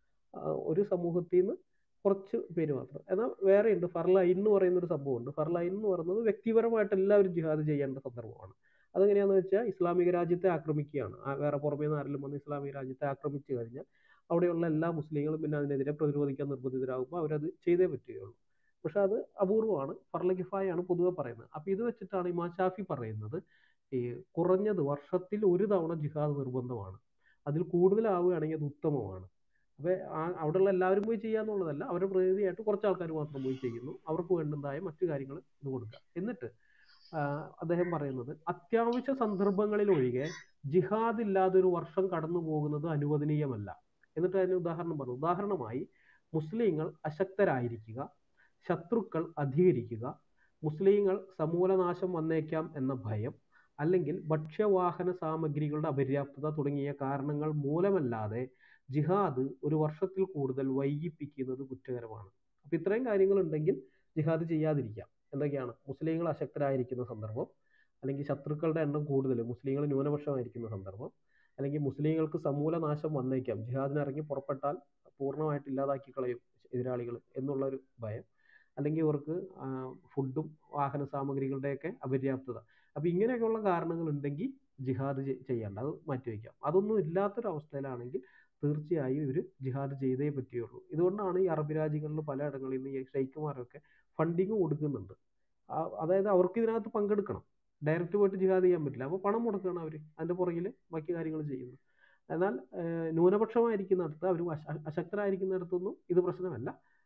ഒരു സമൂഹത്തിൽ നിന്ന് കുറച്ച് പേര് മാത്രം എന്നാൽ വേറെ ഉണ്ട് ഫർലൈൻ എന്ന് പറയുന്ന ഒരു സംഭവമുണ്ട് ഫർലൈൻ എന്ന് പറയുന്നത് വ്യക്തിപരമായിട്ട് എല്ലാവരും ജിഹാദ് ചെയ്യേണ്ട സന്ദർഭമാണ് അതെങ്ങനെയാണെന്ന് വെച്ചാൽ ഇസ്ലാമിക രാജ്യത്തെ ആക്രമിക്കുകയാണ് വേറെ പുറമേ നിന്ന് ആരെങ്കിലും വന്ന് ഇസ്ലാമിക രാജ്യത്തെ ആക്രമിച്ചു കഴിഞ്ഞാൽ അവിടെയുള്ള എല്ലാ മുസ്ലിങ്ങളും പിന്നെ അതിനെതിരെ പ്രതിരോധിക്കാൻ നിർബന്ധിതരാകുമ്പോൾ അവരത് ചെയ്തേ പറ്റുകയുള്ളൂ പക്ഷെ അത് അപൂർവമാണ് ഫർല കിഫായാണ് പൊതുവെ പറയുന്നത് അപ്പൊ ഇത് വെച്ചിട്ടാണ് ഇമാം ഷാഫി പറയുന്നത് ഈ കുറഞ്ഞത് വർഷത്തിൽ ഒരു തവണ ജിഹാദ് നിർബന്ധമാണ് അതിൽ കൂടുതലാവുകയാണെങ്കിൽ അത് ഉത്തമമാണ് അപ്പൊ ആ അവിടെയുള്ള എല്ലാവരും പോയി ചെയ്യാന്നുള്ളതല്ല അവരുടെ പ്രതിനിധിയായിട്ട് കുറച്ച് ആൾക്കാർ മാത്രം പോയി ചെയ്യുന്നു അവർക്ക് വേണ്ടുന്നതായ മറ്റു കാര്യങ്ങൾ ഇത് കൊടുക്കുക എന്നിട്ട് അദ്ദേഹം പറയുന്നത് അത്യാവശ്യ സന്ദർഭങ്ങളിൽ ഒഴികെ ജിഹാദ് ഇല്ലാതെ ഒരു വർഷം കടന്നു പോകുന്നത് അനുവദനീയമല്ല എന്നിട്ട് അതിന് ഉദാഹരണം പറഞ്ഞു ഉദാഹരണമായി മുസ്ലിങ്ങൾ അശക്തരായിരിക്കുക ശത്രുക്കൾ അധികരിക്കുക മുസ്ലിങ്ങൾ സമൂലനാശം വന്നേക്കാം എന്ന ഭയം അല്ലെങ്കിൽ ഭക്ഷ്യവാഹന സാമഗ്രികളുടെ അപര്യാപ്തത തുടങ്ങിയ കാരണങ്ങൾ മൂലമല്ലാതെ ജിഹാദ് ഒരു വർഷത്തിൽ കൂടുതൽ വൈകിപ്പിക്കുന്നത് കുറ്റകരമാണ് അപ്പൊ ഇത്രയും കാര്യങ്ങൾ ഉണ്ടെങ്കിൽ ജിഹാദ് ചെയ്യാതിരിക്കാം എന്തൊക്കെയാണ് മുസ്ലിങ്ങൾ അശക്തരായിരിക്കുന്ന സന്ദർഭം അല്ലെങ്കിൽ ശത്രുക്കളുടെ എണ്ണം കൂടുതൽ മുസ്ലിങ്ങൾ ന്യൂനപക്ഷമായിരിക്കുന്ന സന്ദർഭം അല്ലെങ്കിൽ മുസ്ലിങ്ങൾക്ക് സമൂല നാശം വന്നേക്കാം ജിഹാദിന് ഇറങ്ങി പുറപ്പെട്ടാൽ പൂർണ്ണമായിട്ട് ഇല്ലാതാക്കി കളയും എതിരാളികൾ എന്നുള്ളൊരു ഭയം അല്ലെങ്കിൽ ഇവർക്ക് ഫുഡും വാഹന സാമഗ്രികളുടെയൊക്കെ അപര്യാപ്തത അപ്പൊ ഇങ്ങനെയൊക്കെയുള്ള കാരണങ്ങൾ ഉണ്ടെങ്കിൽ ജിഹാദ് ചെയ്യേണ്ട അത് മാറ്റിവെക്കാം അതൊന്നും ഇല്ലാത്തൊരു അവസ്ഥയിലാണെങ്കിൽ തീർച്ചയായും ഇവർ ജിഹാദ് ചെയ്തേ പറ്റുകയുള്ളൂ ഇതുകൊണ്ടാണ് ഈ അറബ് രാജ്യങ്ങളിൽ പലയിടങ്ങളിൽ നിന്ന് ഈ ഷെയ്ഖുമാരൊക്കെ ഫണ്ടിങ് കൊടുക്കുന്നുണ്ട് അതായത് അവർക്ക് ഇതിനകത്ത് പങ്കെടുക്കണം ഡയറക്റ്റ് പോയിട്ട് ജിഹാദ് ചെയ്യാൻ പറ്റില്ല അപ്പോൾ പണം മുടക്കുകയാണ് അവർ അതിൻ്റെ പുറകിൽ ബാക്കി കാര്യങ്ങൾ ചെയ്യുന്നു എന്നാൽ ന്യൂനപക്ഷമായിരിക്കുന്നിടത്ത് അവർ അശക്തരായിരിക്കുന്നിടത്തൊന്നും ഇത് പ്രശ്നമല്ല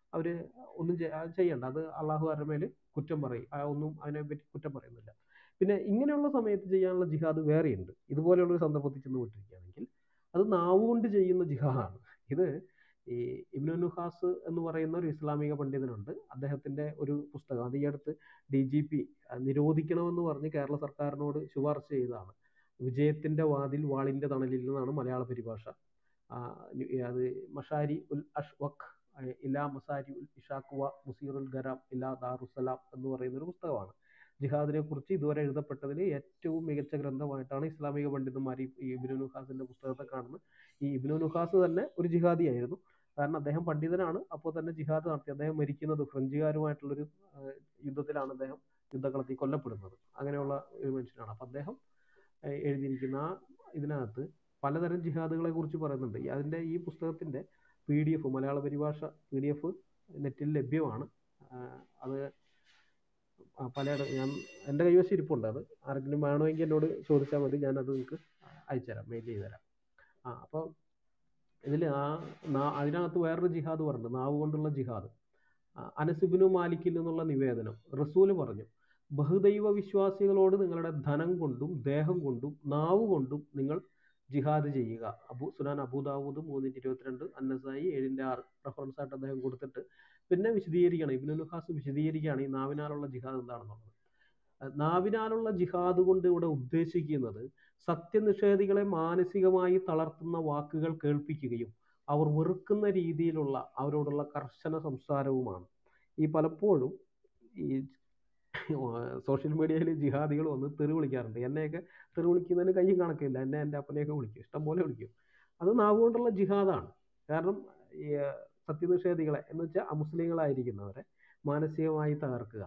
അവർ ഒന്നും ചെയ്യ- അത് ചെയ്യണ്ട അത് അള്ളാഹു അവരുടെ മേൽ കുറ്റം പറയും ആ ഒന്നും അതിനെ പറ്റി കുറ്റം പറയുന്നില്ല പിന്നെ ഇങ്ങനെയുള്ള സമയത്ത് ചെയ്യാനുള്ള ജിഹാദ് വേറെയുണ്ട് ഇതുപോലെയുള്ള ഒരു സന്ദർഭത്തിൽ ചെന്ന് വിട്ടിരിക്കുകയാണെങ്കിൽ അത് നാവ് കൊണ്ട് ചെയ്യുന്ന ജിഹാദാണ് ഇത് ഈ ഇബ്നു നുഹാസ് എന്ന് പറയുന്ന ഒരു ഇസ്ലാമിക പണ്ഡിതനുണ്ട് അദ്ദേഹത്തിന്റെ ഒരു പുസ്തകം അത് ഈ അടുത്ത് ഡി ജി പി നിരോധിക്കണമെന്ന് പറഞ്ഞ് കേരള സർക്കാരിനോട് ശുപാർശ ചെയ്തതാണ് വിജയത്തിന്റെ വാതിൽ വാളിന്റെ തണലിൽ നിന്നാണ് മലയാള പരിഭാഷ ആ, നി- അത് മഷാരി ഉൽ അഷ്വഖ് അഹ് ഇലാ മസാരി ഉൽ ഇഷാഖുവ മുസീറുൽ ഗരാം ഇലാ ദാറുസലാം എന്ന് പറയുന്ന ഒരു പുസ്തകമാണ് ജിഹാദിനെ കുറിച്ച് ഇതുവരെ എഴുതപ്പെട്ടതിൽ ഏറ്റവും മികച്ച ഗ്രന്ഥമായിട്ടാണ് ഇസ്ലാമിക പണ്ഡിതന്മാർ ഈ ഈ ഇബ്നു നുഹാസിന്റെ പുസ്തകത്തെ കാണുന്നത് ഈ ഇബ്നു നുഹാസ് തന്നെ ഒരു ജിഹാദിയായിരുന്നു കാരണം അദ്ദേഹം പണ്ഡിതനാണ് അപ്പോൾ തന്നെ ജിഹാദ് നടത്തി അദ്ദേഹം മരിക്കുന്നത് ഫ്രഞ്ചുകാരുമായിട്ടുള്ളൊരു ആ, യുദ്ധത്തിലാണ് അദ്ദേഹം യുദ്ധകളത്തിൽ കൊല്ലപ്പെടുന്നത് അങ്ങനെയുള്ള ഒരു മനുഷ്യനാണ് അപ്പം അദ്ദേഹം ആ, എഴുതിയിരിക്കുന്ന ആ ഇതിനകത്ത് പലതരം ജിഹാദുകളെ കുറിച്ച് പറയുന്നുണ്ട് ഈ അതിൻ്റെ ഈ പുസ്തകത്തിൻ്റെ പി ഡി എഫ് മലയാള പരിഭാഷ പി ഡി എഫ് നെറ്റിൽ ലഭ്യമാണ് ആ, അത് ആ, പലയിടം ഞാൻ എൻ്റെ കൈവശം ഇരിപ്പുണ്ട് അത് ആരെങ്കിലും വേണമെങ്കിൽ എന്നോട് ചോദിച്ചാൽ മതി ഞാനത് നിങ്ങൾക്ക് അയച്ചുതരാം മെയിൽ ചെയ്ത് തരാം ആ അപ്പോൾ ഇതിൽ ആ നാ- അതിനകത്ത് വേറൊരു ജിഹാദ് പറഞ്ഞിട്ടുണ്ട് നാവ് കൊണ്ടുള്ള ജിഹാദ് ആ, അനസിബിനു മാലിക്കിൽ നിന്നുള്ള നിവേദനം റസൂല് പറഞ്ഞു ബഹുദൈവ വിശ്വാസികളോട് നിങ്ങളുടെ ധനം കൊണ്ടും ദേഹം കൊണ്ടും നാവ് കൊണ്ടും നിങ്ങൾ ജിഹാദ് ചെയ്യുക അബു സുനാൻ അബൂദാവൂദ് മൂന്നിൻ്റെ ഇരുപത്തിരണ്ട് അന്നസായി ഏഴിൻ്റെ ആറ് റെഫറൻസ് ആയിട്ട് അദ്ദേഹം കൊടുത്തിട്ട് പിന്നെ വിശദീകരിക്കുകയാണ് ഇബ്നു നുഹാസ് വിശദീകരിക്കുകയാണ് ഈ നാവിനാലുള്ള ജിഹാദ് എന്താണെന്നുള്ളത് അഹ് നാവിനാലുള്ള ജിഹാദ് കൊണ്ട് ഇവിടെ ഉദ്ദേശിക്കുന്നത് സത്യനിഷേധികളെ മാനസികമായി തളർത്തുന്ന വാക്കുകൾ കേൾപ്പിക്കുകയും അവർ വെറുക്കുന്ന രീതിയിലുള്ള അവരോടുള്ള കർശന സംസാരവുമാണ് ഈ പലപ്പോഴും ഈ സോഷ്യൽ മീഡിയയിൽ ജിഹാദികൾ വന്ന് തെറി വിളിക്കാറുണ്ട് എന്നെയൊക്കെ തെറി വിളിക്കുന്നതിന് കയ്യും കണക്കില്ല എന്നെ എൻ്റെ അപ്പനെയൊക്കെ വിളിക്കും ഇഷ്ടം പോലെ വിളിക്കും അത് നാവ് കൊണ്ടുള്ള ജിഹാദാണ് കാരണം ഈ സത്യനിഷേധികളെ എന്ന് വെച്ചാൽ അമുസ്ലിങ്ങളായിരിക്കുന്നവരെ മാനസികമായി തകർക്കുക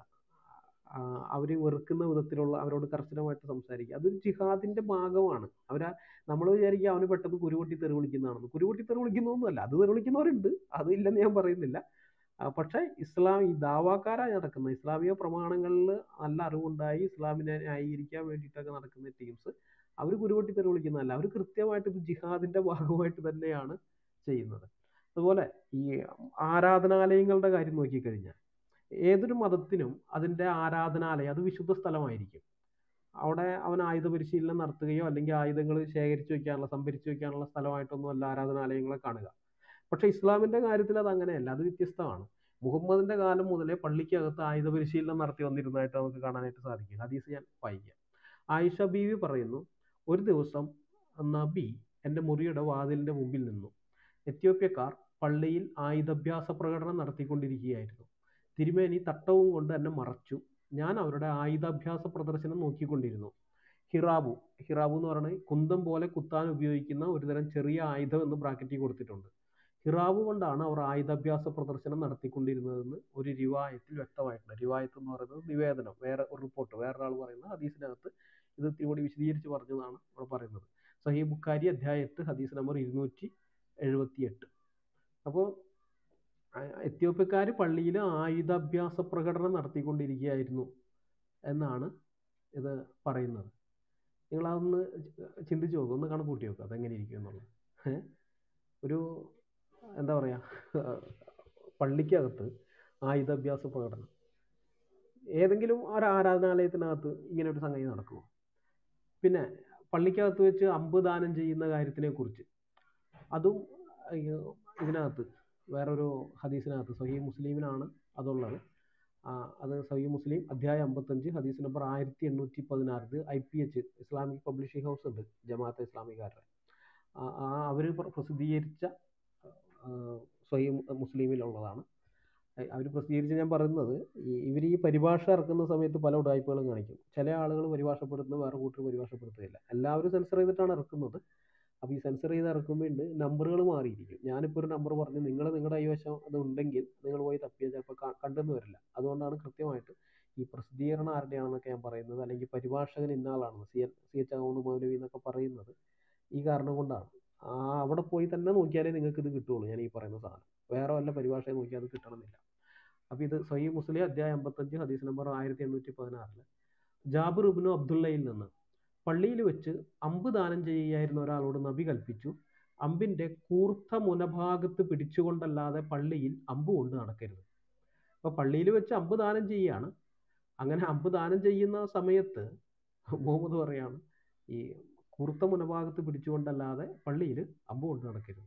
അവർ വെറുക്കുന്ന വിധത്തിലുള്ള അവരോട് കർശനമായിട്ട് സംസാരിക്കുക അതൊരു ജിഹാദിന്റെ ഭാഗമാണ് അവരാ നമ്മൾ വിചാരിക്കുക അവന് പെട്ടെന്ന് കുരുവട്ടി തെറി വിളിക്കുന്നതാണെന്ന് കുരുവട്ടി തെറി വിളിക്കുന്നൊന്നുമല്ല അത് തെറി വിളിക്കുന്നവരുണ്ട് അത് ഇല്ലെന്ന് ഞാൻ പറയുന്നില്ല ആ, പക്ഷേ ഇസ്ലാം ഈ ദാവാക്കാരായി നടക്കുന്ന ഇസ്ലാമിക പ്രമാണങ്ങളിൽ നല്ല അറിവുണ്ടായി ഇസ്ലാമിനെ ന്യായീകരിക്കാൻ വേണ്ടിയിട്ടൊക്കെ നടക്കുന്ന ടീംസ് അവർ കുരുവട്ടി തെറി വിളിക്കുന്നതല്ല അവർ കൃത്യമായിട്ട് ഇത് ജിഹാദിന്റെ ഭാഗമായിട്ട് തന്നെയാണ് ചെയ്യുന്നത് അതുപോലെ ഈ ആരാധനാലയങ്ങളുടെ കാര്യം നോക്കിക്കഴിഞ്ഞാൽ ഏതൊരു മതത്തിനും അതിൻ്റെ ആരാധനാലയം അത് വിശുദ്ധ സ്ഥലമായിരിക്കും അവിടെ അവൻ ആയുധ പരിശീലനം നടത്തുകയോ അല്ലെങ്കിൽ ആയുധങ്ങൾ ശേഖരിച്ചു വെക്കാനുള്ള സംഭരിച്ചു വെക്കാനുള്ള സ്ഥലമായിട്ടൊന്നും അല്ല ആരാധനാലയങ്ങളെ കാണുക പക്ഷെ ഇസ്ലാമിന്റെ കാര്യത്തിൽ അത് അങ്ങനെയല്ല അത് വ്യത്യസ്തമാണ് മുഹമ്മദിന്റെ കാലം മുതലേ പള്ളിക്കകത്ത് ആയുധ പരിശീലനം നടത്തി വന്നിരുന്നതായിട്ട് നമുക്ക് കാണാനായിട്ട് സാധിക്കും ഹദീസ് ഞാൻ വായിക്കാം ആയിഷ ബീവി പറയുന്നു ഒരു ദിവസം നബി എൻ്റെ മുറിയുടെ വാതിലിന്റെ മുമ്പിൽ നിന്നു എത്യോപ്യക്കാർ പള്ളിയിൽ ആയുധാഭ്യാസ പ്രകടനം നടത്തിക്കൊണ്ടിരിക്കുകയായിരുന്നു തിരുമേനി തട്ടവും കൊണ്ട് എന്നെ മറച്ചു ഞാൻ അവരുടെ ആയുധാഭ്യാസ പ്രദർശനം നോക്കിക്കൊണ്ടിരുന്നു ഹിറാബു ഹിറാബു എന്ന് പറയുന്നത് കുന്തം പോലെ കുത്താൻ ഉപയോഗിക്കുന്ന ഒരുതരം ചെറിയ ആയുധം എന്ന് ബ്രാക്കറ്റിൽ കൊടുത്തിട്ടുണ്ട് ഹിറാബു കൊണ്ടാണ് അവർ ആയുധാഭ്യാസ പ്രദർശനം നടത്തിക്കൊണ്ടിരുന്നതെന്ന് ഒരു റിവായത്തിൽ വ്യക്തമായിട്ടുണ്ട് റിവായത്ത് എന്ന് പറയുന്നത് നിവേദനം വേറെ ഒരു റിപ്പോർട്ട് വേറൊരാൾ പറയുന്ന ഹദീസിനകത്ത് ഇത് ഇത്തിരി വിശദീകരിച്ച് പറഞ്ഞതാണ് ഇവിടെ പറയുന്നത് സഹീ ബുഖാരി അധ്യായം എട്ട് ഹദീസ് നമ്പർ ഇരുന്നൂറ്റി എഴുപത്തി എട്ട് അപ്പോൾ എത്യോപ്യക്കാർ പള്ളിയിൽ ആയുധാഭ്യാസ പ്രകടനം നടത്തിക്കൊണ്ടിരിക്കുകയായിരുന്നു എന്നാണ് ഇത് പറയുന്നത് നിങ്ങൾ അതൊന്ന് ചിന്തിച്ച് നോക്കുക ഒന്ന് കണക്ക് കൂട്ടി നോക്കുക അതെങ്ങനെ ഇരിക്കും എന്നുള്ളത് ഏ? ഒരു എന്താ പറയുക പള്ളിക്കകത്ത് ആയുധാഭ്യാസ പ്രകടനം ഏതെങ്കിലും ഒരു ആരാധനാലയത്തിനകത്ത് ഇങ്ങനെ ഒരു സംഗതി നടക്കുമോ പിന്നെ പള്ളിക്കകത്ത് വെച്ച് അമ്പ് ദാനം ചെയ്യുന്ന കാര്യത്തിനെ കുറിച്ച് അതും അയ്യോ, ഇതിനകത്ത് വേറൊരു ഹദീസിനകത്ത് സഹീ മുസ്ലിമിനാണ് അതുള്ളത് ആ, അത് സഹീ മുസ്ലിം അധ്യായം അമ്പത്തഞ്ച് ഹദീസ് നമ്പർ ആയിരത്തി എണ്ണൂറ്റി പതിനാറ് ഇത് I P H Islamic publishing house ഉണ്ട് ജമാഅത്തെ ഇസ്ലാമിക്കാരുടെ ആ അവർ പ്രസിദ്ധീകരിച്ച സ്വഹീ മുസ്ലിമിലുള്ളതാണ് അവർ പ്രസിദ്ധീകരിച്ച് ഞാൻ പറയുന്നത് ഇവർ ഈ പരിഭാഷ ഇറക്കുന്ന സമയത്ത് പല ഉടായ്പകളും കാണിക്കും ചില ആളുകൾ പരിഭാഷപ്പെടുത്തുന്നു വേറെ കൂട്ടർ പരിഭാഷപ്പെടുത്തുകയില്ല എല്ലാവരും സെൻസർ ചെയ്തിട്ടാണ് ഇറക്കുന്നത് അപ്പോൾ ഈ സെൻസർ ചെയ്ത് ഇറക്കുമ്പോൾ ഉണ്ട് നമ്പറുകൾ മാറിയിരിക്കും ഞാനിപ്പോൾ ഒരു നമ്പർ പറഞ്ഞു നിങ്ങൾ നിങ്ങളുടെ കൈവശം അത് ഉണ്ടെങ്കിൽ നിങ്ങൾ പോയി തപ്പിയാൽ ചിലപ്പോൾ കണ്ടെന്ന് വരില്ല അതുകൊണ്ടാണ് കൃത്യമായിട്ട് ഈ പ്രസിദ്ധീകരണം ആരുടെയാണെന്നൊക്കെ ഞാൻ പറയുന്നത് അല്ലെങ്കിൽ പരിഭാഷകൻ ഇന്ന ആളാണെന്ന് C N C H Ahmad Moulavi എന്നൊക്കെ പറയുന്നത് ഈ കാരണം കൊണ്ടാണ് ആ അവിടെ പോയി തന്നെ നോക്കിയാലേ നിങ്ങൾക്ക് ഇത് കിട്ടുള്ളൂ ഞാൻ ഈ പറയുന്ന സാധനം വേറെ വല്ല പരിഭാഷയെ നോക്കിയാൽ അത് കിട്ടണമെന്നില്ല അപ്പോൾ ഇത് സഹീ മുസ്ലിം അധ്യായം അമ്പത്തഞ്ച് ഹദീസ് നമ്പർ ആയിരത്തി എണ്ണൂറ്റി പതിനാറില് ജാബിർ ഇബ്നു അബ്ദുള്ളയിൽ നിന്ന് പള്ളിയിൽ വെച്ച് അമ്പ് ദാനം ചെയ്യുകയായിരുന്ന ഒരാളോട് നബി കൽപ്പിച്ചു അമ്പിന്റെ കൂർത്ത മുനഭാഗത്ത് പിടിച്ചുകൊണ്ടല്ലാതെ പള്ളിയിൽ അമ്പ് കൊണ്ട് നടക്കരുത് അപ്പൊ പള്ളിയിൽ വെച്ച് അമ്പ് ദാനം ചെയ്യാണ് അങ്ങനെ അമ്പ് ദാനം ചെയ്യുന്ന സമയത്ത് മുഹമ്മദ് പറയാണ് ഈ കൂർത്ത മുനഭാഗത്ത് പിടിച്ചുകൊണ്ടല്ലാതെ പള്ളിയിൽ അമ്പ് കൊണ്ട് നടക്കരുത്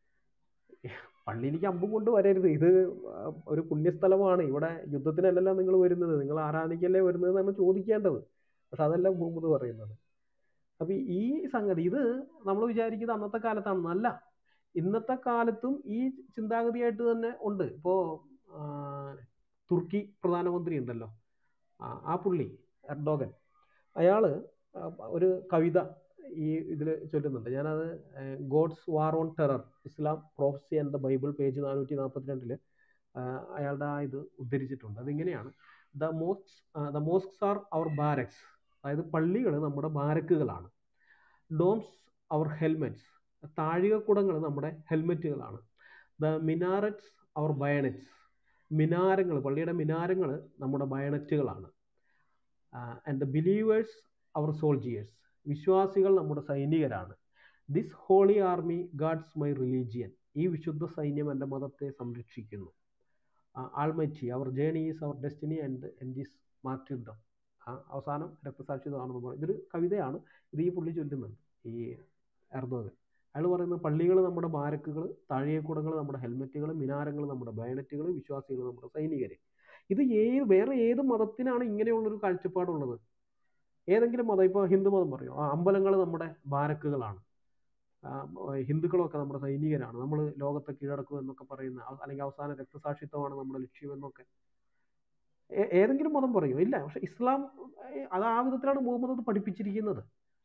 പള്ളിയിലേക്ക് അമ്പും കൊണ്ട് വരരുത് ഇത് ഒരു പുണ്യസ്ഥലമാണ് ഇവിടെ യുദ്ധത്തിനല്ലല്ലോ നിങ്ങൾ വരുന്നത് നിങ്ങൾ ആരാധിക്കല്ലേ വരുന്നത് എന്നാണ് ചോദിക്കേണ്ടത് പക്ഷെ അതല്ല മുഹമ്മദ് പറയുന്നത് അപ്പൊ ഈ സംഗതി ഇത് നമ്മൾ വിചാരിക്കുന്നത് അന്നത്തെ കാലത്താണെന്ന് അല്ല ഇന്നത്തെ കാലത്തും ഈ ചിന്താഗതിയായിട്ട് തന്നെ ഉണ്ട് ഇപ്പോ ആ, തുർക്കി പ്രധാനമന്ത്രി ഉണ്ടല്ലോ ആ ആ പുള്ളി എർഡോഗൻ അയാള് ആ, ഒരു കവിത ഈ ഇതിൽ ചൊല്ലുന്നുണ്ട് ഞാനത് God's war on terror Islam prophecy and the Bible page നാനൂറ്റി നാൽപ്പത്തിരണ്ടില് അയാളുടെ ആ ഇത് ഉദ്ധരിച്ചിട്ടുണ്ട് അതിങ്ങനെയാണ് the mosque the mosques are our barracks അതായത് പള്ളികൾ നമ്മുടെ ബാരക്കുകളാണ് ഡോംസ് അവർ ഹെൽമെറ്റ്സ് താഴികക്കുടങ്ങൾ നമ്മുടെ ഹെൽമെറ്റുകളാണ് ദ മിനാററ്റ്സ് അവർ ബയണറ്റ്സ് മിനാരങ്ങൾ പള്ളിയുടെ മിനാരങ്ങൾ നമ്മുടെ ബയണറ്റുകളാണ് and the believers our soldiers വിശ്വാസികൾ നമ്മുടെ സൈനികരാണ് this holy army guards my religion ഈ വിശുദ്ധ സൈന്യം എൻ്റെ മതത്തെ സംരക്ഷിക്കുന്നു almighty our journey is our destiny and end is martyrdom അവസാനം രക്തസാക്ഷിതമാണെന്ന് പറയും ഇതൊരു കവിതയാണ് ഇത് ഈ പുള്ളി ചൊല്ലുന്നുണ്ട് ഈ എർദോഗൻ അയാൾ പറയുന്നത് പള്ളികൾ നമ്മുടെ ബാരക്കുകൾ താഴികക്കുടങ്ങൾ നമ്മുടെ ഹെൽമെറ്റുകൾ മിനാരങ്ങൾ നമ്മുടെ ബയണറ്റുകൾ വിശ്വാസികൾ നമ്മുടെ സൈനികർ ഇത് ഏത് വേറെ ഏത് മതത്തിനാണ് ഇങ്ങനെയുള്ളൊരു കാഴ്ചപ്പാടുള്ളത് ഏതെങ്കിലും മതം ഇപ്പോൾ ഹിന്ദു മതം പറയും ആ അമ്പലങ്ങൾ നമ്മുടെ ബാരക്കുകളാണ് ആ, ഹിന്ദുക്കളൊക്കെ നമ്മുടെ സൈനികരാണ് നമ്മൾ ലോകത്തെ കീഴടക്കും എന്നൊക്കെ പറയുന്ന അ- അല്ലെങ്കിൽ അവസാന രക്തസാക്ഷിത്വമാണ് നമ്മുടെ ലക്ഷ്യം എന്നൊക്കെ ഏ- ഏതെങ്കിലും മതം പറയോ ഇല്ല പക്ഷെ ഇസ്ലാം ഏ, അത് ആ വിധത്തിലാണ് മുഹമ്മദ് അത് പഠിപ്പിച്ചിരിക്കുന്നത്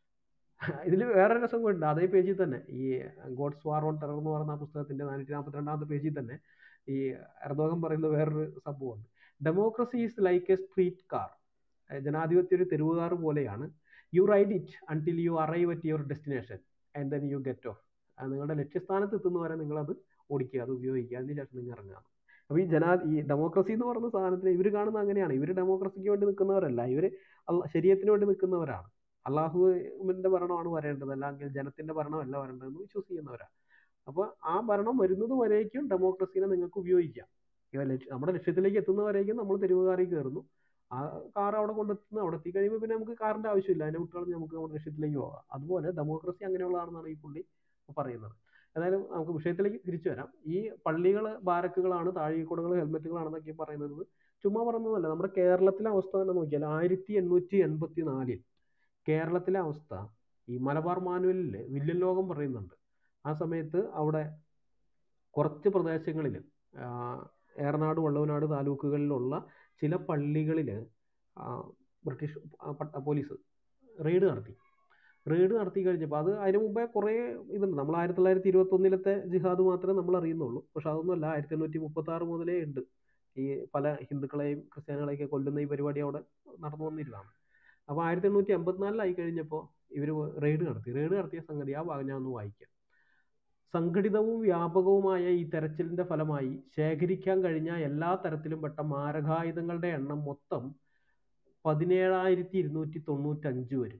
ഇതിൽ വേറെ രസം കൂടി അതേ പേജിൽ തന്നെ ഈ ഗോഡ്സ് വാർ ഓൺ ടെറർ എന്ന് പറയുന്ന ആ പുസ്തകത്തിന്റെ നാനൂറ്റി നാൽപ്പത്തി രണ്ടാമത്തെ പേജിൽ തന്നെ ഈ എർദോഗൻ പറയുന്ന വേറൊരു സംഭവമുണ്ട് democracy is like a street car ജനാധിപത്യം ഒരു തെരുവ് കാർ പോലെയാണ് you ride it until you arrive at your destination and then you get off നിങ്ങളുടെ ലക്ഷ്യസ്ഥാനത്ത് എത്തുന്നവരെ നിങ്ങളത് ഓടിക്കുക അത് ഉപയോഗിക്കുക അതിനുശേഷം നിങ്ങൾ ഇറങ്ങുക അപ്പോൾ ഈ ജനാ ഈ ഡെമോക്രസി എന്ന് പറയുന്ന സാധനത്തിന് ഇവർ കാണുന്നത് അങ്ങനെയാണ് ഇവർ ഡെമോക്രസിക്ക് വേണ്ടി നിൽക്കുന്നവരല്ല ഇവർ ശരീരത്തിന് വേണ്ടി നിൽക്കുന്നവരാണ് അള്ളാഹുവിന്റെ ഭരണമാണ് വരേണ്ടത് അല്ലെങ്കിൽ ജനത്തിന്റെ ഭരണമല്ല വരേണ്ടതെന്ന് വിശ്വസിക്കുന്നവരാണ് അപ്പോൾ ആ ഭരണം വരുന്നത് വരേക്കും ഡെമോക്രസീനെ നിങ്ങൾക്ക് ഉപയോഗിക്കാം ഇവ ലക്ഷ്യ- നമ്മുടെ ലക്ഷ്യത്തിലേക്ക് എത്തുന്നവരേക്കും നമ്മൾ തെരുവുകാരിൽ കയറുന്നു ആ കാർ അവിടെ കൊണ്ടെത്തുന്നു അവിടെ എത്തിക്കഴിയുമ്പോൾ പിന്നെ നമുക്ക് കാറിന്റെ ആവശ്യമില്ല അതിനെ വിട്ടുകളഞ്ഞ് നമുക്ക് നമ്മുടെ ലക്ഷ്യത്തിലേക്ക് പോകാം അതുപോലെ ഡെമോക്രസി അങ്ങനെയുള്ളതാണെന്നാണ് ഈ പുള്ളി പറയുന്നത് ഏതായാലും നമുക്ക് വിഷയത്തിലേക്ക് തിരിച്ചു വരാം ഈ പള്ളികൾ ബാരക്കുകളാണ് താഴികക്കുടകൾ ഹെൽമെറ്റുകളാണെന്നൊക്കെ ഈ പറയുന്നത് ചുമ്മാ പറയുന്നതല്ല നമ്മുടെ കേരളത്തിലെ അവസ്ഥ തന്നെ നോക്കിയാൽ ആയിരത്തി എണ്ണൂറ്റി എൺപത്തി നാലിൽ കേരളത്തിലെ അവസ്ഥ ഈ മലബാർ മാനുവലിൽ വില്യൻ ലോകം പറയുന്നുണ്ട് ആ സമയത്ത് അവിടെ കുറച്ച് പ്രദേശങ്ങളിൽ ഏറനാട് വള്ളവനാട് താലൂക്കുകളിലുള്ള ചില പള്ളികളിൽ ബ്രിട്ടീഷ് ആ, പട്ട- പോലീസ് റെയ്ഡ് നടത്തി റെയ്ഡ് നടത്തി കഴിഞ്ഞപ്പോൾ അത് അതിന് മുമ്പേ കുറേ ഇതുണ്ട് നമ്മൾ ആയിരത്തി തൊള്ളായിരത്തി ഇരുപത്തൊന്നിലത്തെ ജിഹാദ് മാത്രമേ നമ്മൾ അറിയുന്നുള്ളൂ പക്ഷെ അതൊന്നുമല്ല ആയിരത്തി എണ്ണൂറ്റി മുപ്പത്തി ആറ് മുതലേ ഉണ്ട് ഈ പല ഹിന്ദുക്കളെയും ക്രിസ്ത്യാനികളെയൊക്കെ കൊല്ലുന്ന ഈ പരിപാടി അവിടെ നടന്നു വന്നിരുന്നതാണ് അപ്പോൾ ആയിരത്തി എണ്ണൂറ്റി എൺപത്തിനാലിലായി കഴിഞ്ഞപ്പോൾ ഇവർ റെയ്ഡ് നടത്തി റെയ്ഡ് നടത്തിയ സംഗതി ആ ഭാഗം ഞാൻ ഒന്ന് വായിക്കാം സംഘടിതവും വ്യാപകവുമായ ഈ തെരച്ചിലിന്റെ ഫലമായി ശേഖരിക്കാൻ കഴിഞ്ഞ എല്ലാ തരത്തിലും പെട്ട മാരകായുധങ്ങളുടെ എണ്ണം മൊത്തം പതിനേഴായിരത്തി ഇരുന്നൂറ്റി തൊണ്ണൂറ്റഞ്ച് വരും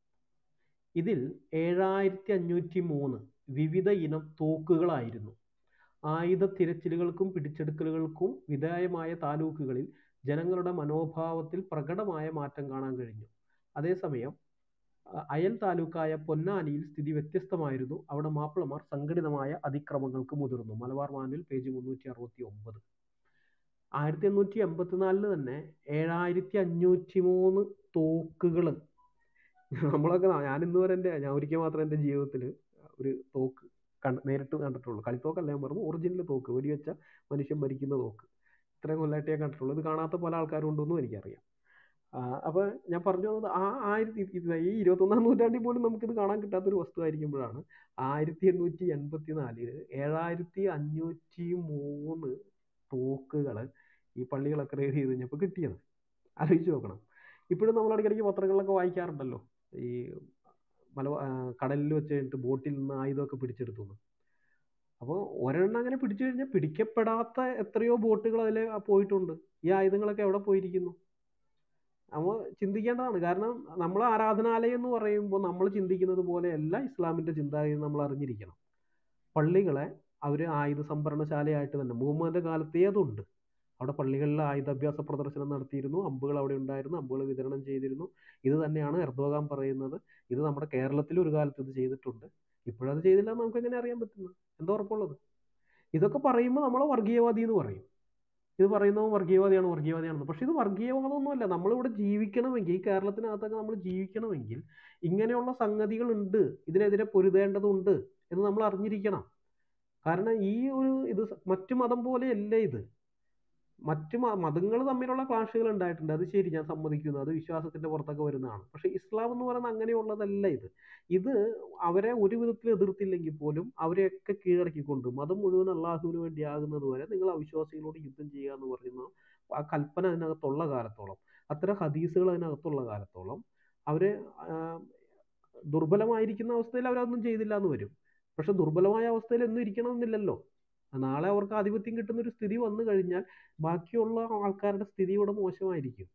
ഇതിൽ ഏഴായിരത്തി അഞ്ഞൂറ്റി മൂന്ന് വിവിധ ഇനം തോക്കുകളായിരുന്നു ആയുധ തിരച്ചിലുകൾക്കും പിടിച്ചെടുക്കലുകൾക്കും വിധേയമായ താലൂക്കുകളിൽ ജനങ്ങളുടെ മനോഭാവത്തിൽ പ്രകടമായ മാറ്റം കാണാൻ കഴിഞ്ഞു അതേസമയം അ- അയൽ താലൂക്കായ പൊന്നാനിയിൽ സ്ഥിതി വ്യത്യസ്തമായിരുന്നു അവിടെ മാപ്പിളമാർ സംഘടിതമായ അതിക്രമങ്ങൾക്ക് മുതിർന്നു മലബാർ മാനുവൽ പേജ് മുന്നൂറ്റി അറുപത്തി ഒമ്പത് ആയിരത്തി എണ്ണൂറ്റി എൺപത്തിനാലില് തന്നെ ഏഴായിരത്തി അഞ്ഞൂറ്റി മൂന്ന് തോക്കുകൾ നമ്മളൊക്കെ ഞാൻ ഇന്ന് വരെ എൻ്റെ ഞാൻ ഒരിക്കൽ മാത്രം എൻ്റെ ജീവിതത്തിൽ ഒരു തോക്ക് കണ്ട് നേരിട്ട് കണ്ടിട്ടുള്ളൂ കളിത്തോക്കല്ല ഞാൻ പറഞ്ഞു ഒറിജിനൽ തോക്ക് വെടിവെച്ച മനുഷ്യൻ മരിക്കുന്ന തോക്ക് ഇത്രയും കൊല്ലമായിട്ട് ഞാൻ കണ്ടിട്ടുള്ളൂ ഇത് കാണാത്ത പല ആൾക്കാരും ഉണ്ടെന്നും എനിക്കറിയാം ആ, അപ്പൊ ഞാൻ പറഞ്ഞു വന്നത് ആ ആയിരത്തി ഇത് ഈ ഇരുപത്തൊന്നാം നൂറ്റാണ്ടിൽ പോലും നമുക്കിത് കാണാൻ കിട്ടാത്തൊരു വസ്തു ആയിരിക്കുമ്പോഴാണ് ആയിരത്തി എണ്ണൂറ്റി എൺപത്തി നാലില് ഏഴായിരത്തി അഞ്ഞൂറ്റി മൂന്ന് തോക്കുകൾ ഈ പള്ളികളൊക്കെ റെയ്ഡ് ചെയ്ത് കഴിഞ്ഞപ്പോൾ കിട്ടിയത് ആലോചിച്ച് നോക്കണം ഇപ്പോഴും നമ്മൾ ഇടയ്ക്കിടയ്ക്ക് പത്രങ്ങളിലൊക്കെ വായിക്കാറുണ്ടല്ലോ ഈ മല കടലിൽ വെച്ച് കഴിഞ്ഞിട്ട് ബോട്ടിൽ നിന്ന് ആയുധമൊക്കെ പിടിച്ചെടുത്തു എന്ന്. അപ്പോൾ ഒരെണ്ണം അങ്ങനെ പിടിച്ചു കഴിഞ്ഞാൽ പിടിക്കപ്പെടാത്ത എത്രയോ ബോട്ടുകൾ അതിൽ പോയിട്ടുണ്ട് ഈ ആയുധങ്ങളൊക്കെ എവിടെ പോയിരിക്കുന്നു നമ്മൾ ചിന്തിക്കേണ്ടതാണ് കാരണം നമ്മൾ ആരാധനാലയം എന്ന് പറയുമ്പോൾ നമ്മൾ ചിന്തിക്കുന്നത് പോലെയല്ല ഇസ്ലാമിന്റെ ചിന്താഗതി നമ്മൾ അറിഞ്ഞിരിക്കണം പള്ളികളെ അവർ ആയുധ സംഭരണശാലയായിട്ട് തന്നെ മുഹമ്മദിൻ്റെ കാലത്തേ അതുണ്ട് അവിടെ പള്ളികളിൽ ആയുധാഭ്യാസ പ്രദർശനം നടത്തിയിരുന്നു അമ്പുകൾ അവിടെ ഉണ്ടായിരുന്നു അമ്പുകൾ വിതരണം ചെയ്തിരുന്നു ഇത് തന്നെയാണ് എർദോഗാൻ പറയുന്നത് ഇത് നമ്മുടെ കേരളത്തിൽ ഒരു കാലത്ത് ഇത് ചെയ്തിട്ടുണ്ട് ഇപ്പോഴത് ചെയ്തില്ല എന്ന് നമുക്ക് എങ്ങനെ അറിയാൻ പറ്റുന്നത് എന്താ ഉറപ്പുള്ളത് ഇതൊക്കെ പറയുമ്പോൾ നമ്മളെ വർഗീയവാദി എന്ന് പറയും ഇത് പറയുന്നവൻ വർഗീയവാദിയാണ് വർഗീയവാദിയാണെന്ന് പക്ഷെ ഇത് വർഗീയവാദമൊന്നുമല്ല നമ്മളിവിടെ ജീവിക്കണമെങ്കിൽ ഈ കേരളത്തിനകത്തൊക്കെ നമ്മൾ ജീവിക്കണമെങ്കിൽ ഇങ്ങനെയുള്ള സംഗതികൾ ഉണ്ട് ഇതിനെതിരെ പൊരുതേണ്ടതുണ്ട് എന്ന് നമ്മൾ അറിഞ്ഞിരിക്കണം കാരണം ഈ ഒരു ഇത് മറ്റു മതം പോലെയല്ല ഇത് മറ്റു മതങ്ങൾ തമ്മിലുള്ള ക്ലാഷുകൾ ഉണ്ടായിട്ടുണ്ട് അത് ശരി ഞാൻ സമ്മതിക്കുന്നു അത് വിശ്വാസത്തിന്റെ പുറത്തൊക്കെ വരുന്നതാണ് പക്ഷെ ഇസ്ലാം എന്ന് പറയുന്നത് അങ്ങനെയുള്ളതല്ല ഇത് ഇത് അവരെ ഒരു വിധത്തിൽ എതിർത്തില്ലെങ്കിൽ പോലും അവരെയൊക്കെ കീഴടക്കിക്കൊണ്ട് മതം മുഴുവൻ അള്ളാഹുവിന് വേണ്ടി ആകുന്നത് വരെ നിങ്ങൾ അവിശ്വാസികളോട് യുദ്ധം ചെയ്യുക എന്ന് പറയുന്ന ആ കൽപ്പന അതിനകത്തുള്ള കാലത്തോളം അത്തരം ഹദീസുകൾ അതിനകത്തുള്ള കാലത്തോളം അവര് ദുർബലമായിരിക്കുന്ന അവസ്ഥയിൽ അവരതൊന്നും ചെയ്തില്ല എന്ന് വരും പക്ഷെ ദുർബലമായ അവസ്ഥയിൽ എന്നും ഇരിക്കണമെന്നില്ലല്ലോ നാളെ അവർക്ക് ആധിപത്യം കിട്ടുന്ന ഒരു സ്ഥിതി വന്നു കഴിഞ്ഞാൽ ബാക്കിയുള്ള ആൾക്കാരുടെ സ്ഥിതി ഇവിടെ മോശമായിരിക്കും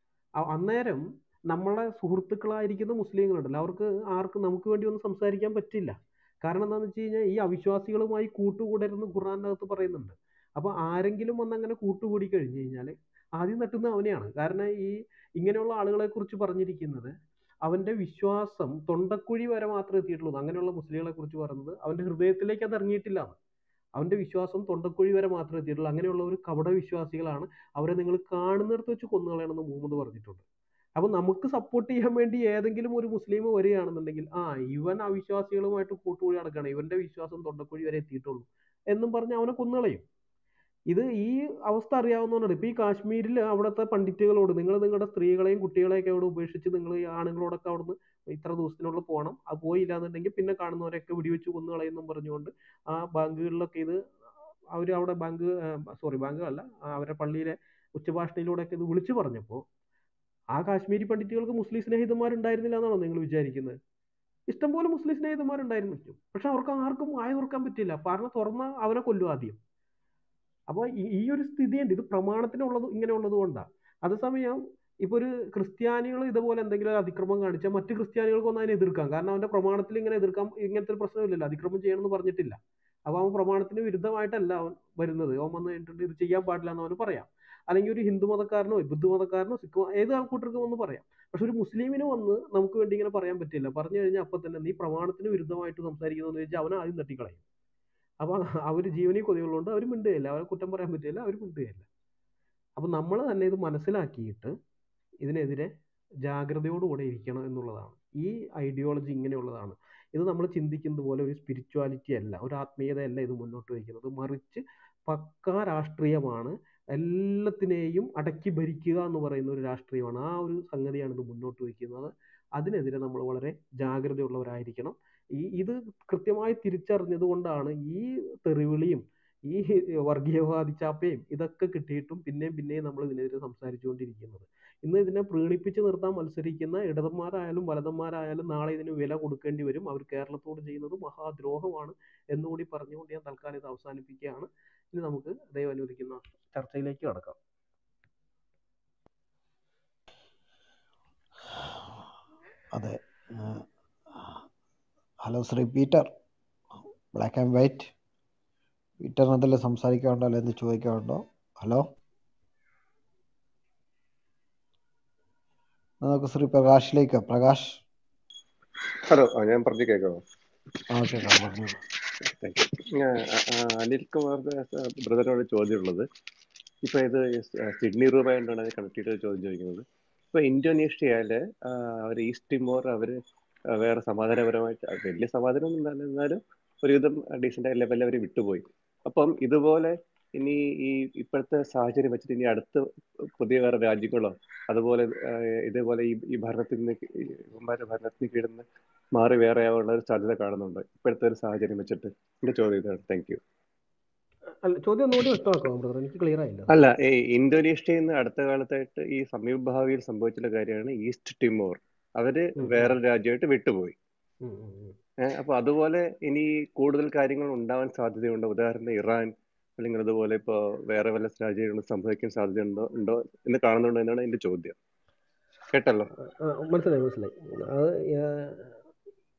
അന്നേരം നമ്മളെ സുഹൃത്തുക്കളായിരിക്കുന്ന മുസ്ലിങ്ങളുണ്ടല്ലോ അവർക്ക് ആർക്കും നമുക്ക് വേണ്ടി ഒന്നും സംസാരിക്കാൻ പറ്റില്ല കാരണം എന്താണെന്ന് വെച്ച് കഴിഞ്ഞാൽ ഈ അവിശ്വാസികളുമായി കൂട്ടുകൂടരുന്ന് ഖുർആാനകത്ത് പറയുന്നുണ്ട് അപ്പോൾ ആരെങ്കിലും വന്ന് അങ്ങനെ കൂട്ടുകൂടി കഴിഞ്ഞു കഴിഞ്ഞാൽ ആദ്യം തട്ടുന്ന അവനെയാണ് കാരണം ഈ ഇങ്ങനെയുള്ള ആളുകളെ കുറിച്ച് പറഞ്ഞിരിക്കുന്നത് അവന്റെ വിശ്വാസം തൊണ്ടക്കുഴി വരെ മാത്രമേ എത്തിയിട്ടുള്ളൂ അങ്ങനെയുള്ള മുസ്ലിങ്ങളെ കുറിച്ച് പറയുന്നത് അവന്റെ ഹൃദയത്തിലേക്ക് അത് ഇറങ്ങിയിട്ടില്ല അവന്റെ വിശ്വാസം തൊണ്ടക്കുഴി വരെ മാത്രമേ എത്തിയിട്ടുള്ളൂ അങ്ങനെയുള്ള ഒരു കപട വിശ്വാസികളാണ് അവരെ നിങ്ങൾ കാണുന്നിടത്ത് വെച്ച് കൊന്നുകളയണമെന്ന് മുഹമ്മദ് പറഞ്ഞിട്ടുണ്ട് അപ്പൊ നമുക്ക് സപ്പോർട്ട് ചെയ്യാൻ വേണ്ടി ഏതെങ്കിലും ഒരു മുസ്ലിം വരികയാണെന്നുണ്ടെങ്കിൽ ആ ഇവൻ അവിശ്വാസികളുമായിട്ട് കൂട്ടുകൂടി നടക്കുകയാണ് ഇവന്റെ വിശ്വാസം തൊണ്ടക്കുഴി വരെ എത്തിയിട്ടുള്ളൂ എന്നും പറഞ്ഞ് അവനെ കൊന്നുകളയും ഇത് ഈ അവസ്ഥ അറിയാവുന്നതുകൊണ്ടാണ് ഇപ്പൊ ഈ കാശ്മീരിൽ അവിടുത്തെ പണ്ഡിറ്റുകളോട് നിങ്ങൾ നിങ്ങളുടെ സ്ത്രീകളെയും കുട്ടികളെയൊക്കെ അവിടെ ഉപേക്ഷിച്ച് നിങ്ങൾ ഈ ആണുങ്ങളോടൊക്കെ അവിടുന്ന് ഇത്ര ദിവസത്തിനുള്ളിൽ പോകണം അത് പോയില്ല എന്നുണ്ടെങ്കിൽ പിന്നെ കാണുന്നവരെയൊക്കെ വെടിവെച്ച് കൊന്നു കളയുന്നും പറഞ്ഞുകൊണ്ട് ആ ബാങ്കുകളിലൊക്കെ ഇത് അവർ അവിടെ ബാങ്ക് സോറി ബാങ്കുകളല്ല അവരുടെ പള്ളിയിലെ ഉച്ചഭാഷണയിലൂടെയൊക്കെ ഇത് വിളിച്ചു പറഞ്ഞപ്പോൾ ആ കാശ്മീരി പണ്ഡിറ്റുകൾക്ക് മുസ്ലിം സ്നേഹിതന്മാരുണ്ടായിരുന്നില്ല എന്നാണോ നിങ്ങൾ വിചാരിക്കുന്നത് ഇഷ്ടംപോലെ മുസ്ലിം സ്നേഹിതന്മാരുണ്ടായിരുന്നു പക്ഷെ അവർക്ക് ആർക്കും വായ തുറക്കാൻ പറ്റില്ല കാരണം തുറന്ന അവനെ കൊല്ലും ആദ്യം അപ്പോൾ ഈ ഒരു സ്ഥിതിയുണ്ട് ഇത് പ്രമാണത്തിനുള്ളത് ഇങ്ങനെ ഉള്ളത് കൊണ്ടാണ് അതേസമയം ഇപ്പൊ ഒരു ക്രിസ്ത്യാനികൾ ഇതുപോലെ എന്തെങ്കിലും ഒരു അതിക്രമം കാണിച്ചാൽ മറ്റു ക്രിസ്ത്യാനികൾക്ക് ഒന്നും അതിനെ എതിർക്കാം കാരണം അവന്റെ പ്രമാണത്തിൽ ഇങ്ങനെ എതിർക്കാൻ ഇങ്ങനത്തെ ഒരു പ്രശ്നമില്ലല്ലോ അതിക്രമം ചെയ്യണമെന്ന് പറഞ്ഞിട്ടില്ല അപ്പൊ അവൻ പ്രമാണത്തിന് വിരുദ്ധമായിട്ടല്ല അവൻ വരുന്നത് അവൻ വന്ന് കഴിഞ്ഞിട്ട് ഇത് ചെയ്യാൻ പാടില്ല എന്ന് അവന് പറയാം അല്ലെങ്കിൽ ഒരു ഹിന്ദു മതക്കാരനോ ബുദ്ധ മതക്കാരനോ സിഖ് ഏത് കൂട്ടർക്കും വന്ന് പറയാം പക്ഷെ ഒരു മുസ്ലിമിന് വന്ന് നമുക്ക് വേണ്ടി ഇങ്ങനെ പറയാൻ പറ്റില്ല പറഞ്ഞു കഴിഞ്ഞാൽ അപ്പൊ തന്നെ നീ പ്രമാണത്തിന് വിരുദ്ധമായിട്ട് സംസാരിക്കുന്നു എന്ന് വെച്ചാൽ അവനെ ആദ്യം തട്ടിക്കളയും അപ്പൊ അവർ ജീവനീ കൊതികളുണ്ട് അവർ മിണ്ടുകയില്ല അവരെ കുറ്റം പറയാൻ പറ്റില്ല അവർ മിണ്ടുകയില്ല അപ്പൊ നമ്മൾ തന്നെ ഇത് മനസ്സിലാക്കിയിട്ട് ഇതിനെതിരെ ജാഗ്രതയോടുകൂടെ ഇരിക്കണം എന്നുള്ളതാണ് ഈ ഐഡിയോളജി ഇങ്ങനെയുള്ളതാണ് ഇത് നമ്മൾ ചിന്തിക്കുന്നത് പോലെ ഒരു സ്പിരിച്വാലിറ്റി അല്ല ഒരു ആത്മീയതയല്ല ഇത് മുന്നോട്ട് വയ്ക്കുന്നത് മറിച്ച് പക്കാ രാഷ്ട്രീയമാണ് എല്ലാത്തിനെയും അടക്കി ഭരിക്കുക എന്ന് പറയുന്ന ഒരു രാഷ്ട്രീയമാണ് ആ ഒരു സംഗതിയാണ് ഇത് മുന്നോട്ട് വയ്ക്കുന്നത് അതിനെതിരെ നമ്മൾ വളരെ ജാഗ്രതയുള്ളവരായിരിക്കണം ഈ ഇത് കൃത്യമായി തിരിച്ചറിഞ്ഞത് കൊണ്ടാണ് ഈ തെറിവിളിയും ഈ വർഗീയവാദി ചാപ്പയും ഇതൊക്കെ കിട്ടിയിട്ടും പിന്നെയും പിന്നെയും നമ്മൾ ഇതിനെതിരെ സംസാരിച്ചുകൊണ്ടിരിക്കുന്നത് ഇന്ന് ഇതിനെ പ്രീണിപ്പിച്ച് നിർത്താൻ മത്സരിക്കുന്ന ഇടതന്മാരായാലും വലതന്മാരായാലും നാളെ ഇതിന് വില കൊടുക്കേണ്ടി വരും അവർ കേരളത്തോട് ചെയ്യുന്നത് മഹാദ്രോഹമാണ് എന്നുകൂടി പറഞ്ഞുകൊണ്ട് ഞാൻ തൽക്കാലം ഇത് അവസാനിപ്പിക്കുകയാണ് ഇനി നമുക്ക് ദൈവം അനുവദിക്കുന്ന ചർച്ചയിലേക്ക് കടക്കാം അതെ hello Shri Peter black and white പീറ്ററിന് എന്തെങ്കിലും സംസാരിക്കാനുണ്ടോ അല്ലെങ്കിൽ ചോദിക്കാനുണ്ടോ ഹലോ നമുക്ക് ശ്രീ പ്രകാശിലേക്ക് പ്രകാശ് ഹലോ ഞാൻ പറഞ്ഞു കേൾക്കാമോ ആ കേൾക്കാം പറഞ്ഞു അനിൽ കുമാറിന്റെ ബ്രദറിനോട് ചോദ്യമുള്ളത് ഇപ്പൊ ഇത് സിഡ്നി റൂപായിട്ടാണ് കണക്ട് ചെയ്ത ചോദ്യം ചോദിക്കുന്നത് ഇപ്പൊ ഇന്തോനേഷ്യയില് അവർ ഈസ്റ്റ് ടിമോർ അവര് വേറെ സമാധാനപരമായിട്ട് വലിയ സമാധാനം ഒന്നും എന്നാലും ഒരുവിധം ഡീസെന്റ് ആയ ലെവലിൽ അവർ വിട്ടുപോയി അപ്പം ഇതുപോലെ ഇനി ഈ ഇപ്പോഴത്തെ സാഹചര്യം വെച്ചിട്ട് ഇനി അടുത്ത പുതിയ വേറെ രാജ്യങ്ങളോ അതുപോലെ ഇതേപോലെ ഈ ഈ ഭരണത്തിൽ നിന്ന് ഇവന്മാരുടെ ഭരണത്തിന് കീഴിൽ നിന്ന് മാറി വേറെ ആവാനുള്ള ഒരു സാധ്യത കാണുന്നുണ്ട് ഇപ്പോഴത്തെ ഒരു സാഹചര്യം വെച്ചിട്ട് എന്റെ ചോദ്യം ഇതാണ് താങ്ക് യു ചോദ്യം ഒന്നുകൂടി വ്യക്തമാക്കാം ബ്രദർ എനിക്ക് ക്ലിയർ ആയില്ല അല്ല ഈ ഇന്തോനേഷ്യയിൽ നിന്ന് അടുത്ത കാലത്തായിട്ട് ഈ സമീപ ഭാവിയിൽ സംഭവിച്ചിട്ടുള്ള കാര്യമാണ് ഈസ്റ്റ് ടിമോർ അവര് വേറൊരു രാജ്യമായിട്ട് വിട്ടുപോയി അപ്പൊ അതുപോലെ ഇനി കൂടുതൽ കാര്യങ്ങൾ ഉണ്ടാവാൻ സാധ്യതയുണ്ടോ ഉദാഹരണം ഇറാൻ അല്ലെങ്കിൽ അതുപോലെ ഇപ്പോ വേറെ വല്ല രാജ്യങ്ങളും സംഭവിക്കാൻ സാധ്യതയുണ്ടോ ഉണ്ടോ എന്ന് കാണുന്നുണ്ടോ എന്നാണ് എന്റെ ചോദ്യം കേട്ടല്ലോ മനസ്സിലായി മനസ്സിലായി അത്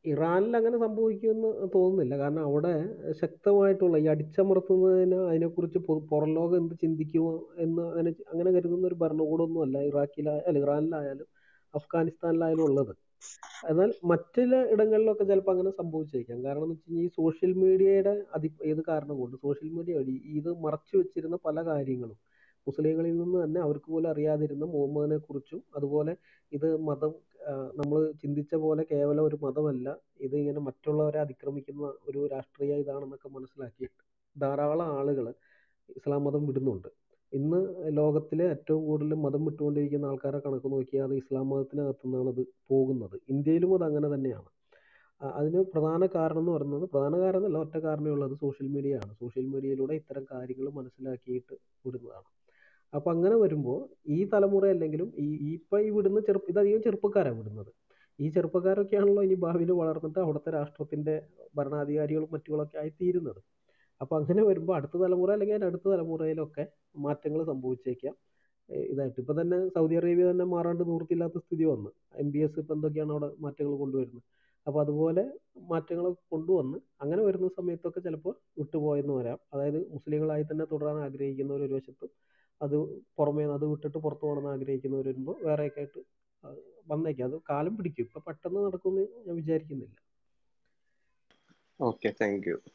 ഇറാനിൽ അങ്ങനെ സംഭവിക്കുമെന്ന് തോന്നുന്നില്ല കാരണം അവിടെ ശക്തമായിട്ടുള്ള ഈ അടിച്ചമർത്തുന്നതിന് അതിനെക്കുറിച്ച് പൊ- പുറം ലോകം എന്ത് ചിന്തിക്കുമോ എന്ന് അങ്ങനെ അങ്ങനെ കരുതുന്ന ഒരു ഭരണകൂടമൊന്നും അല്ല ഇറാഖിലായ അല്ല ഇറാനിലായാലും അഫ്ഗാനിസ്ഥാനിലായാലും ഉള്ളത് എന്നാൽ മറ്റുള്ള ഇടങ്ങളിലൊക്കെ ചിലപ്പോൾ അങ്ങനെ സംഭവിച്ചേക്കാം കാരണം എന്ന് വെച്ച് കഴിഞ്ഞാൽ ഈ സോഷ്യൽ മീഡിയയുടെ അതി ഏത് കാരണം കൊണ്ട് സോഷ്യൽ മീഡിയ വഴി ഇത് മറച്ചു വെച്ചിരുന്ന പല കാര്യങ്ങളും മുസ്ലിങ്ങളിൽ നിന്ന് തന്നെ അവർക്ക് പോലും അറിയാതിരുന്ന മുഹമ്മദിനെ കുറിച്ചും അതുപോലെ ഇത് മതം നമ്മൾ ചിന്തിച്ച പോലെ കേവലം ഒരു മതമല്ല ഇത് ഇങ്ങനെ മറ്റുള്ളവരെ അതിക്രമിക്കുന്ന ഒരു രാഷ്ട്രീയ ഇതാണെന്നൊക്കെ മനസ്സിലാക്കിയിട്ട് ധാരാളം ആളുകൾ ഇസ്ലാം മതം വിടുന്നുണ്ട് ഇന്ന് ലോകത്തിലെ ഏറ്റവും കൂടുതൽ മതം വിട്ടുകൊണ്ടിരിക്കുന്ന ആൾക്കാരെ കണക്ക് നോക്കിയാൽ അത് ഇസ്ലാം മതത്തിനകത്തു നിന്നാണ് അത് പോകുന്നത് ഇന്ത്യയിലും അത് അങ്ങനെ തന്നെയാണ് ആ, അതിന് പ്രധാന കാരണം എന്ന് പറയുന്നത് പ്രധാന കാരണം എന്നല്ല ഒറ്റ കാരണമേ ഉള്ളത് സോഷ്യൽ മീഡിയ ആണ് സോഷ്യൽ മീഡിയയിലൂടെ ഇത്തരം കാര്യങ്ങൾ മനസ്സിലാക്കിയിട്ട് വിടുന്നതാണ് അപ്പം അങ്ങനെ വരുമ്പോൾ ഈ തലമുറ അല്ലെങ്കിലും ഈ ഈ ഇപ്പം ഈ വിടുന്ന ചെറുപ്പ ഇതധികം ചെറുപ്പക്കാരാണ് വിടുന്നത് ഈ ചെറുപ്പക്കാരൊക്കെയാണല്ലോ ഇനി ഭാവിയിൽ വളർന്നിട്ട് അവിടുത്തെ രാഷ്ട്രത്തിൻ്റെ ഭരണാധികാരികളും മറ്റുകളൊക്കെ ആയി തീരുന്നത് അപ്പോൾ അങ്ങനെ വരുമ്പോൾ അടുത്ത തലമുറ അല്ലെങ്കിൽ അതിൻ്റെ അടുത്ത തലമുറയിലൊക്കെ മാറ്റങ്ങൾ സംഭവിച്ചേക്കാം ഏ, ഇതായിട്ട് ഇപ്പം തന്നെ സൗദി അറേബ്യ തന്നെ മാറാണ്ട് നിവൃത്തിയില്ലാത്ത സ്ഥിതി വന്നു എം ബി എസ് ഇപ്പം എന്തൊക്കെയാണ് അവിടെ മാറ്റങ്ങൾ കൊണ്ടുവരുന്നത് അപ്പോൾ അതുപോലെ മാറ്റങ്ങളൊക്കെ കൊണ്ടുവന്ന് അങ്ങനെ വരുന്ന സമയത്തൊക്കെ ചിലപ്പോൾ വിട്ടുപോയെന്ന് വരാം അതായത് മുസ്ലിങ്ങളായി തന്നെ തുടരാൻ ആഗ്രഹിക്കുന്നവർ ഒരു വശത്തും അത് പുറമേ അത് വിട്ടിട്ട് പുറത്തു പോകണമെന്ന് ആഗ്രഹിക്കുന്നവർ വരുമ്പോൾ വേറെയൊക്കെ ആയിട്ട് ആ, വന്നേക്കാം അത് കാലം പിടിക്കും ഇപ്പം പെട്ടെന്ന് നടക്കുമെന്ന് ഞാൻ വിചാരിക്കുന്നില്ല ഓക്കെ താങ്ക് യു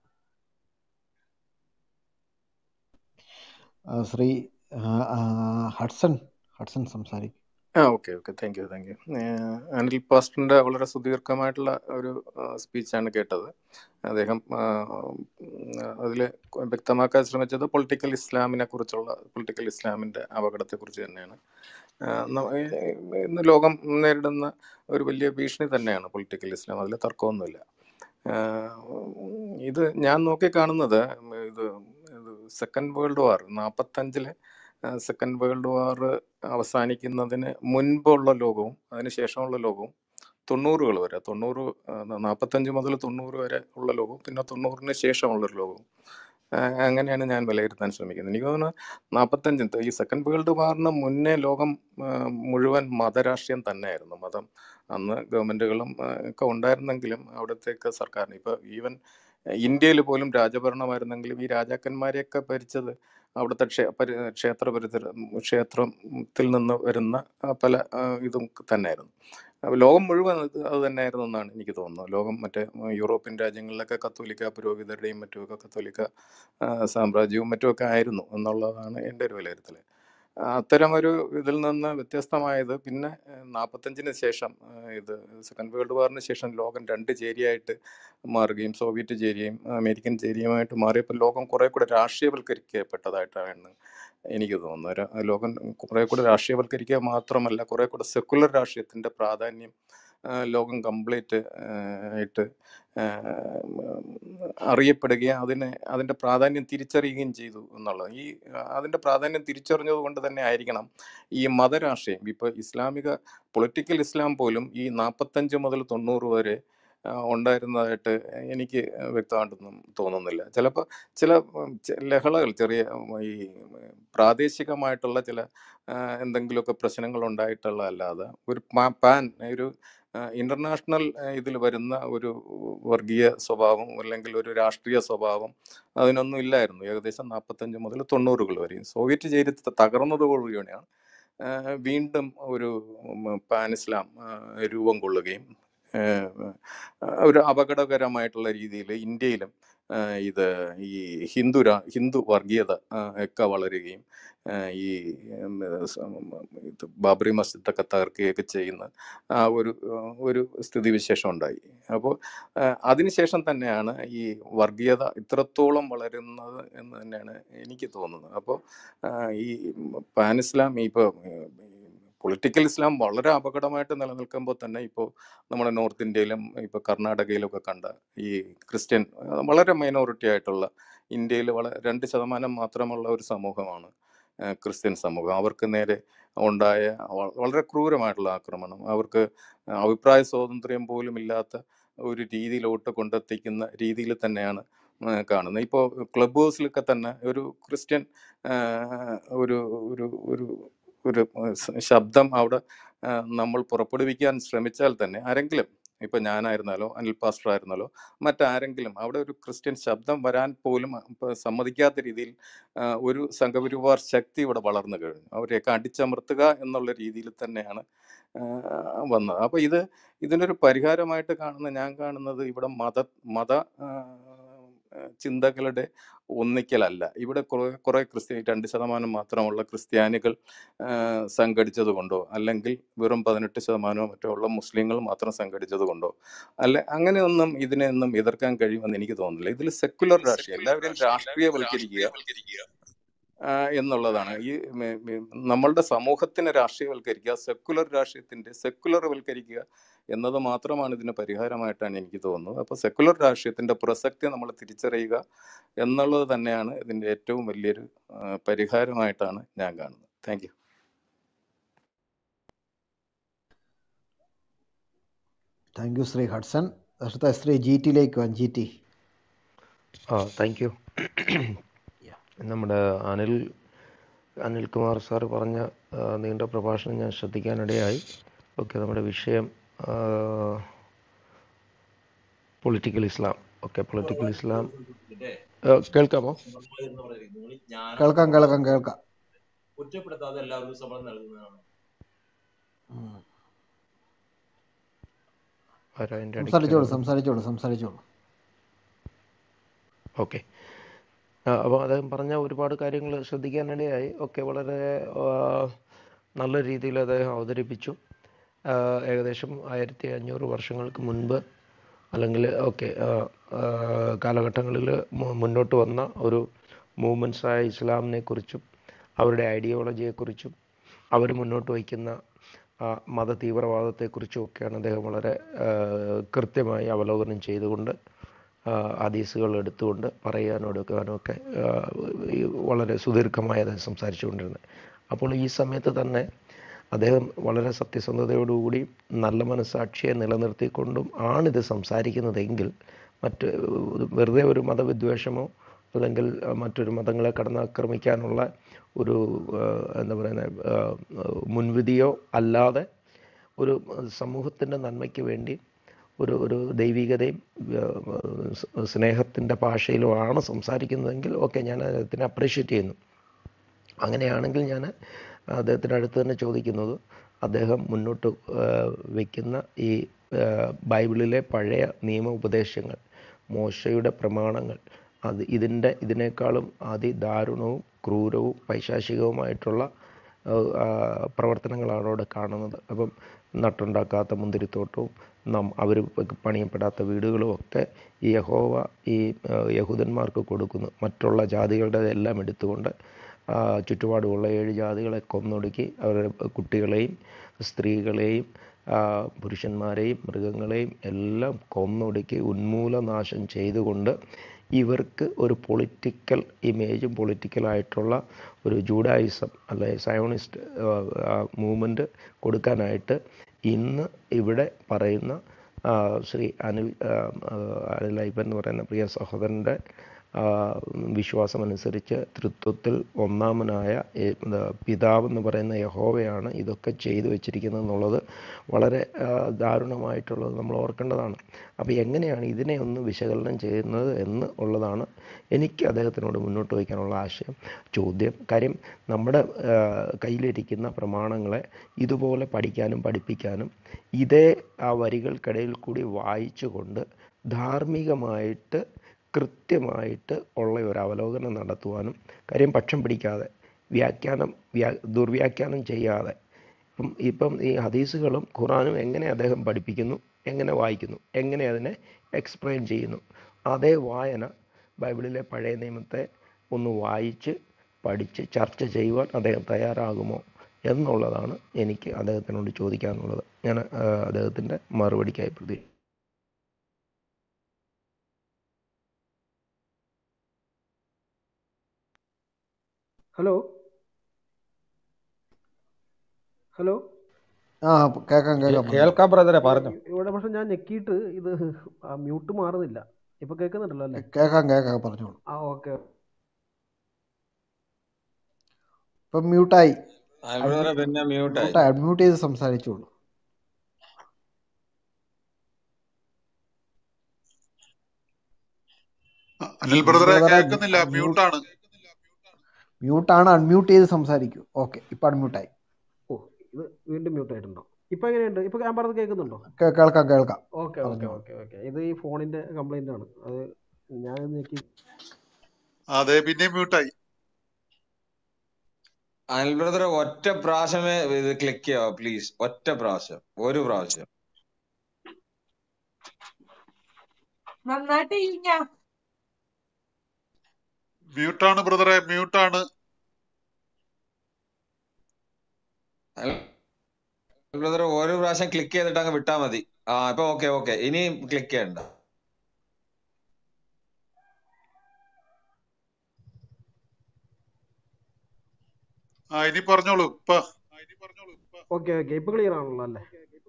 ആ, ശ്രീ ആ, ആ, ഹഡ്സൺ ഹഡ്സൺ സംസാരിക്കും ആ okay okay thank you thank you Anil പാസ്റ്ററിൻ്റെ വളരെ സുദീർഘമായിട്ടുള്ള ഒരു സ്പീച്ചാണ് കേട്ടത് അദ്ദേഹം അതിൽ വ്യക്തമാക്കാൻ ശ്രമിച്ചത് പൊളിറ്റിക്കൽ ഇസ്ലാമിനെ കുറിച്ചുള്ള പൊളിറ്റിക്കൽ ഇസ്ലാമിൻ്റെ അപകടത്തെക്കുറിച്ച് തന്നെയാണ് ആ, ന- ഏ- ഇന്ന് ലോകം നേരിടുന്ന ഒരു വലിയ ഭീഷണി തന്നെയാണ് പൊളിറ്റിക്കൽ ഇസ്ലാം അതിൽ തർക്കമൊന്നുമില്ല ആ, ഇത് ഞാൻ നോക്കിക്കാണുന്നത് ഇത് ഇത് സെക്കൻഡ് വേൾഡ് വാർ നാൽപ്പത്തഞ്ചില് സെക്കൻഡ് വേൾഡ് വാർ അവസാനിക്കുന്നതിന് മുൻപുള്ള ലോകവും അതിന് ശേഷമുള്ള ലോകവും തൊണ്ണൂറുകൾ വരെ തൊണ്ണൂറ് ആ, നാൽപ്പത്തഞ്ച് മുതൽ തൊണ്ണൂറ് വരെ ഉള്ള ലോകവും പിന്നെ തൊണ്ണൂറിന് ശേഷമുള്ളൊരു ലോകവും ആ, അങ്ങനെയാണ് ഞാൻ വിലയിരുത്താൻ ശ്രമിക്കുന്നത് എനിക്ക് തോന്നുന്നു നാൽപ്പത്തഞ്ച് ഈ സെക്കൻഡ് വേൾഡ് വാറിന് മുന്നേ ലോകം ആ, മുഴുവൻ മതരാഷ്ട്രീയം തന്നെയായിരുന്നു മതം അന്ന് ഗവൺമെൻറ്റുകളും ഒക്കെ ഉണ്ടായിരുന്നെങ്കിലും അവിടത്തേക്ക് സർക്കാരിന് ഇപ്പോൾ ഈവൻ ഇന്ത്യയിൽ പോലും രാജഭരണമായിരുന്നെങ്കിലും ഈ രാജാക്കന്മാരെയൊക്കെ ഭരിച്ചത് അവിടുത്തെ ക്ഷേ പരി ക്ഷേത്ര പരിസര ക്ഷേത്രത്തിൽ നിന്ന് വരുന്ന ആ, പല ആ, ഇതും തന്നെയായിരുന്നു അപ്പോൾ ലോകം മുഴുവൻ അത് അത് തന്നെയായിരുന്നു എന്നാണ് എനിക്ക് തോന്നുന്നത് ലോകം മറ്റേ ഉം, യൂറോപ്യൻ രാജ്യങ്ങളിലൊക്കെ കത്തോലിക്ക പുരോഹിതരുടെയും മറ്റുമൊക്കെ കത്തോലിക്ക ആ, സാമ്രാജ്യവും മറ്റുമൊക്കെ ആയിരുന്നു എന്നുള്ളതാണ് എൻ്റെ ഒരു വിലയിരുത്തൽ അത്തരം ഒരു ഇതിൽ നിന്ന് വ്യത്യസ്തമായത് പിന്നെ നാൽപ്പത്തഞ്ചിന് ശേഷം ആ, ഇത് സെക്കൻഡ് വേൾഡ് വാറിന് ശേഷം ലോകം രണ്ട് ചേരിയായിട്ട് മാറുകയും സോവിയറ്റ് ചേരിയും അമേരിക്കൻ ചേരിയുമായിട്ട് മാറിയപ്പോൾ ലോകം കുറേ കൂടെ രാഷ്ട്രീയവൽക്കരിക്കപ്പെട്ടതായിട്ടാണ് എനിക്ക് തോന്നുന്നത് ര- ലോകം കുറേ കൂടെ രാഷ്ട്രീയവൽക്കരിക്കുക മാത്രമല്ല കുറേ കൂടെ സെക്കുലർ രാഷ്ട്രീയത്തിൻ്റെ പ്രാധാന്യം ആ, ലോകം കംപ്ലീറ്റ് ആയിട്ട് ആ, അറിയപ്പെടുകയും അതിനെ അതിൻ്റെ പ്രാധാന്യം തിരിച്ചറിയുകയും ചെയ്തു എന്നുള്ളത് ഈ ആ, അതിൻ്റെ പ്രാധാന്യം തിരിച്ചറിഞ്ഞത് കൊണ്ട് തന്നെ ആയിരിക്കണം ഈ മതരാഷ്ട്രീയം ഇപ്പോൾ ഇസ്ലാമിക പൊളിറ്റിക്കൽ ഇസ്ലാം പോലും ഈ നാൽപ്പത്തഞ്ച് മുതൽ തൊണ്ണൂറ് വരെ ആ, ഉണ്ടായിരുന്നതായിട്ട് എനിക്ക് വ്യക്തമായിട്ടൊന്നും തോന്നുന്നില്ല ചിലപ്പോൾ ചില ഉം, ചെ- ലഹളകൾ ചെറിയ ഉം, ഈ പ്രാദേശികമായിട്ടുള്ള ചില ആ, എന്തെങ്കിലുമൊക്കെ പ്രശ്നങ്ങൾ ഉണ്ടായിട്ടുള്ളതല്ലാതെ ഒരു പാ- പാൻ ഒരു ഇൻ്റർനാഷണൽ ഇതിൽ വരുന്ന ഒരു വർഗീയ സ്വഭാവം അല്ലെങ്കിൽ ഒരു രാഷ്ട്രീയ സ്വഭാവം അതിനൊന്നും ഇല്ലായിരുന്നു ഏകദേശം നാൽപ്പത്തഞ്ച് മുതൽ തൊണ്ണൂറുകൾ വരെ സോവിയറ്റ് ചേരി തകർന്നതോടുകൂടിയാണ് ആ, വീണ്ടും ഒരു ഉം, പാൻ ഇസ്ലാം ആ, രൂപം കൊള്ളുകയും ഏഹ്, ഒരു അപകടകരമായിട്ടുള്ള രീതിയിൽ ഇന്ത്യയിലും ആ, ഇത് ഈ ഹിന്ദു രാ ഹിന്ദു വർഗീയത ആ, ഒക്കെ വളരുകയും ആ, ഈ ഉം, സ- ഇത് ബാബറി മസ്ജിദൊക്കെ തകർക്കുകയൊക്കെ ചെയ്യുന്ന ആ ഒരു ആ, ഒരു സ്ഥിതിവിശേഷം ഉണ്ടായി അപ്പോൾ അതിനുശേഷം തന്നെയാണ് ഈ വർഗീയത ഇത്രത്തോളം വളരുന്നത് എന്ന് തന്നെയാണ് എനിക്ക് തോന്നുന്നത് അപ്പോൾ ഈ പാൻ ഇസ്ലാം ഇപ്പോൾ പൊളിറ്റിക്കൽ ഇസ്ലാം വളരെ അപകടമായിട്ട് നിലനിൽക്കുമ്പോൾ തന്നെ ഇപ്പോൾ നമ്മുടെ നോർത്ത് ഇന്ത്യയിലും ഇപ്പോൾ കർണാടകയിലൊക്കെ കണ്ട ഈ ക്രിസ്ത്യൻ ആ, വളരെ മൈനോറിറ്റി ആയിട്ടുള്ള ഇന്ത്യയിൽ വളരെ രണ്ട് ശതമാനം മാത്രമുള്ള ഒരു സമൂഹമാണ് ആ, ക്രിസ്ത്യൻ സമൂഹം അവർക്ക് നേരെ ഉണ്ടായ വ- വളരെ ക്രൂരമായിട്ടുള്ള ആക്രമണം അവർക്ക് അഭിപ്രായ സ്വാതന്ത്ര്യം പോലും ഇല്ലാത്ത ഒരു രീതിയിലോട്ട് കൊണ്ടെത്തിക്കുന്ന രീതിയിൽ തന്നെയാണ് ആ, കാണുന്നത് ഇപ്പോൾ ക്ലബ് ഹൗസിലൊക്കെ തന്നെ ഒരു ക്രിസ്ത്യൻ ആ, ഒരു ഒരു ഒരു ഒരു ശ- ശബ്ദം അവിടെ ആ, നമ്മൾ പുറപ്പെടുവിക്കാൻ ശ്രമിച്ചാൽ തന്നെ ആരെങ്കിലും ഇപ്പം ഞാനായിരുന്നാലോ അനിൽ പാസ്റ്റർ ആയിരുന്നാലോ മറ്റാരെങ്കിലും അവിടെ ഒരു ക്രിസ്ത്യൻ ശബ്ദം വരാൻ പോലും ഇപ്പൊ സമ്മതിക്കാത്ത രീതിയിൽ ആ, ഒരു സംഘപരിവാർ ശക്തി ഇവിടെ വളർന്നു കഴിഞ്ഞു അവരെയൊക്കെ അടിച്ചമർത്തുക എന്നുള്ള രീതിയിൽ തന്നെയാണ് ആ, വന്നത് അപ്പോൾ ഇത് ഇതിനൊരു പരിഹാരമായിട്ട് കാണുന്ന ഞാൻ കാണുന്നത് ഇവിടെ മത മത ആ, ചിന്തകളുടെ ഒന്നിക്കലല്ല ഇവിടെ കുറെ കുറെ ക്രിസ്ത്യ രണ്ട് ശതമാനം മാത്രമുള്ള ക്രിസ്ത്യാനികൾ ആ, സംഘടിച്ചത് കൊണ്ടോ അല്ലെങ്കിൽ വെറും പതിനെട്ട് ശതമാനമോ മറ്റോ ഉള്ള മുസ്ലിങ്ങൾ മാത്രം സംഘടിച്ചത് കൊണ്ടോ അല്ലെ അങ്ങനെയൊന്നും ഇതിനെയൊന്നും എതിർക്കാൻ കഴിയുമെന്ന് എനിക്ക് തോന്നുന്നില്ല ഇതിൽ സെക്കുലർ രാഷ്ട്രീയം എല്ലാവരെയും രാഷ്ട്രീയവൽക്കരിക്കുക ആ, എന്നുള്ളതാണ് ഈ മെ- മെ- നമ്മളുടെ സമൂഹത്തിനെ രാഷ്ട്രീയവൽക്കരിക്കുക സെക്കുലർ രാഷ്ട്രീയത്തിന്റെ സെക്കുലർ വൽക്കരിക്കുക എന്നത് മാത്രമാണ് ഇതിന് പരിഹാരമായിട്ടാണ് എനിക്ക് തോന്നുന്നത് അപ്പോൾ സെക്കുലർ രാഷ്ട്രീയത്തിന്റെ പ്രസക്തി നമ്മൾ തിരിച്ചറിയുക എന്നുള്ളത് തന്നെയാണ് ഇതിന്റെ ഏറ്റവും വലിയൊരു ആ, പരിഹാരമായിട്ടാണ് ഞാൻ കാണുന്നത് thank you thank you Shri Hudson അടുത്ത ശ്രീ ജി ടിയിലേക്ക് വാ ജി ടി ആ താങ്ക് യു നമ്മുടെ അനിൽ അനിൽകുമാർ സാർ പറഞ്ഞ ആ, നീണ്ട പ്രഭാഷണം ഞാൻ ശ്രദ്ധിക്കാനിടയായി ഓക്കെ നമ്മുടെ വിഷയം political Islam okay political Islam ആ, കേൾക്കാമോ കേൾക്കാം കേൾക്കാം കേൾക്കാം കുറ്റപ്പെടുത്താതെ എല്ലാവർക്കും സമ്മതം നൽകുന്നതാണ് ഉം. ആരാ എൻ്റെ സംസാരിച്ചോളൂ ഇടയ്ക്കാണ് സംസാരിച്ചോളൂ സംസാരിച്ചോളൂ ഓക്കെ അപ്പോൾ അദ്ദേഹം പറഞ്ഞ ഒരുപാട് കാര്യങ്ങൾ ശ്രദ്ധിക്കാനിടയായി ഒക്കെ വളരെ ആ, നല്ല രീതിയിൽ അദ്ദേഹം അവതരിപ്പിച്ചു ആ, ഏകദേശം ആയിരത്തി അഞ്ഞൂറ് വർഷങ്ങൾക്ക് മുൻപ് അല്ലെങ്കിൽ ഓക്കെ കാലഘട്ടങ്ങളിൽ മുന്നോട്ട് വന്ന ഒരു മൂവ്മെൻറ്റ്സായ ഇസ്ലാമിനെ കുറിച്ചും അവരുടെ ഐഡിയോളജിയെക്കുറിച്ചും അവർ മുന്നോട്ട് വയ്ക്കുന്ന ആ, മത തീവ്രവാദത്തെക്കുറിച്ചും ഒക്കെയാണ് അദ്ദേഹം വളരെ ആ, കൃത്യമായി അവലോകനം ചെയ്തുകൊണ്ട് ആ, ഹദീസുകൾ എടുത്തുകൊണ്ട് പറയാനും എടുക്കാനും ഒക്കെ ആ, ഈ വളരെ സുദീർഘമായി അദ്ദേഹം സംസാരിച്ചുകൊണ്ടിരുന്നത് അപ്പോൾ ഈ സമയത്ത് തന്നെ അദ്ദേഹം വളരെ സത്യസന്ധതയോടുകൂടി നല്ല മനസ്സാക്ഷിയെ നിലനിർത്തിക്കൊണ്ടും ആണിത് സംസാരിക്കുന്നതെങ്കിൽ മറ്റ് വെറുതെ ഒരു മതവിദ്വേഷമോ അല്ലെങ്കിൽ മറ്റൊരു മതങ്ങളെ കടന്നാക്രമിക്കാനുള്ള ഒരു ആ, എന്താ പറയുന്നത് ആ, മുൻവിധിയോ അല്ലാതെ ഒരു സമൂഹത്തിൻ്റെ നന്മയ്ക്ക് വേണ്ടി ഒരു ഒരു ദൈവികതയും സ്നേഹത്തിൻ്റെ ഭാഷയിലുമാണ് സംസാരിക്കുന്നതെങ്കിൽ ഓക്കെ ഞാൻ അദ്ദേഹത്തിനെ അപ്രീഷിയേറ്റ് ചെയ്യുന്നു അങ്ങനെയാണെങ്കിൽ ഞാൻ അദ്ദേഹത്തിൻ്റെ അടുത്ത് തന്നെ ചോദിക്കുന്നത് അദ്ദേഹം മുന്നോട്ട് ആ, വയ്ക്കുന്ന ഈ ആ, ബൈബിളിലെ പഴയ നിയമ ഉപദേശങ്ങൾ മോശയുടെ പ്രമാണങ്ങൾ അത് ഇതിൻ്റെ ഇതിനേക്കാളും അതിദാരുണവും ക്രൂരവും പൈശാചികവുമായിട്ടുള്ള ആ, ആ, പ്രവർത്തനങ്ങളാണ് അവിടെ കാണുന്നത് അപ്പം നട്ടുണ്ടാക്കാത്ത മുന്തിരിത്തോട്ടവും നം അവർ പണിയപ്പെടാത്ത വീടുകളും ഒക്കെ ഈ യഹോവ ഈ ആ, യഹൂദന്മാർക്ക് കൊടുക്കുന്നു മറ്റുള്ള ജാതികളുടെ എല്ലാം എടുത്തുകൊണ്ട് ആ, ചുറ്റുപാടുമുള്ള ഏഴ് ജാതികളെ കൊന്നൊടുക്കി അവരുടെ കുട്ടികളെയും സ്ത്രീകളെയും ആ, പുരുഷന്മാരെയും മൃഗങ്ങളെയും എല്ലാം കൊന്നൊടുക്കി ഉന്മൂലനാശം ചെയ്തുകൊണ്ട് ഇവർക്ക് ഒരു പൊളിറ്റിക്കൽ ഇമേജും പൊളിറ്റിക്കലായിട്ടുള്ള ഒരു ജൂഡായിസം അല്ലെ സയോണിസ്റ്റ് മൂവ്മെൻറ്റ് കൊടുക്കാനായിട്ട് ഇന്ന് ഇവിടെ പറയുന്ന ആ, ശ്രീ അനിൽ ആ, ആ, അനിൽ ഐബൻ എന്ന് പറയുന്ന പ്രിയ സഹോദരൻ്റെ ആ, വിശ്വാസമനുസരിച്ച് തൃത്വത്തിൽ ഒന്നാമനായ ഏ- എന്താ, പിതാവെന്ന് പറയുന്ന യഹോവയാണ് ഇതൊക്കെ ചെയ്തു വെച്ചിരിക്കുന്നത് എന്നുള്ളത് വളരെ ആ, ദാരുണമായിട്ടുള്ളത് നമ്മൾ ഓർക്കേണ്ടതാണ് അപ്പോൾ എങ്ങനെയാണ് ഇതിനെ ഒന്ന് വിശകലനം ചെയ്യുന്നത് എന്ന് ഉള്ളതാണ് എനിക്ക് അദ്ദേഹത്തിനോട് മുന്നോട്ട് വയ്ക്കാനുള്ള ആശയം ചോദ്യം കാര്യം നമ്മുടെ ആ, കയ്യിലിരിക്കുന്ന പ്രമാണങ്ങളെ ഇതുപോലെ പഠിക്കാനും പഠിപ്പിക്കാനും ഇതേ ആ വരികൾക്കിടയിൽ കൂടി വായിച്ചുകൊണ്ട് ധാർമ്മികമായിട്ട് കൃത്യമായിട്ട് ഉള്ള ഒരു അവലോകനം നടത്തുവാനും കാര്യം പക്ഷം പിടിക്കാതെ വ്യാഖ്യാനം വ്യാ ദുർവ്യാഖ്യാനം ചെയ്യാതെ ഇപ്പം ഇപ്പം ഈ ഹദീസുകളും ഖുറാനും എങ്ങനെ അദ്ദേഹം പഠിപ്പിക്കുന്നു എങ്ങനെ വായിക്കുന്നു എങ്ങനെ അതിനെ എക്സ്പ്ലെയിൻ ചെയ്യുന്നു അതേ വായന ബൈബിളിലെ പഴയ നിയമത്തെ ഒന്ന് വായിച്ച് പഠിച്ച് ചർച്ച ചെയ്യുവാൻ അദ്ദേഹം തയ്യാറാകുമോ എന്നുള്ളതാണ് എനിക്ക് അദ്ദേഹത്തിനോട് ചോദിക്കാനുള്ളത് ഞാൻ ആ, അദ്ദേഹത്തിൻ്റെ മറുപടിക്കായി പ്രതി ഹലോ ഹലോ ആ കേൾക്കാം കേൾക്കാം പറഞ്ഞു കേൾക്കാം ബ്രദറെ പറഞ്ഞു ഇവിടെ പക്ഷെ ഞാൻ ഞെക്കിയിട്ട് ഇത് മ്യൂട്ട് മാറുന്നില്ല ഇപ്പൊ കേൾക്കുന്നുണ്ടല്ലോ അല്ലേ കേൾക്കാം കേൾക്കാം പറഞ്ഞോളൂ ആ ഓക്കെ ഇപ്പം മ്യൂട്ടായി ബ്രദറെ പിന്നെ മ്യൂട്ടായി മ്യൂട്ടായി അൺമ്യൂട്ട് ചെയ്ത് സംസാരിച്ചോളൂ അനിൽ അനിൽ ബ്രദറെ ബ്രദറെ കേൾക്കുന്നില്ല മ്യൂട്ട് മ്യൂട്ടാണ് മ്യൂട്ടാണ് അൺമ്യൂട്ട് ചെയ്ത് സംസാരിക്കൂ ഓക്കെ ഇപ്പൊ അൺമ്യൂട്ടായി ഓ ഇത് വീണ്ടും മ്യൂട്ട് ആയിട്ടുണ്ടോ ഇപ്പൊ എങ്ങനെയുണ്ട് ഇപ്പൊ ഞാൻ പറഞ്ഞത് കേൾക്കുന്നുണ്ടോ കേ- കേൾക്കാം കേൾക്കാം ഓക്കെ ഓക്കെ പറഞ്ഞോ ഓക്കെ ഓക്കെ ഇത് ഈ ഫോണിന്റെ കംപ്ലൈന്റ് ആണ് അത് ഞാൻ നോക്കി അതെ പിന്നെയും മ്യൂട്ടായി അനിൽ ബ്രദറെ ഒറ്റ പ്രാവശ്യമേ ഇത് ക്ലിക്ക് ചെയ്യാവോ പ്ലീസ് ഒറ്റ പ്രാവശ്യം ഒരു പ്രാവശ്യം നന്നായിട്ട് ഇരിഞ്ഞ മ്യൂട്ടാണ് ബ്രദറെ മ്യൂട്ടാണ് അനിൽ ബ്രദറെ ഒരു പ്രാവശ്യം ക്ലിക്ക് ചെയ്തിട്ട് അങ്ങ് വിട്ടാ മതി ആ ഇപ്പൊ ഓക്കെ ഓക്കെ ഇനി ക്ലിക്ക് ചെയ്യണ്ട ആ ഇനി പറഞ്ഞോളൂ ഇപ്പൊ ഓക്കെ ഓക്കെ ഇപ്പൊ ക്ലിയർ ആണല്ലോ അല്ലേ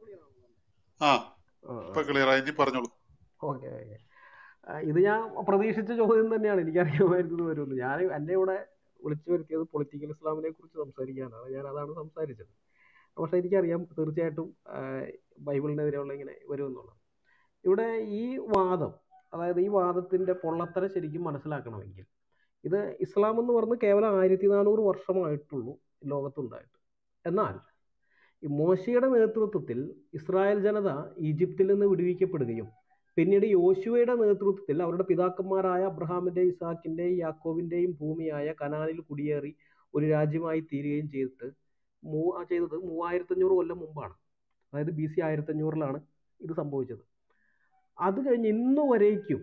ആ ആ ഇപ്പൊ ക്ലിയർ ആയി ഇനി പറഞ്ഞോളൂ ഓക്കെ ഓക്കെ ഇത് ഞാൻ പ്രതീക്ഷിച്ച ചോദ്യം തന്നെയാണ് എനിക്കറിയാമായിരുന്നത് വരുമെന്ന് ഞാൻ എന്നെ ഇവിടെ വിളിച്ചു വരുത്തിയത് പൊളിറ്റിക്കൽ ഇസ്ലാമിനെ കുറിച്ച് സംസാരിക്കാനാണ് ഞാൻ അതാണ് സംസാരിച്ചത് പക്ഷെ എനിക്കറിയാം തീർച്ചയായിട്ടും ആ, ബൈബിളിനെതിരെയുള്ള ഇങ്ങനെ വരുമെന്നുള്ളത് ഇവിടെ ഈ വാദം അതായത് ഈ വാദത്തിന്റെ പൊള്ളത്തര ശരിക്കും മനസ്സിലാക്കണമെങ്കിൽ ഇത് ഇസ്ലാം എന്ന് പറഞ്ഞ് കേവലം ആയിരത്തി നാനൂറ് വർഷമായിട്ടുള്ളൂ ലോകത്തുണ്ടായിട്ട് എന്നാൽ ഈ മോശയുടെ നേതൃത്വത്തിൽ ഇസ്രായേൽ ജനത ഈജിപ്തിൽ നിന്ന് വിടുവിക്കപ്പെടുകയും പിന്നീട് യോശുവയുടെ നേതൃത്വത്തിൽ അവരുടെ പിതാക്കന്മാരായ അബ്രഹാമിൻ്റെയും ഇസാക്കിൻ്റെയും യാക്കോബിൻ്റെയും ഭൂമിയായ കനാനിൽ കുടിയേറി ഒരു രാജ്യമായി തീരുകയും ചെയ്തിട്ട് മൂ ആ ചെയ്തത് മൂവായിരത്തഞ്ഞൂറ് കൊല്ലം മുമ്പാണ് അതായത് ബി സി ആയിരത്തഞ്ഞൂറിലാണ് ഇത് സംഭവിച്ചത് അത് കഴിഞ്ഞ് ഇന്ന് വരേക്കും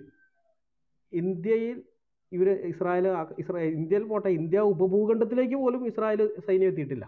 ഇന്ത്യയിൽ ഇവർ ഇസ്രായേൽ ആ- ഇസ്രായേൽ ഇന്ത്യയിൽ പോട്ടെ ഇന്ത്യ ഉപഭൂഖണ്ഡത്തിലേക്ക് പോലും ഇസ്രായേൽ സൈന്യം എത്തിയിട്ടില്ല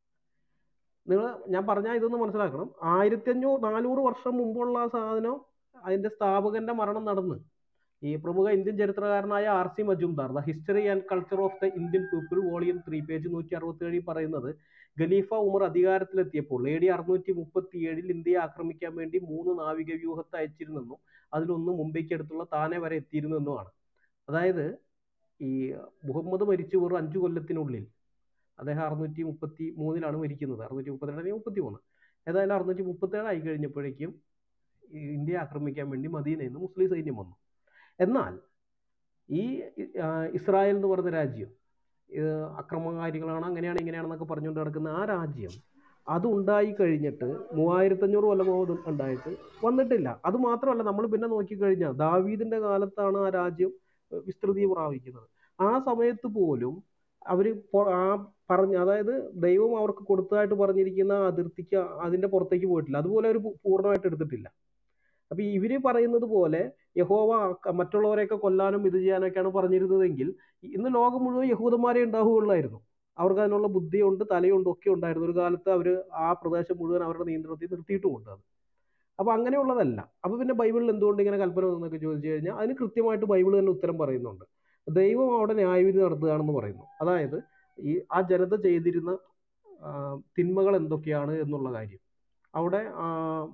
നിങ്ങൾ ഞാൻ പറഞ്ഞാൽ ഇതൊന്ന് മനസ്സിലാക്കണം ആയിരത്തി അഞ്ഞൂറ് നാനൂറ് വർഷം മുമ്പുള്ള ആ സാധനം അതിന്റെ സ്ഥാപകന്റെ മരണം നടന്ന് ഈ പ്രമുഖ ഇന്ത്യൻ ചരിത്രകാരനായ R C Majumdar the history and culture of the Indian people volume three page നൂറ്റി അറുപത്തി ഏഴിൽ പറയുന്നത് ഖലീഫ ഉമർ അധികാരത്തിലെത്തിയപ്പോൾ എ ഡി അറുന്നൂറ്റി മുപ്പത്തി ഏഴിൽ ഇന്ത്യയെ ആക്രമിക്കാൻ വേണ്ടി മൂന്ന് നാവിക വ്യൂഹത്തെ അയച്ചിരുന്നെന്നും അതിലൊന്ന് മുംബൈക്ക് അടുത്തുള്ള താനെ വരെ എത്തിയിരുന്നെന്നുമാണ് അതായത് ഈ മുഹമ്മദ് മരിച്ചു വെറും അഞ്ചു കൊല്ലത്തിനുള്ളിൽ അദ്ദേഹം അറുന്നൂറ്റി മുപ്പത്തി മൂന്നിലാണ് മരിക്കുന്നത് അറുന്നൂറ്റി മുപ്പത്തിരണ്ട് അല്ലെങ്കിൽ മുപ്പത്തി മൂന്ന് ഏതായാലും അറുന്നൂറ്റി മുപ്പത്തേഴ് ആയി കഴിഞ്ഞപ്പോഴേക്കും ഈ ഇന്ത്യയെ ആക്രമിക്കാൻ വേണ്ടി മദീനയിൽ നിന്ന് മുസ്ലിം സൈന്യം വന്നു എന്നാൽ ഈ ആ, ഇസ്രായേൽ എന്ന് പറയുന്ന രാജ്യം ഇത് അക്രമകാരികളാണ് അങ്ങനെയാണ് ഇങ്ങനെയാണെന്നൊക്കെ പറഞ്ഞുകൊണ്ട് നടക്കുന്ന ആ രാജ്യം അത് ഉണ്ടായി കഴിഞ്ഞിട്ട് മൂവായിരത്തഞ്ഞൂറ് കൊല്ലം മുതൽ ഉണ്ടായിട്ട് വന്നിട്ടില്ല അത് മാത്രമല്ല നമ്മൾ പിന്നെ നോക്കിക്കഴിഞ്ഞാൽ ദാവീദിന്റെ കാലത്താണ് ആ രാജ്യം ഏഹ്, വിസ്തൃതി പ്രാപിക്കുന്നത് ആ സമയത്ത് പോലും അവർ ആ പറഞ്ഞ അതായത് ദൈവം അവർക്ക് കൊടുത്തതായിട്ട് പറഞ്ഞിരിക്കുന്ന ആ അതിർത്തിക്ക് അതിന്റെ പുറത്തേക്ക് പോയിട്ടില്ല അതുപോലെ അവർ പൂർണ്ണമായിട്ട് എടുത്തിട്ടില്ല അപ്പൊ ഇവര് പറയുന്നത് പോലെ യഹോവ ക- മറ്റുള്ളവരെയൊക്കെ കൊല്ലാനും ഇത് ചെയ്യാനൊക്കെയാണ് പറഞ്ഞിരുന്നതെങ്കിൽ ഇന്ന് ലോകം മുഴുവൻ യഹൂദന്മാരെ ഉണ്ടാവുകയുള്ളായിരുന്നു അവർക്ക് അതിനുള്ള ബുദ്ധിയുണ്ട് തലയുണ്ട് ഒക്കെ ഉണ്ടായിരുന്നു ഒരു കാലത്ത് അവർ ആ പ്രദേശം മുഴുവൻ അവരുടെ നിയന്ത്രണത്തിൽ നിർത്തിയിട്ടുമുണ്ട് അത് അപ്പൊ അങ്ങനെയുള്ളതല്ല അപ്പൊ പിന്നെ ബൈബിളിൽ എന്തുകൊണ്ട് ഇങ്ങനെ കൽപ്പന എന്നൊക്കെ ചോദിച്ചു കഴിഞ്ഞാൽ അതിന് കൃത്യമായിട്ട് ബൈബിൾ തന്നെ ഉത്തരം പറയുന്നുണ്ട് ദൈവം അവിടെ ന്യായവിധി നടത്തുകയാണെന്ന് പറയുന്നു അതായത് ഈ ആ ജനത ചെയ്തിരുന്ന ആ, തിന്മകൾ എന്തൊക്കെയാണ് എന്നുള്ള കാര്യം അവിടെ ആ,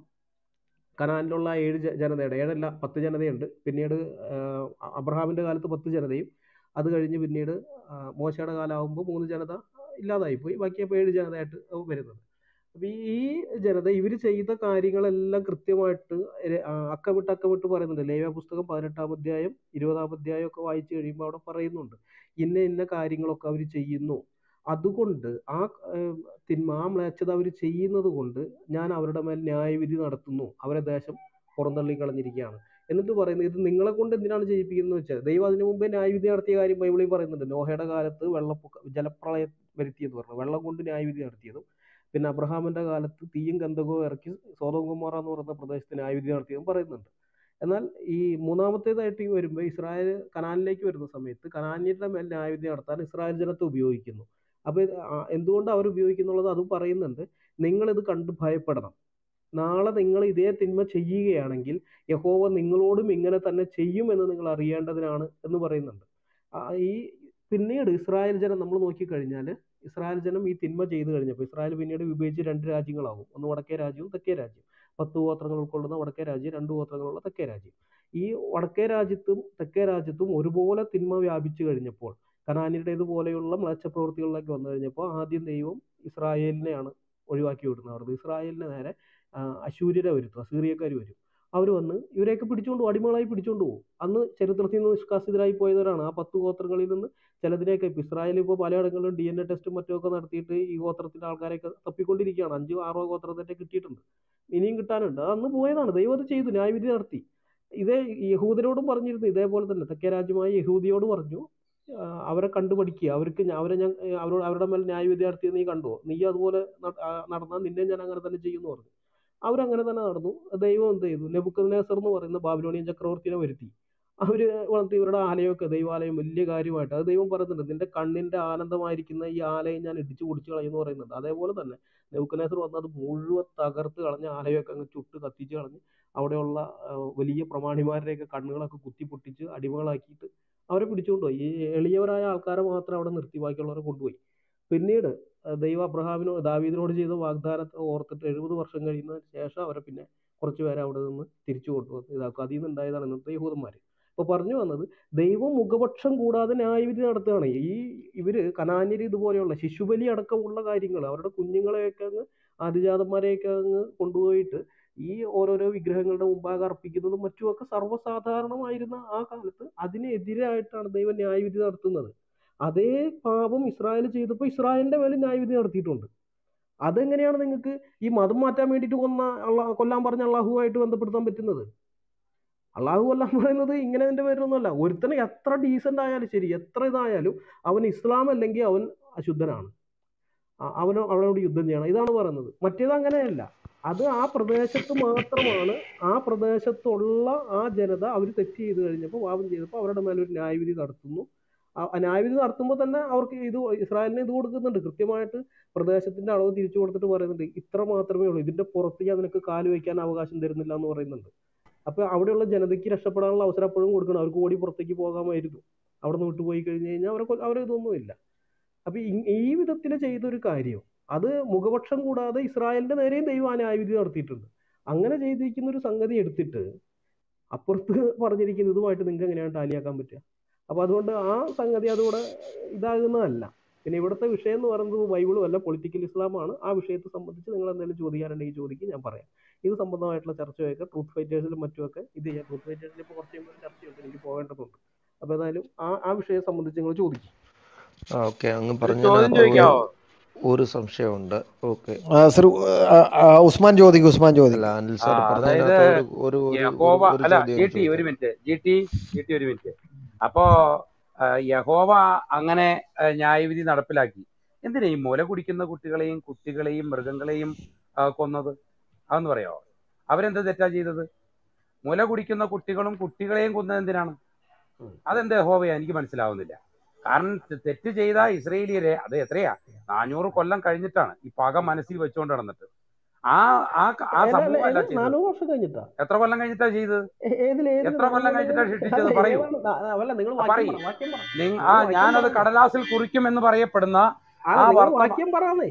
കനാനിലുള്ള ഏഴ് ജ- ജനതയുടെ ഏഴല്ല പത്ത് ജനതയുണ്ട് പിന്നീട് ആ, അബ്രഹാമിന്റെ കാലത്ത് പത്ത് ജനതയും അത് കഴിഞ്ഞ് പിന്നീട് ആ, മോശയുടെ കാലമാകുമ്പോൾ മൂന്ന് ജനത ഇല്ലാതായിപ്പോയി ബാക്കി അപ്പോൾ ഏഴ് ജനതയായിട്ട് വരുന്നത് അപ്പൊ ഈ ജനത ഇവർ ചെയ്ത കാര്യങ്ങളെല്ലാം കൃത്യമായിട്ട് ര- ആ, അക്കമിട്ട് അക്കമിട്ട് പറയുന്നുണ്ട് ലേവ്യ പുസ്തകം പതിനെട്ടാം അധ്യായം ഇരുപതാം അധ്യായം ഒക്കെ വായിച്ചു കഴിയുമ്പോൾ അവിടെ പറയുന്നുണ്ട് ഇന്ന ഇന്ന കാര്യങ്ങളൊക്കെ അവർ ചെയ്യുന്നു അതുകൊണ്ട് ആ ഏർ, തിന്മ ആ മ്ലേച്ഛത അവർ ചെയ്യുന്നത് കൊണ്ട് ഞാൻ അവരുടെ മേൽ ന്യായവിധി നടത്തുന്നു അവരെ ദേശം പുറന്തള്ളി കളഞ്ഞിരിക്കുകയാണ് എന്നിട്ട് പറയുന്നത് ഇത് നിങ്ങളെ കൊണ്ട് എന്തിനാണ് ചെയ്യിപ്പിക്കുന്നത് വെച്ചാൽ ദൈവം അതിനു മുമ്പേ ന്യായവിധി നടത്തിയ കാര്യം ബൈബിളിൽ പറയുന്നുണ്ട് നോഹയുടെ കാലത്ത് വെള്ളപ്പൊക്ക ജലപ്രളയം വരുത്തിയെന്ന് പറഞ്ഞു വെള്ളം കൊണ്ട് ന്യായവിധി നടത്തിയതും പിന്നെ അബ്രഹാമിന്റെ കാലത്ത് തീയും ഗന്ധകവും ഇറക്കി സോതോം ഗൊമോറ എന്ന് പറയുന്ന പ്രദേശത്ത് ന്യായവിധി നടത്തിയതും പറയുന്നുണ്ട് എന്നാൽ ഈ മൂന്നാമത്തേതായിട്ട് ഈ വരുമ്പോൾ ഇസ്രായേൽ കനാനിലേക്ക് വരുന്ന സമയത്ത് കനാന്യരുടെ മേൽ ന്യായവിധി നടത്താൻ ഇസ്രായേൽ ജനത്തെ ഉപയോഗിക്കുന്നു അപ്പൊ ഇത് ആ- എന്തുകൊണ്ട് അവർ ഉപയോഗിക്കുന്നുള്ളത് അതും പറയുന്നുണ്ട് നിങ്ങൾ ഇത് കണ്ട് ഭയപ്പെടണം നാളെ നിങ്ങൾ ഇതേ തിന്മ ചെയ്യുകയാണെങ്കിൽ യഹോവ നിങ്ങളോടും ഇങ്ങനെ തന്നെ ചെയ്യുമെന്ന് നിങ്ങൾ അറിയേണ്ടതിനാണ് എന്ന് പറയുന്നുണ്ട് ആ ഈ പിന്നീട് ഇസ്രായേൽ ജനം നമ്മൾ നോക്കിക്കഴിഞ്ഞാൽ ഇസ്രായേൽ ജനം ഈ തിന്മ ചെയ്തു കഴിഞ്ഞപ്പോൾ ഇസ്രായേൽ പിന്നീട് വിഭജിച്ച് രണ്ട് രാജ്യങ്ങളാകും ഒന്ന് വടക്കേ രാജ്യവും തെക്കേ രാജ്യം പത്ത് ഗോത്രങ്ങൾ ഉൾക്കൊള്ളുന്ന വടക്കേ രാജ്യം രണ്ട് ഗോത്രങ്ങളുള്ള തെക്കേ രാജ്യം ഈ വടക്കേ രാജ്യത്തും തെക്കേ രാജ്യത്തും ഒരുപോലെ തിന്മ വ്യാപിച്ചു കഴിഞ്ഞപ്പോൾ കനാനിയുടേത് പോലെയുള്ള മ്ലേച്ഛ പ്രവൃത്തികളിലേക്ക് വന്നു കഴിഞ്ഞപ്പോൾ ആദ്യം ദൈവം ഇസ്രായേലിനെയാണ് ഒഴിവാക്കി വിടുന്നത് അവിടുന്ന് ഇസ്രായേലിന് നേരെ ആ, അശൂര്യരെ വരുത്തും അസീറിയക്കാർ വരും അവർ വന്ന് ഇവരെയൊക്കെ പിടിച്ചുകൊണ്ട് പോകും അടിമകളായി പിടിച്ചുകൊണ്ട് പോകും അന്ന് ചരിത്രത്തിൽ നിന്ന് നിഷ്കാസിതരായി പോയവരാണ് ആ പത്ത് ഗോത്രങ്ങളിൽ നിന്ന് ചിലതിനെയൊക്കെ ഇപ്പം ഇസ്രായേൽ ഇപ്പോൾ പലയിടങ്ങളിലും ഡി എൻ എ ടെസ്റ്റും മറ്റുമൊക്കെ നടത്തിയിട്ട് ഈ ഗോത്രത്തിൻ്റെ ആൾക്കാരെയൊക്കെ തപ്പിക്കൊണ്ടിരിക്കുകയാണ് അഞ്ചോ ആറോ ഗോത്രത്തിൻ്റെ കിട്ടിയിട്ടുണ്ട് ഇനിയും കിട്ടാനുണ്ട് അത് അന്ന് പോയതാണ് ദൈവം അത് ചെയ്തു ന്യായവിധി നടത്തി ഇതേ യഹൂദരോടും പറഞ്ഞിരുന്നു ഇതേപോലെ തന്നെ തെക്കേ രാജ്യമായ യഹൂദിയോട് പറഞ്ഞു ആ, അവരെ കണ്ടു പഠിക്കുക അവർക്ക് ഞാൻ- അവരെ ഞാൻ അവരോട് അവരുടെ മേൽ ന്യായവിധി നടത്തിയത് നീ കണ്ടുവോ നീ അതുപോലെ നടന്നാൽ നിന്നെ ഞാൻ അങ്ങനെ തന്നെ ചെയ്യുമെന്ന് പറഞ്ഞു അവരങ്ങനെ തന്നെ നടന്നു ദൈവം എന്ത് ചെയ്തു നെബുക്കദ്നേസർ എന്ന് പറയുന്ന ബാബിലോണിയൻ ചക്രവർത്തിനെ വരുത്തി അവര് വന്നിട്ട് ഇവരുടെ ആലയമൊക്കെ ദൈവാലയം വലിയ കാര്യമായിട്ട് അത് ദൈവം പറയുന്നുണ്ട് നിന്റെ കണ്ണിന്റെ ആനന്ദമായിരിക്കുന്ന ഈ ആലയം ഞാൻ ഇടിച്ചു പൊടിച്ചു കളയുമെന്ന് പറയുന്നുണ്ട് അതേപോലെ തന്നെ നെബുക്കദ്നേസർ വന്ന് അത് മുഴുവൻ തകർത്ത് കളഞ്ഞ് ആലയമൊക്കെ അങ്ങ് ചുട്ട് കത്തിച്ച് കളഞ്ഞ് അവിടെയുള്ള ആ, വലിയ പ്രമാണിമാരുടെയൊക്കെ കണ്ണുകളൊക്കെ കുത്തി പൊട്ടിച്ച് അടിമകളാക്കിയിട്ട് അവരെ പിടിച്ചുകൊണ്ടുപോയി ഈ എളിയവരായ ആൾക്കാരെ മാത്രം അവിടെ നിർത്തി ബാക്കിയുള്ളവരെ കൊണ്ടുപോയി പിന്നീട് ആ, ദൈവം അബ്രഹാമിനോ ദാവീദിനോട് ചെയ്ത വാഗ്ദാനത്തെ ഓർത്തിട്ട് എഴുപത് വർഷം കഴിയുന്നതിന് ശേഷം അവരെ പിന്നെ കുറച്ച് പേരെ അവിടെ നിന്ന് തിരിച്ചു കൊണ്ടുവന്ന് ഇതാക്കും അതിൽ നിന്നുണ്ടായതാണ് ഇന്നത്തെ യഹൂദന്മാർ അപ്പോൾ പറഞ്ഞു വന്നത് ദൈവം മുഖപക്ഷം കൂടാതെ ന്യായവിധി നടത്തുകയാണ് ഈ ഇവര് കനാന്യര് ഇതുപോലെയുള്ള ശിശുബലി അടക്കമുള്ള കാര്യങ്ങൾ അവരുടെ കുഞ്ഞുങ്ങളെയൊക്കെ അങ്ങ് ആദിജാതന്മാരെയൊക്കെ അങ്ങ് കൊണ്ടുപോയിട്ട് ഈ ഓരോരോ വിഗ്രഹങ്ങളുടെ മുമ്പാകെ അർപ്പിക്കുന്നതും മറ്റുമൊക്കെ സർവ്വസാധാരണമായിരുന്ന ആ കാലത്ത് അതിനെതിരായിട്ടാണ് ദൈവം ന്യായവിധി നടത്തുന്നത് അതേ പാപം ഇസ്രായേൽ ചെയ്തപ്പോൾ ഇസ്രായേലിന്റെ മേലെ ന്യായവിധി നടത്തിയിട്ടുണ്ട് അതെങ്ങനെയാണ് നിങ്ങൾക്ക് ഈ മതം മാറ്റാൻ വേണ്ടിയിട്ട് കൊന്ന അള്ളാ കൊല്ലാൻ പറഞ്ഞ അള്ളാഹുവായിട്ട് ബന്ധപ്പെടുത്താൻ പറ്റുന്നത് അള്ളാഹു കൊല്ലാൻ പറയുന്നത് ഇങ്ങനെ എൻ്റെ പേരൊന്നുമല്ല ഒരുത്തന് എത്ര ഡീസൻ്റ് ആയാലും ശരി എത്ര ഇതായാലും അവൻ ഇസ്ലാം അല്ലെങ്കിൽ അവൻ അശുദ്ധനാണ് അ- അവന് അവനോട് യുദ്ധം ചെയ്യണം ഇതാണ് പറയുന്നത് മറ്റേത് അങ്ങനെയല്ല അത് ആ പ്രദേശത്ത് മാത്രമാണ് ആ പ്രദേശത്തുള്ള ആ ജനത അവർ തെറ്റ് ചെയ്ത് കഴിഞ്ഞപ്പോൾ പാപം ചെയ്തപ്പോൾ അവരുടെ മേലെ ഒരു ന്യായവിധി നടത്തുന്നു ആ ആ ന്യായവിധി നടത്തുമ്പോൾ തന്നെ അവർക്ക് ഇത് ഇസ്രായേലിന് ഇത് കൊടുക്കുന്നുണ്ട് കൃത്യമായിട്ട് പ്രദേശത്തിന്റെ അളവ് തിരിച്ചു കൊടുത്തിട്ട് പറയുന്നുണ്ട് ഇത്ര മാത്രമേ ഉള്ളൂ ഇതിന്റെ പുറത്ത് ഞാൻ നിനക്ക് കാല് വയ്ക്കാൻ അവകാശം തരുന്നില്ല എന്ന് പറയുന്നുണ്ട് അപ്പൊ അവിടെയുള്ള ജനതയ്ക്ക് രക്ഷപ്പെടാനുള്ള അവസരം അപ്പോഴും കൊടുക്കണം അവർക്ക് ഓടി പുറത്തേക്ക് പോകാമായിരുന്നു അവിടെ നിന്ന് വിട്ടുപോയി കഴിഞ്ഞ് കഴിഞ്ഞാൽ അവരെ കൊ- അവരെ ഇതൊന്നുമില്ല അപ്പൊ ഈ- ഈ വിധത്തിൽ ചെയ്തൊരു കാര്യം അത് മുഖപക്ഷം കൂടാതെ ഇസ്രായേലിന്റെ നേരെയും ദൈവം ആ ന്യായവിധി നടത്തിയിട്ടുണ്ട് അങ്ങനെ ചെയ്തിരിക്കുന്ന ഒരു സംഗതി എടുത്തിട്ട് അപ്പുറത്ത് പറഞ്ഞിരിക്കുന്ന ഇതുമായിട്ട് നിങ്ങൾക്ക് എങ്ങനെയാണ് ടാലിയാക്കാൻ പറ്റുക അപ്പൊ അതുകൊണ്ട് ആ സംഗതി അതുകൂടെ ഇതാകുന്നതല്ല പിന്നെ ഇവിടുത്തെ വിഷയം എന്ന് പറയുന്നത് ബൈബിളും അല്ല പൊളിറ്റിക്കൽ ഇസ്ലാമാണ് ആ വിഷയത്തെ സംബന്ധിച്ച് നിങ്ങൾ എന്തെങ്കിലും ചോദിക്കാനുണ്ടെങ്കിൽ ചോദിക്കും ഞാൻ പറയാം ഇത് സംബന്ധമായിട്ടുള്ള ചർച്ചയൊക്കെ ട്രൂത്ത് ഫൈറ്റേഴ്സിലും മറ്റുമൊക്കെ ഇത് ചെയ്യാം ട്രൂത്ത് ഫൈറ്റേഴ്സിൽ ഇപ്പോൾ കുറച്ച് കഴിയുമ്പോൾ ഒരു ചർച്ചയുണ്ട് എനിക്ക് പോകേണ്ടതുണ്ട് അപ്പോൾ ഏതായാലും ആ ആ വിഷയം സംബന്ധിച്ച് നിങ്ങൾ ചോദിക്കും ഓക്കെ അങ്ങ് ഒരു പറഞ്ഞ ചോദ്യം ചോദിക്കാവോ ഒരു സംശയമുണ്ട് ഓക്കെ ആ, സർ ആ, ആ, ഉസ്മാൻ ചോദിക്കും ഉസ്മാൻ അല്ല ചോദിക്കും അനിൽ ആ സാർ അതായത് പറഞ്ഞതിനകത്ത് ഒരു ഒരു ഒരു ഒരു യഹോവ ഒരു അല്ല ചോദ്യം ജി എനിക്ക് ടി ഒരു ചോദിക്കാം minute G T G T ഒരു മിനിറ്റ് അപ്പോ ആ, യഹോവ അങ്ങനെ ആ, ന്യായവിധി നടപ്പിലാക്കി എന്തിനാ ഈ മുല കുടിക്കുന്ന കുട്ടികളെയും കുട്ടികളെയും മൃഗങ്ങളെയും ആ, കൊന്നത് അതൊന്ന് പറയാമോ അവരെന്ത് തെറ്റാ ചെയ്തത് മുല കുടിക്കുന്ന കുട്ടികളും കുട്ടികളെയും കൊന്നത് എന്തിനാണ് അതെന്ത് യഹോവയാ എനിക്ക് മനസ്സിലാവുന്നില്ല കാരണം തെ- തെറ്റ് ചെയ്ത ഇസ്രയേലിയരെ അത് എത്രയാ നാനൂറ് കൊല്ലം കഴിഞ്ഞിട്ടാണ് ഈ പക മനസ്സിൽ വെച്ചുകൊണ്ട് നടന്നിട്ട് ആ ആ ക- ആ അല്ല അല്ല സംഭവം അല്ല ഏത് ചെയ്തത് നാനൂറ് വർഷം കഴിഞ്ഞിട്ടാ എത്ര കൊല്ലം കഴിഞ്ഞിട്ടാ ചെയ്തത് ഏ- ഏതിൽ ഏത് എത്ര കൊല്ലം കഴിഞ്ഞിട്ടാ അല്ല ശിക്ഷിച്ചത് പറയൂ ഏതാണ് അല്ല നിങ്ങൾ ആ, വാക്യം പറയ് പറ വാക്യം പറ നിങ്ങ നിങ്ങൾ ആ വാക്യം ഞാനത് പറ കടലാസിൽ കുറിക്കും എന്ന് പറയപ്പെടുന്ന അല്ല ആ നിങ്ങൾ വർത്തമാ വാക്യം പറയാന്നേ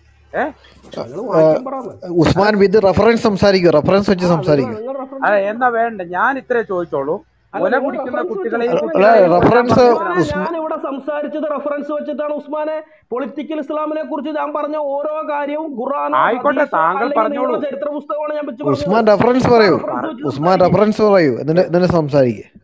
ഏ നിങ്ങൾ ആ, വാക്യം പറയാന്ന് ഉസ്മാൻ വിത്ത് റെഫറൻസ് സംസാരിക്കും റെഫറൻസ് വെച്ച് ആ നിങ്ങൾ സംസാരിക്കും നിങ്ങൾ റെഫറൻസ് അതെ വെച്ചോ എന്നാ വേണ്ട ഞാൻ ഇത്രേ ചോദിച്ചോളൂ അല്ല മുല നിങ്ങൾ കുടിക്കുന്ന റെഫറൻസ് വെച്ചോ കുട്ടികളെയും അല്ല ഉസ്മാനെ കുട്ടികളെയും കൊല്ലാൻ റെഫറൻസ് പറഞ്ഞത് ഉസ്മാനെ എന്തിനാണ് ഉസ്മാൻ ഞാൻ ഇവിടെ സംസാരിച്ചത് റെഫറൻസ് വെച്ചിട്ടാണ് ഉസ്മാനെ പൊളിറ്റിക്കൽ ഇസ്ലാമിനെ കുറിച്ച് ഞാൻ പറഞ്ഞ ഓരോ കാര്യവും ഖുറാനോ ആയിക്കോട്ടെ ഹദീസോ താങ്കൾ അല്ലെങ്കിൽ പറഞ്ഞോളൂ നിങ്ങളുടെ ചരിത്ര പുസ്തകമാണ് ഞാൻ വെച്ച് പറഞ്ഞത് ഉസ്മാൻ റെഫറൻസ് ഉസ്മാൻ പറയൂ റെഫറൻസ് വെച്ച് ഉസ്മാൻ സംസാരിക്കേ റെഫറൻസ് പറയൂ എന്നിട്ട് എന്നിട്ട് സംസാരിക്കുക